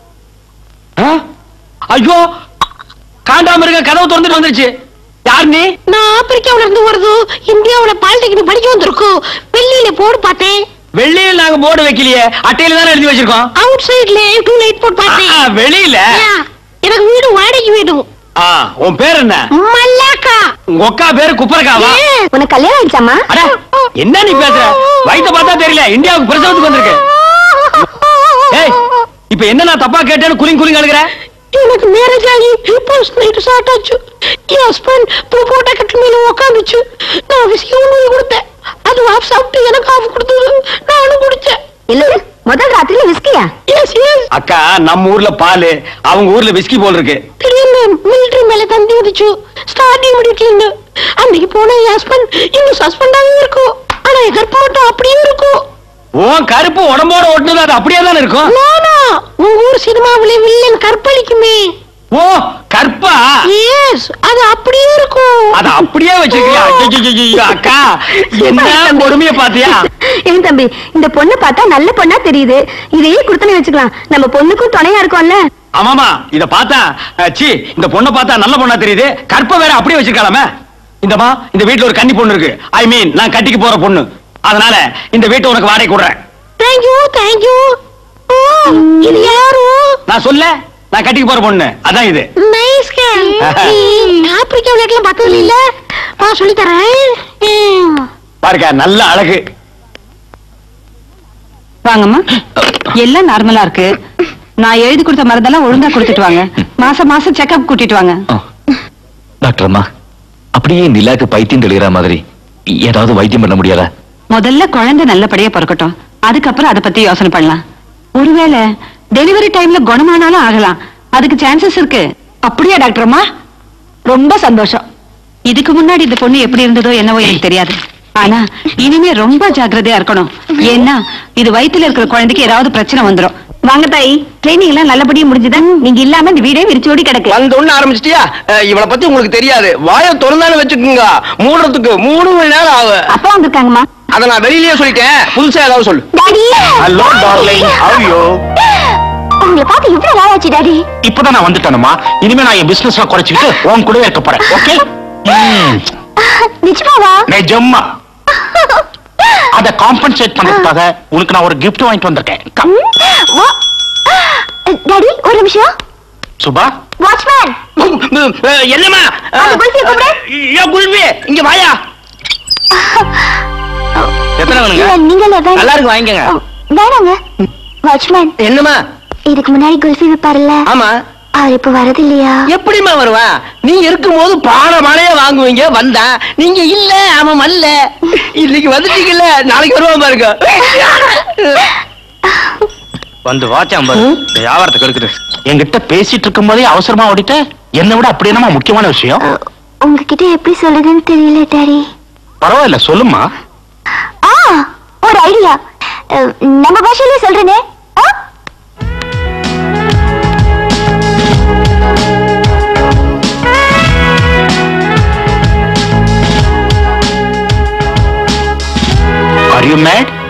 ஐயோ காண்டாம இருக்க கதவு திறந்துட்டு வந்துருச்சு யார் நீ நான் ஆப்பிரிக்காவுல இருந்து வருது இந்தியாவுல பாலிடெக்னிக் படிக்க வந்திருக்கோம் வெள்ளியில போர்டு பார்த்தேன் வெள்ளியில் நாங்க போர்டு வைக்கலையே அட்டையில தானே எழுதி வச்சிருக்கோம் அவுட் சைடுல டூ லைட் போர்டு பார்த்தேன் ஆ, வெளியில யா, எனக்கு வீடு வாடகைக்கு வேணும் ஆ, உன் பேர் என்ன மல்லாக்கா உங்க அக்கா பேரு குப்பரக்காவா உனக்கு கல்யாணம் ஆயிடுச்சாமா அட என்ன நீ பேசுற வயித்த பார்த்தா தெரியல இந்தியாவுக்கு பிரசவத்துக்கு வந்திருக்கு ஏய் இப்ப என்ன நான் தப்பா கேட்டேன்னு குலிங் குலிங் அழுகுற எனக்கு மேரேஜ் ஆகி ஃபர்ஸ்ட் நைட் ஸ்டார்ட் ஆச்சு என் ஹஸ்பண்ட் பூ போட்ட கட்டு மேல உக்காந்துச்சு நான் விஸ்கி ஒண்ணு கொடுத்தேன் அது ஆஃப் சாப்பிட்டு எனக்கு ஆஃப் கொடுத்தது நானும் குடிச்சேன் இல்ல முதல் ராத்திரில விஸ்கியா எஸ் எஸ் அக்கா நம்ம ஊர்ல பால் அவங்க ஊர்ல விஸ்கி போல் இருக்கு திடீர்னு மிலிட்டரி மேல தந்தி வந்துச்சு ஸ்டார்டிங் முடிக்கலன்னு அன்னைக்கு போன என் ஹஸ்பண்ட் இன்னும் சஸ்பெண்டாவே இருக்கும் ஆனா என் கற்பு மட்டும் அப்படியே இருக்கும் உன் கருப்பு உடம்போட ஒட்டுனது அது அப்படியே தானே இருக்கும் நானா உங்க ஊர் சினிமாவிலே வில்லன் கற்பழிக்குமே ஓ கற்பா எஸ் அது அப்படியே இருக்கும் அத அப்படியே வச்சிருக்கியா ஐயையையையோ, அக்கா என்ன கொடுமைய பாத்தியா ஏன் தம்பி இந்த பொண்ணு பார்த்தா நல்ல பொண்ணா தெரியுது இதையே கொடுத்தனே வச்சுக்கலாம் நம்ம பொண்ணுக்கும் துணையா இருக்கும்ல ஆமாமா இத பார்த்தா அஹ், சீ இந்த பொண்ணை பார்த்தா நல்ல பொண்ணா தெரியுது கற்ப வேற அப்படியே வச்சிருக்கலாமே இந்தமா இந்த வீட்ல ஒரு கன்னி பொண்ணு இருக்கு ஐ மீன் நான் கட்டிக்கு போற பொண்ணு அதனால இந்த வீட்டை உனக்கு வாடகை கொடுறேன் தேங்க்யூ தேங்க்யூ இது யாரு நான் சொல்ல நான் கட்டிக்கு போற பொண்ணு அதான் இது நைஸ் கேர்ள் ஆப்பிரிக்கா விளையாட்டுலாம் பார்த்தது இல்ல நான் சொல்லி தரேன் பாருங்க நல்ல அழகு வாங்கம்மா எல்லாம் நார்மலா இருக்கு நான் எழுதி கொடுத்த மருந்தெல்லாம் ஒழுங்கா கொடுத்துட்டு வாங்க மாசம் மாசம் செக்கப் கூட்டிட்டு வாங்க டாக்டர் அம்மா அப்படியே நிலாக்கு பைத்தியம் தெளிகிற மாதிரி ஏதாவது வைத்தியம் பண்ண முடியாதா முதல்ல குழந்தை நல்லபடியா பிறக்கட்டும் அதுக்கப்புறம் அதை பத்தி யோசனை பண்ணலாம் ஒருவேளை டெலிவரி டைம்ல குணமானாலும் ஆகலாம் அதுக்கு சான்சஸ் இருக்கு அப்படியா டாக்டர் அம்மா ரொம்ப சந்தோஷம் இதுக்கு முன்னாடி இந்த பொண்ணு எப்படி இருந்ததோ என்னவோ எனக்கு தெரியாது ஆனா இனிமே ரொம்ப ஜாக்கிரதையா இருக்கணும் ஏன்னா இது வயித்துல இருக்கிற குழந்தைக்கு ஏதாவது பிரச்சனை வந்துரும் வாங்க தாய் ட்ரைனிங் எல்லாம் நல்லபடியா முடிஞ்சுதா நீங்க இல்லாம இந்த வீடே விரிச்சோடி கிடக்கு வந்து ஒண்ணு ஆரம்பிச்சிட்டியா இவளை பத்தி உங்களுக்கு தெரியாது வாய திறந்தாலும் வச்சுக்கோங்க மூடுறதுக்கு மூணு மணி நேரம் ஆகும் அப்பா வந்திருக்காங்கம்மா அத நான் வெளியிலேயே சொல்லிட்டேன் புதுசா ஏதாவது சொல்லு டாடி ஹலோ டார்லிங் ஹவ் உங்களை பார்த்து இவ்வளவு நாள் ஆச்சு டாடி இப்பதான் நான் வந்துட்டேனுமா இனிமே நான் என் பிசினஸ் குறைச்சிக்கிட்டு உன் கூடவே இருக்க போறேன் ஓகே நிஜமாவா நிஜம்மா அத காம்பன்சேட் பண்றதுக்காக உனக்கு நான் ஒரு gift வாங்கிட்டு வந்திருக்கேன் Come. டாடி ஒரு நிமிஷம் சுபா வாட்ச்மேன் என்னமா அந்த குல்ஃபியை கூப்பிடு. ஏன் குல்வி இங்க வாயா எத்தனை வேணுங்க நீங்க நல்லா இருக்கு வாங்கிக்கங்க வேணாங்க வாட்ச்மேன் என்னமா இதுக்கு முன்னாடி குல்ஃபி விப்பாருல்ல ஆமா அவர் இப்ப வரது இல்லையா எப்படிமா வருவான் நீங்க இருக்கும்போது பாட மாலையே வாங்குவீங்க வந்தா நீங்க இல்ல அவன் அல்ல இன்னைக்கு வந்துட்டீங்கல்ல நாளைக்கு வருவான் பாருங்க வந்து வாச்சாம் பாரு இந்த வியாபாரத்தை கெடுக்குது என்கிட்ட பேசிட்டு இருக்கும் போதே அவசரமா ஓடிட்ட என்னை விட அப்படி என்னமா முக்கியமான விஷயம் உங்ககிட்ட எப்படி சொல்றதுன்னு தெரியல டாடி பரவாயில்ல சொல்லுமா ஆ ஒரு ஐடியா நம்ம பாஷையிலே சொல்றேனே ஆ? ஆர் யூ மேட்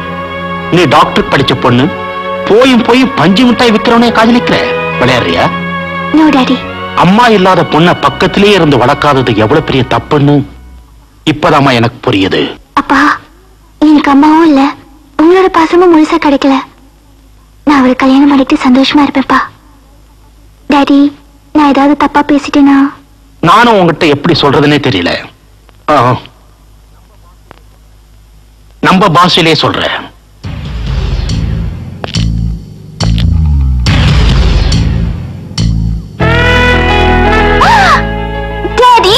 நீ டாக்டர் படிச்ச பொண்ணு போயும் போய் பஞ்சு மிட்டாய் விக்கிறவனே காதலிக்கிற விளையாடுறியா நோ டாடி அம்மா இல்லாத பொண்ண பக்கத்திலேயே இருந்து வளர்க்காதது எவ்வளவு பெரிய தப்புன்னு இப்பதாம்மா எனக்கு புரியுது அப்பா எனக்கு அம்மாவும் இல்ல உங்களோட பாசமும் முழுசா கிடைக்கல நான் அவரை கல்யாணம் பண்ணிட்டு சந்தோஷமா இருப்பேன்ப்பா டாடி நான் ஏதாவது தப்பா பேசிட்டேனா நானும் உங்ககிட்ட எப்படி சொல்றதுன்னே தெரியல ஆ. நம்ம பாஷையிலே சொல்றேன் டாடி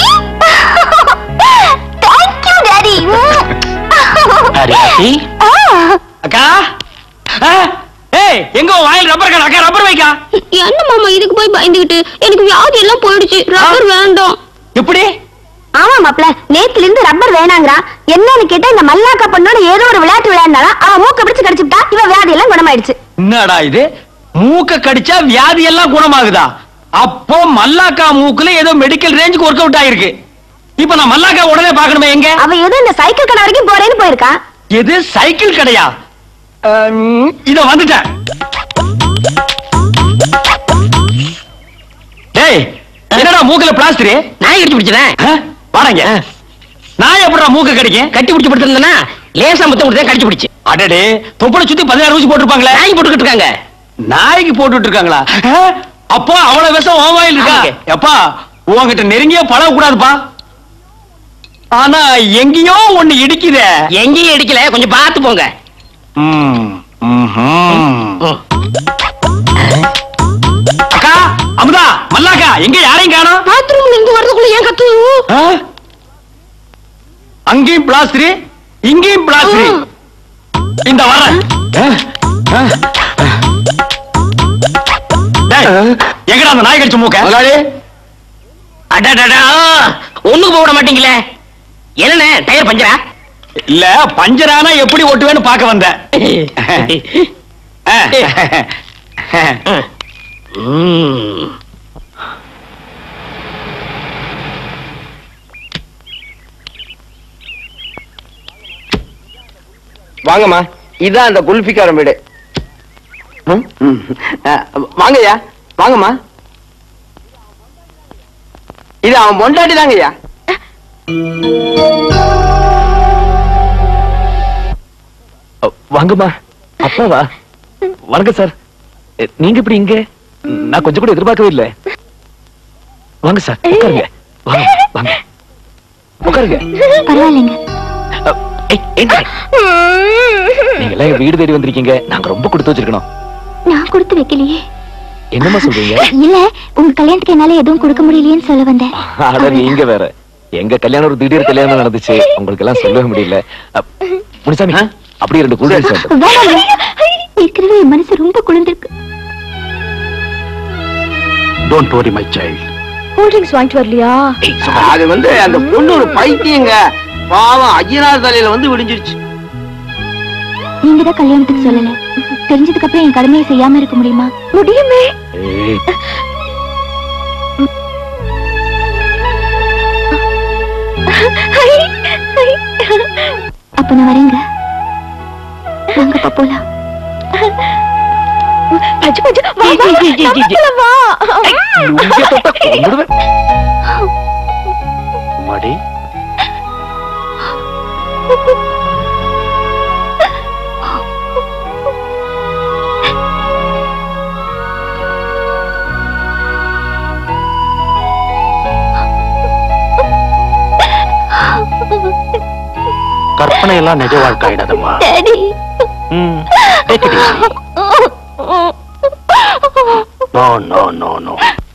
தேங்க் யூ டாடி ஹரியாத்தி அக்கா ஆ, ஏய் எங்க உன் வாயில் ரப்பர் கடை அக்கா ரப்பர் வைக்கா என்ன மாமா இதுக்கு போய் பயந்துகிட்டு எனக்கு வியாதி எல்லாம் போயிடுச்சு ரப்பர் வேண்டாம் எப்படி ஆமா மாப்ள நேத்துல இருந்து ரப்பர் வேணாங்கிறா என்னன்னு கேட்டா இந்த மல்லாக்கா பொண்ணோட ஏதோ ஒரு விளையாட்டு விளையாண்டாலும் அவன் மூக்க பிடிச்சு கடிச்சுட்டா இவ வியாதி எல்லாம் குணமாயிடுச்சு என்னடா இது மூக்க கடிச்சா வியாதி எல்லாம் குணமாகுதா அப்போ மல்லாக்கா மூக்குல ஏதோ மெடிக்கல் ரேஞ்சுக்கு ஒர்க் அவுட் ஆயிருக்கு இப்ப நான் மல்லாக்கா உடனே பார்க்கணுமே எங்க அவ ஏதோ இந்த சைக்கிள் கடை வரைக்கும் போறேன்னு போயிருக்கா எது சைக்கிள் கடையா அம், இதோ வந்துட்டேன் டேய் என்னடா மூக்குல பிளாஸ்டர் நாய் கடிச்சு பிடிச்சதேன் வாடங்க நான் எப்படிடா மூக்க கடிக்கும் கட்டி பிடிச்சு படுத்திருந்தேன்னா லேசா முத்தம் கொடுத்தேன் கடிச்சு பிடிச்சு அடடே தொப்புளை சுத்தி பதினாறு ஊசி போட்டிருப்பாங்களே நாய் போட்டுக்கிட்டு இருக்காங்க நாய்க்கு போட்டுட்டு இருக்காங்களா ஆ? அப்போ அவ்வளவு விஷம் ஓவாயில் இருக்கா ஆமாங்க. எப்பா உன்கிட்ட நெருங்கிய பழக கூடாதுப்பா ஆனா எங்கேயோ ஒண்ணு இடிக்குதே எங்கேயும் அடிக்கல கொஞ்சம் பார்த்து போங்க ம், ம்ஹும். அக்கா அமுதா மல்லாக்கா எங்க யாரையும் காணோம் பாத்ரூம்ல இருந்து வரதுக்குள்ள ஏன் கத்து ஆ? அங்கேயும் பிளாஸ்டர் இங்கேயும் பிளாஸ்டர் இந்த வரேன் ஆ? ஆ? டேய், எங்கடா அந்த நாய் கடிச்ச மூக்க அடடடா ஒண்ணுக்கு போக விட மாட்டீங்களே என்னண்ணே டயர் பஞ்சரா இல்ல பஞ்சரானா எப்படி ஓட்டுவேன்னு பார்க்க வந்தேன் ம். வாங்கம்மா இதான் அந்த குல்ஃபிக்காரன் வீடு ம், ம். அஹ், வாங்கய்யா வாங்கம்மா இது அவன் பொண்டாட்டி தாங்கய்யா வாங்கம்மா அப்பாவா வணக்கம் சார் எ, நீங்க இப்படி இங்க நான் கொஞ்சம் கூட எதிர்பார்க்கவே இல்லை வாங்க சார் உட்காருங்க வாங்க வாங்க உட்காருங்க பரவாயில்லைங்க அ, ஏய், ஏங்க, நீங்க எல்லாம் எங்க வீடு தேடி வந்திருக்கீங்க நாங்க ரொம்ப கொடுத்து வச்சிருக்கணும் நான் கொடுத்து வைக்கலையே என்னம்மா சொல்றீங்க இல்ல உங்க கல்யாணத்துக்கு என்னால எதுவும் கொடுக்க முடியலையேன்னு சொல்ல வந்தேன் அட நீங்க வேற எங்க கல்யாணம் ஒரு திடீர் கல்யாணம் நடந்துச்சு உங்களுக்கு எல்லாம் சொல்லவே முடியல அ, முனிசாமி அப்படியே ரெண்டு கூல் ட்ரிங்க்ஸ் வேண்டும் வேணாம். ஏற்கனவே என் மனசு ரொம்ப குளிர்ந்திருக்கு don't worry my child cool drinks வாங்கிட்டு வரலையா அது வந்து அந்த பொண்ணு ஒரு பைத்தியங்க பாவம் ஐயனார் தலையில வந்து விடிஞ்சிருச்சு நீங்க தான் கல்யாணத்துக்கு சொல்லல தெரிஞ்சதுக்கு அப்புறம் என் கடமையை செய்யாம இருக்க முடியுமா முடியுமே ஏய், அப்ப நான் வரேங்க வாங்கப்பா போலாம் பஞ்சு பஞ்சு வா, வா, வா, நமக்குள்ள வா. லுங்கிய தொட்டா கொன்னுடுவேன். மடி கற்பனை எல்லாம் நிஜ வாழ்க்கை ஆயிடாதம்மா டாடி ம், take it easy. No, no, no, no.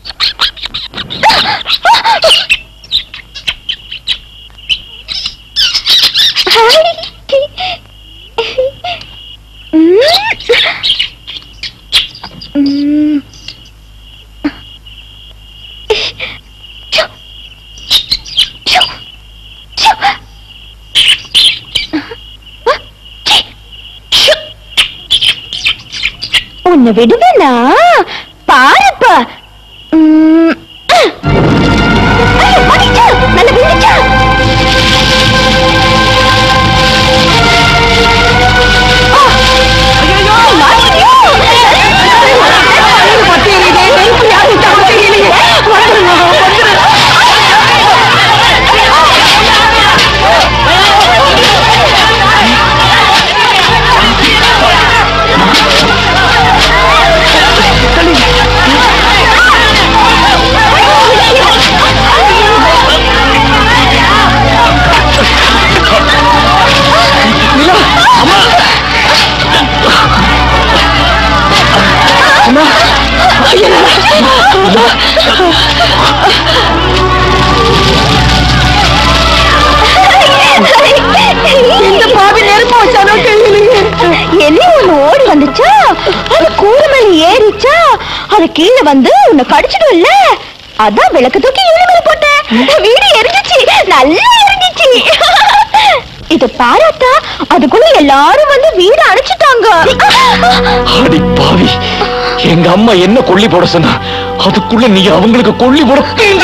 உன்னை விடுவேனா பாருப்ப உம். ஐயோ, மாட்டிக்கிச்சு. நல்ல விழுந்துச்சா? ஆ, இந்த பாவி நெருப்பு வச்சானோ தெரியலையே எலி ஒண்ணு ஓடி வந்துச்சா அது கூரை மேல ஏறிச்சா அது கீழே வந்து உன்னை கடிச்சிடும்ல அதான் விளக்கு தூக்கி இவனு மேல போட்டேன் வீடு எரிஞ்சிச்சு நல்லா எரிஞ்சிச்சு இது பாராட்டா அதுக்குள்ள எல்லாரும் வந்து வீடு அடைச்சிட்டாங்க அடி பாவி எங்க அம்மா என்ன கொல்லி போட சொன்னா அதுக்குள்ள நீ அவங்களுக்கு கொல்லி போட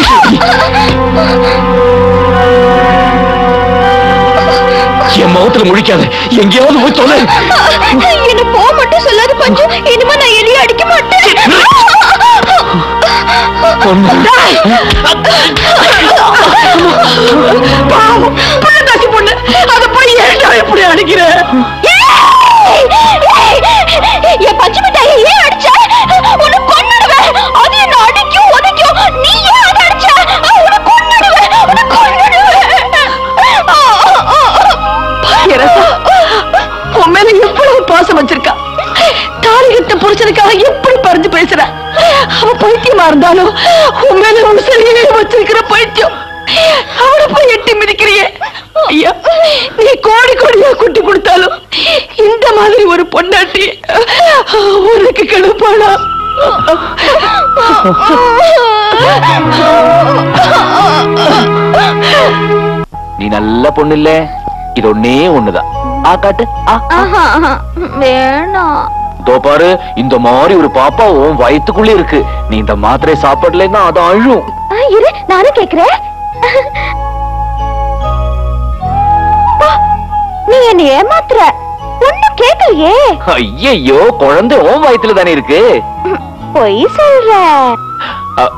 என் முகத்துல முழிக்காத எங்கேயாவது போய் தொலை என்ன போ மட்டும் சொல்லாத பஞ்சு இனிமே நான் எலிய அடிக்க மாட்டேன் பாவம் பழத்தாச்சி பொண்ணு அத போய் ஏன்டா எப்படி அடிக்கிற என் பச்சை மிட்டாயை ஏன் அடிச்ச உன்னை கொன்னுடுவேன் அது என்ன அடிக்கும் உதைக்கும் நீ ஏன் அதை அடிச்ச உன்னை கொன்னுடுவேன் உன்னை கொன்னுடுவேன் பாக்கியரசா உன் மேல எவ்வளவு பாசம் வச்சிருக்கா தாலி கட்ட புருஷனுக்காக எப்படி பறிஞ்சு பேசுற அவ பைத்தியமா இருந்தாலும் உன் மேல உசரியே வச்சிருக்கிற பைத்தியம் அவளை போய் எட்டி மிதிக்கிறியே ஐயா நீ கோடி கோடியா குட்டி கொடுத்தாலும் இந்த மாதிரி ஒரு பொண்டாட்டி உனக்கு கெடுப்பாளா நீ நல்ல பொண்ணு இல்ல இது ஒன்னே ஒண்ணுதான் ஆ காட்டு ஆ வேணாம் இதோ பாரு இந்த மாதிரி ஒரு பாப்பா உன் வயித்துக்குள்ளே இருக்கு நீ இந்த மாத்திரை சாப்பிடலைன்னா அது அழும் ஆ, இரு நானும் கேக்குறேன் அப்பா, நீ என்ன ஏமாத்துற ஒண்ணும் கேட்கலையே ஐயையோ குழந்தை உன் வயித்துல தானே இருக்கு பொய் சொல்ற அ-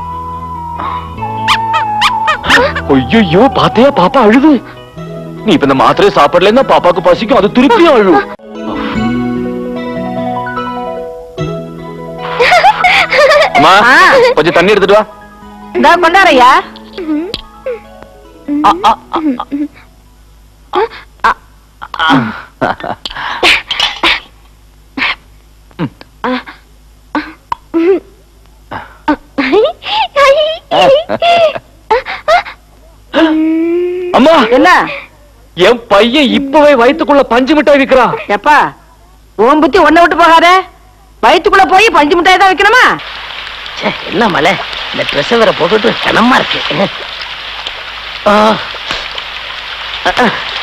ஐயையோ பாத்தியா பாப்பா அழுது நீ இப்ப இந்த மாத்திரை சாப்பிடலைன்னா பாப்பாக்கு பசிக்கும் அது திருப்பியும் அழும் அம்மா கொஞ்சம் தண்ணி எடுத்துட்டு வா இந்த கொண்டாரையா அம்மா என்ன என் பையன் இப்பவே வயித்துக்குள்ள பஞ்சு மிட்டாய் விக்கிறான் எப்பா உன் புத்தி ஒன்ன விட்டு போகாத வயிற்றுக்குள்ள போய் பஞ்சு மிட்டாய் தான் வைக்கணுமா என்ன மலை இந்த ட்ரெஸ் வேற போட்டுட்டு கனமா இருக்கு ஆ. அ, அ.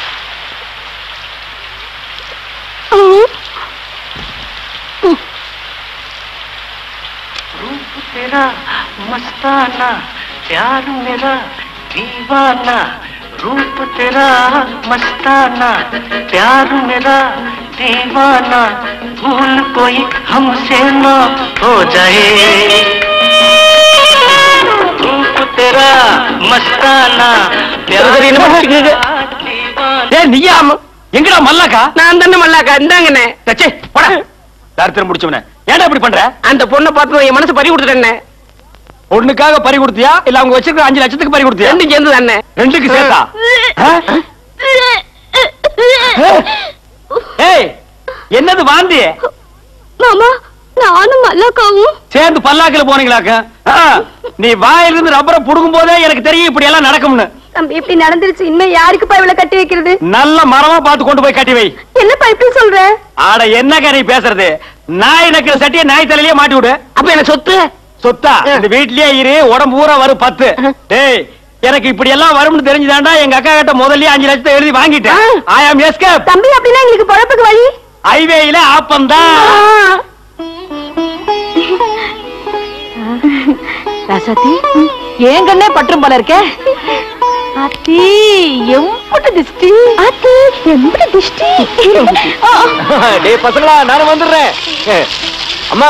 तेरा मस्ताना प्यार मेरा दीवाना रूप तेरा मस्ताना प्यार मेरा दीवाना भूल कोई हमसे ना हो जाए रूप तेरा मस्ताना சரி, என்ன பண்ணிட்டு ஏய் நீயா அம்ம- எங்கடா மல்லாக்கா நான் தானே மல்லாக்கா இந்தாங்கண்ணே தச்சே போடா தாரத்திரம் முடிச்சவன ஏன்டா இப்படி பண்ற அந்த பொண்ணை பார்த்து என் மனசு பறி கொடுத்துட்டேன்னே பொண்ணுக்காக பறி கொடுத்தியா இல்ல அவங்க வச்சிருக்கிற அஞ்சு லட்சத்துக்கு பறி கொடுத்தியா ரெண்டும் சேர்ந்து தானே ரெண்டுக்கு சேர்த்தா ஆ? ஏய் என்னது வாந்தி மாமா நானும் மல்லாக்காவும் சேர்ந்து பல்லாக்கில போனீங்களாக்க ஆ, நீ வாயிலிருந்து ரப்பரை புடுங்கும் போதே எனக்கு தெரியும் இப்படி எல்லாம் நடக்கும்னு தம்பி இப்படி நடந்துருச்சு இனிமே யாருக்குப்பா இவ்வளவு கட்டி வைக்கிறது நல்ல மரமா பார்த்து கொண்டு போய் கட்டி வை என்னப்பா இப்படி சொல்ற ஆட என்னக்கா நீ பேசுறது நாய் நக்கிற சட்டியை நாய் தலையிலேயே மாட்டி விடு அப்ப என்ன சொத்து சொத்தா இந்த வீட்லயே இரு உடம்பு பூரா வரும் பத்து டேய் எனக்கு இப்படி எல்லாம் வரும்னு தெரிஞ்சுதாண்டா எங்க அக்கா கிட்ட முதல்லயே அஞ்சு லட்சத்தை எழுதி வாங்கிட்டேன் ஐ ஆம் எஸ்கேப் தம்பி அப்படின்னா எங்களுக்கு பொழப்புக்கு வழி ஹைவேயில ஆப்பம் தான் ராசாத்தி ஏன் கண்ணே பற்றும் போல இருக்கே அத்தி எம்புட்டு திஷ்டி அது எம்புட்டு திஷ்டி டேய் பசங்களா நானும் வந்துடுறேன் அம்மா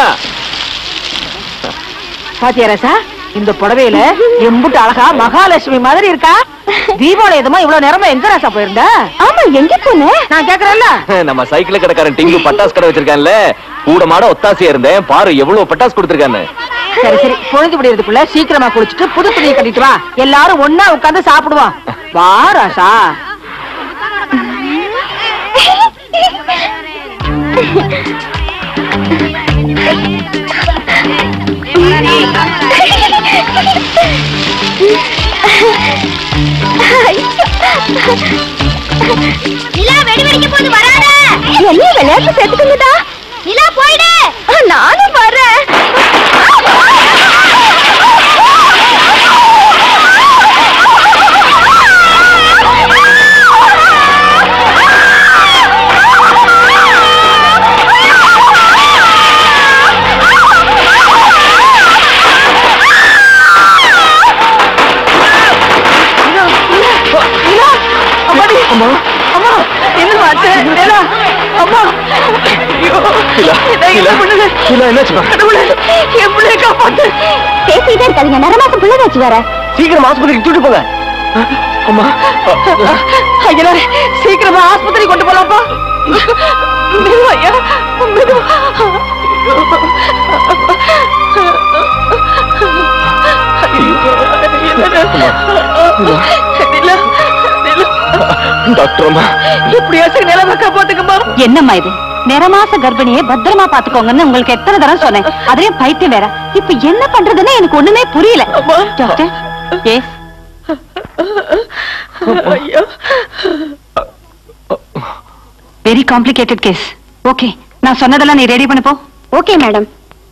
பாத்தியா ராசா இந்த புடவையில எம்புட்டு அழகா மகாலட்சுமி மாதிரி இருக்கா தீபாவளி எதுமா இவ்வளவு நேரமா எங்க ராசா போயிருந்த ஆமா எங்க போன நான் கேக்குறேன்ல நம்ம சைக்கிள் கடைக்காரன் டிங்கு பட்டாசு கடை வச்சிருக்கான்ல கூட மாட ஒத்தாசையா இருந்தேன் பாரு எவ்வளவு பட்டாசு கொடுத்திருக்கான்னு சரி சரி பொழுது விடியறதுக்குள்ள சீக்கிரமா குளிச்சுட்டு புது துணியை கட்டிட்டு வா எல்லாரும் ஒன்னா உட்கார்ந்து சாப்பிடுவோம் வா ராசா போது வராத என்ன விளையாட்டு சேர்த்துக்குங்கடா நிலா போயிடு நானும் வரேன் அம்மாடி அம்மா அம்மா என்ன ஆச்சு ஏலா அம்மா ஐயோ நான் என்ன பண்ணுவேன் என்னாச்சுமா கடவுளே என் பிள்ளைய காப்பாத்து பேசிட்டே இருக்காதீங்க நரமாசம் பிள்ளை வச்சு வர சீக்கிரம் ஆஸ்பத்திரிக்கு தூட்டு போங்க அம்மா ஐயா சீக்கிரமா ஆஸ்பத்திரி கொண்டு போலாம்ப்பா மெதுவா ஐயா மெதுவா டாக்டர் அம்மா எப்படியாச்சும் நிலைமை காப்பாத்துக்கம்மா என்னம்மா இது நிறமாச கர்ப்பிணியை பத்திரமா பாத்துக்கோங்கன்னு உங்களுக்கு எத்தனை தடவை சொன்னேன் அதுலயும் பைத்தியம் வேற இப்ப என்ன பண்றதுன்னு எனக்கு ஒண்ணுமே புரியல டாக்டர் எஸ் ஐயோ வெரி காம்ப்ளிகேட்டட் கேஸ் ஓகே நான் சொன்னதெல்லாம் நீ ரெடி பண்ண போ ஓகே மேடம்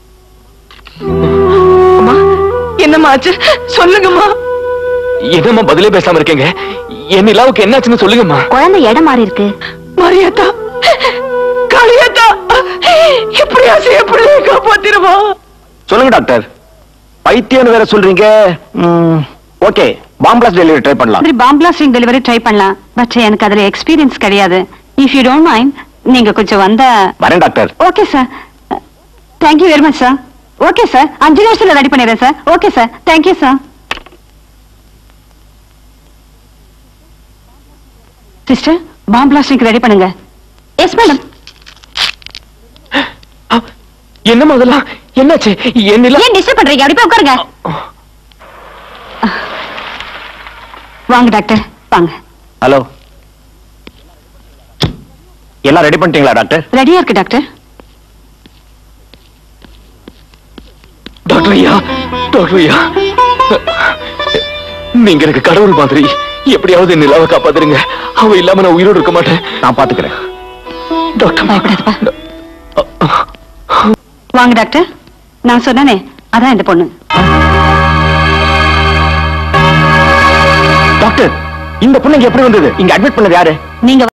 அம்மா என்னம்மா ஆச்சு சொல்லுங்கம்மா என்னம்மா பதிலே பேசாம இருக்கீங்க என் நிலாவுக்கு என்னாச்சுன்னு சொல்லுங்கம்மா குழந்தை இடம் மாறி இருக்கு மரியாதா காளியாத்தா எப்படியாச்சும் எப்படி காப்பாத்திருமா சொல்லுங்க டாக்டர் பைத்தியம்னு வேற சொல்றீங்க ஓகே பாம்பிளாஸ் டெலிவரி ட்ரை பண்ணலாம் மாதிரி பாம் பிளாஸ்டிங் டெலிவரி ட்ரை பண்ணலாம் பட் எனக்கு அதுல எக்ஸ்பீரியன்ஸ் கிடையாது இஃப் யூ டோன்ட் மைண்ட் நீங்க கொஞ்சம் வந்த வரேன் doctor okay sir thank you very much sir okay sir அஞ்சு நிமிஷத்துல ரெடி பண்ணிடுறேன் sir okay sir thank you sir sister bomb plastic ready பண்ணுங்க எஸ் மேடம் என்னம்மா அதெல்லாம் என்னாச்சு என் நிலா ஏன் டிஸ்டர்ப் பண்றீங்க அப்படி போய் உட்காருங்க வாங்க டாக்டர் வாங்க ஹலோ எல்லாம் ரெடி பண்ணிட்டீங்களா டாக்டர் ரெடியா இருக்கு டாக்டர் டாக்டர் ஐயா டாக்டர் ஐயா நீங்க எனக்கு கடவுள் மாதிரி எப்படியாவது என் நிலாவை காப்பாத்துருங்க அவ இல்லாம நான் உயிரோடு இருக்க மாட்டேன் நான் பாத்துக்கிறேன் டாக்டர் பயப்படாதப்பா வாங்க டாக்டர் நான் சொன்னனே அதான் இந்த பொண்ணு டாக்டர் இந்த பொண்ணுங்க எப்படி வந்தது இங்க அட்மிட் பண்ணது யாரு நீங்க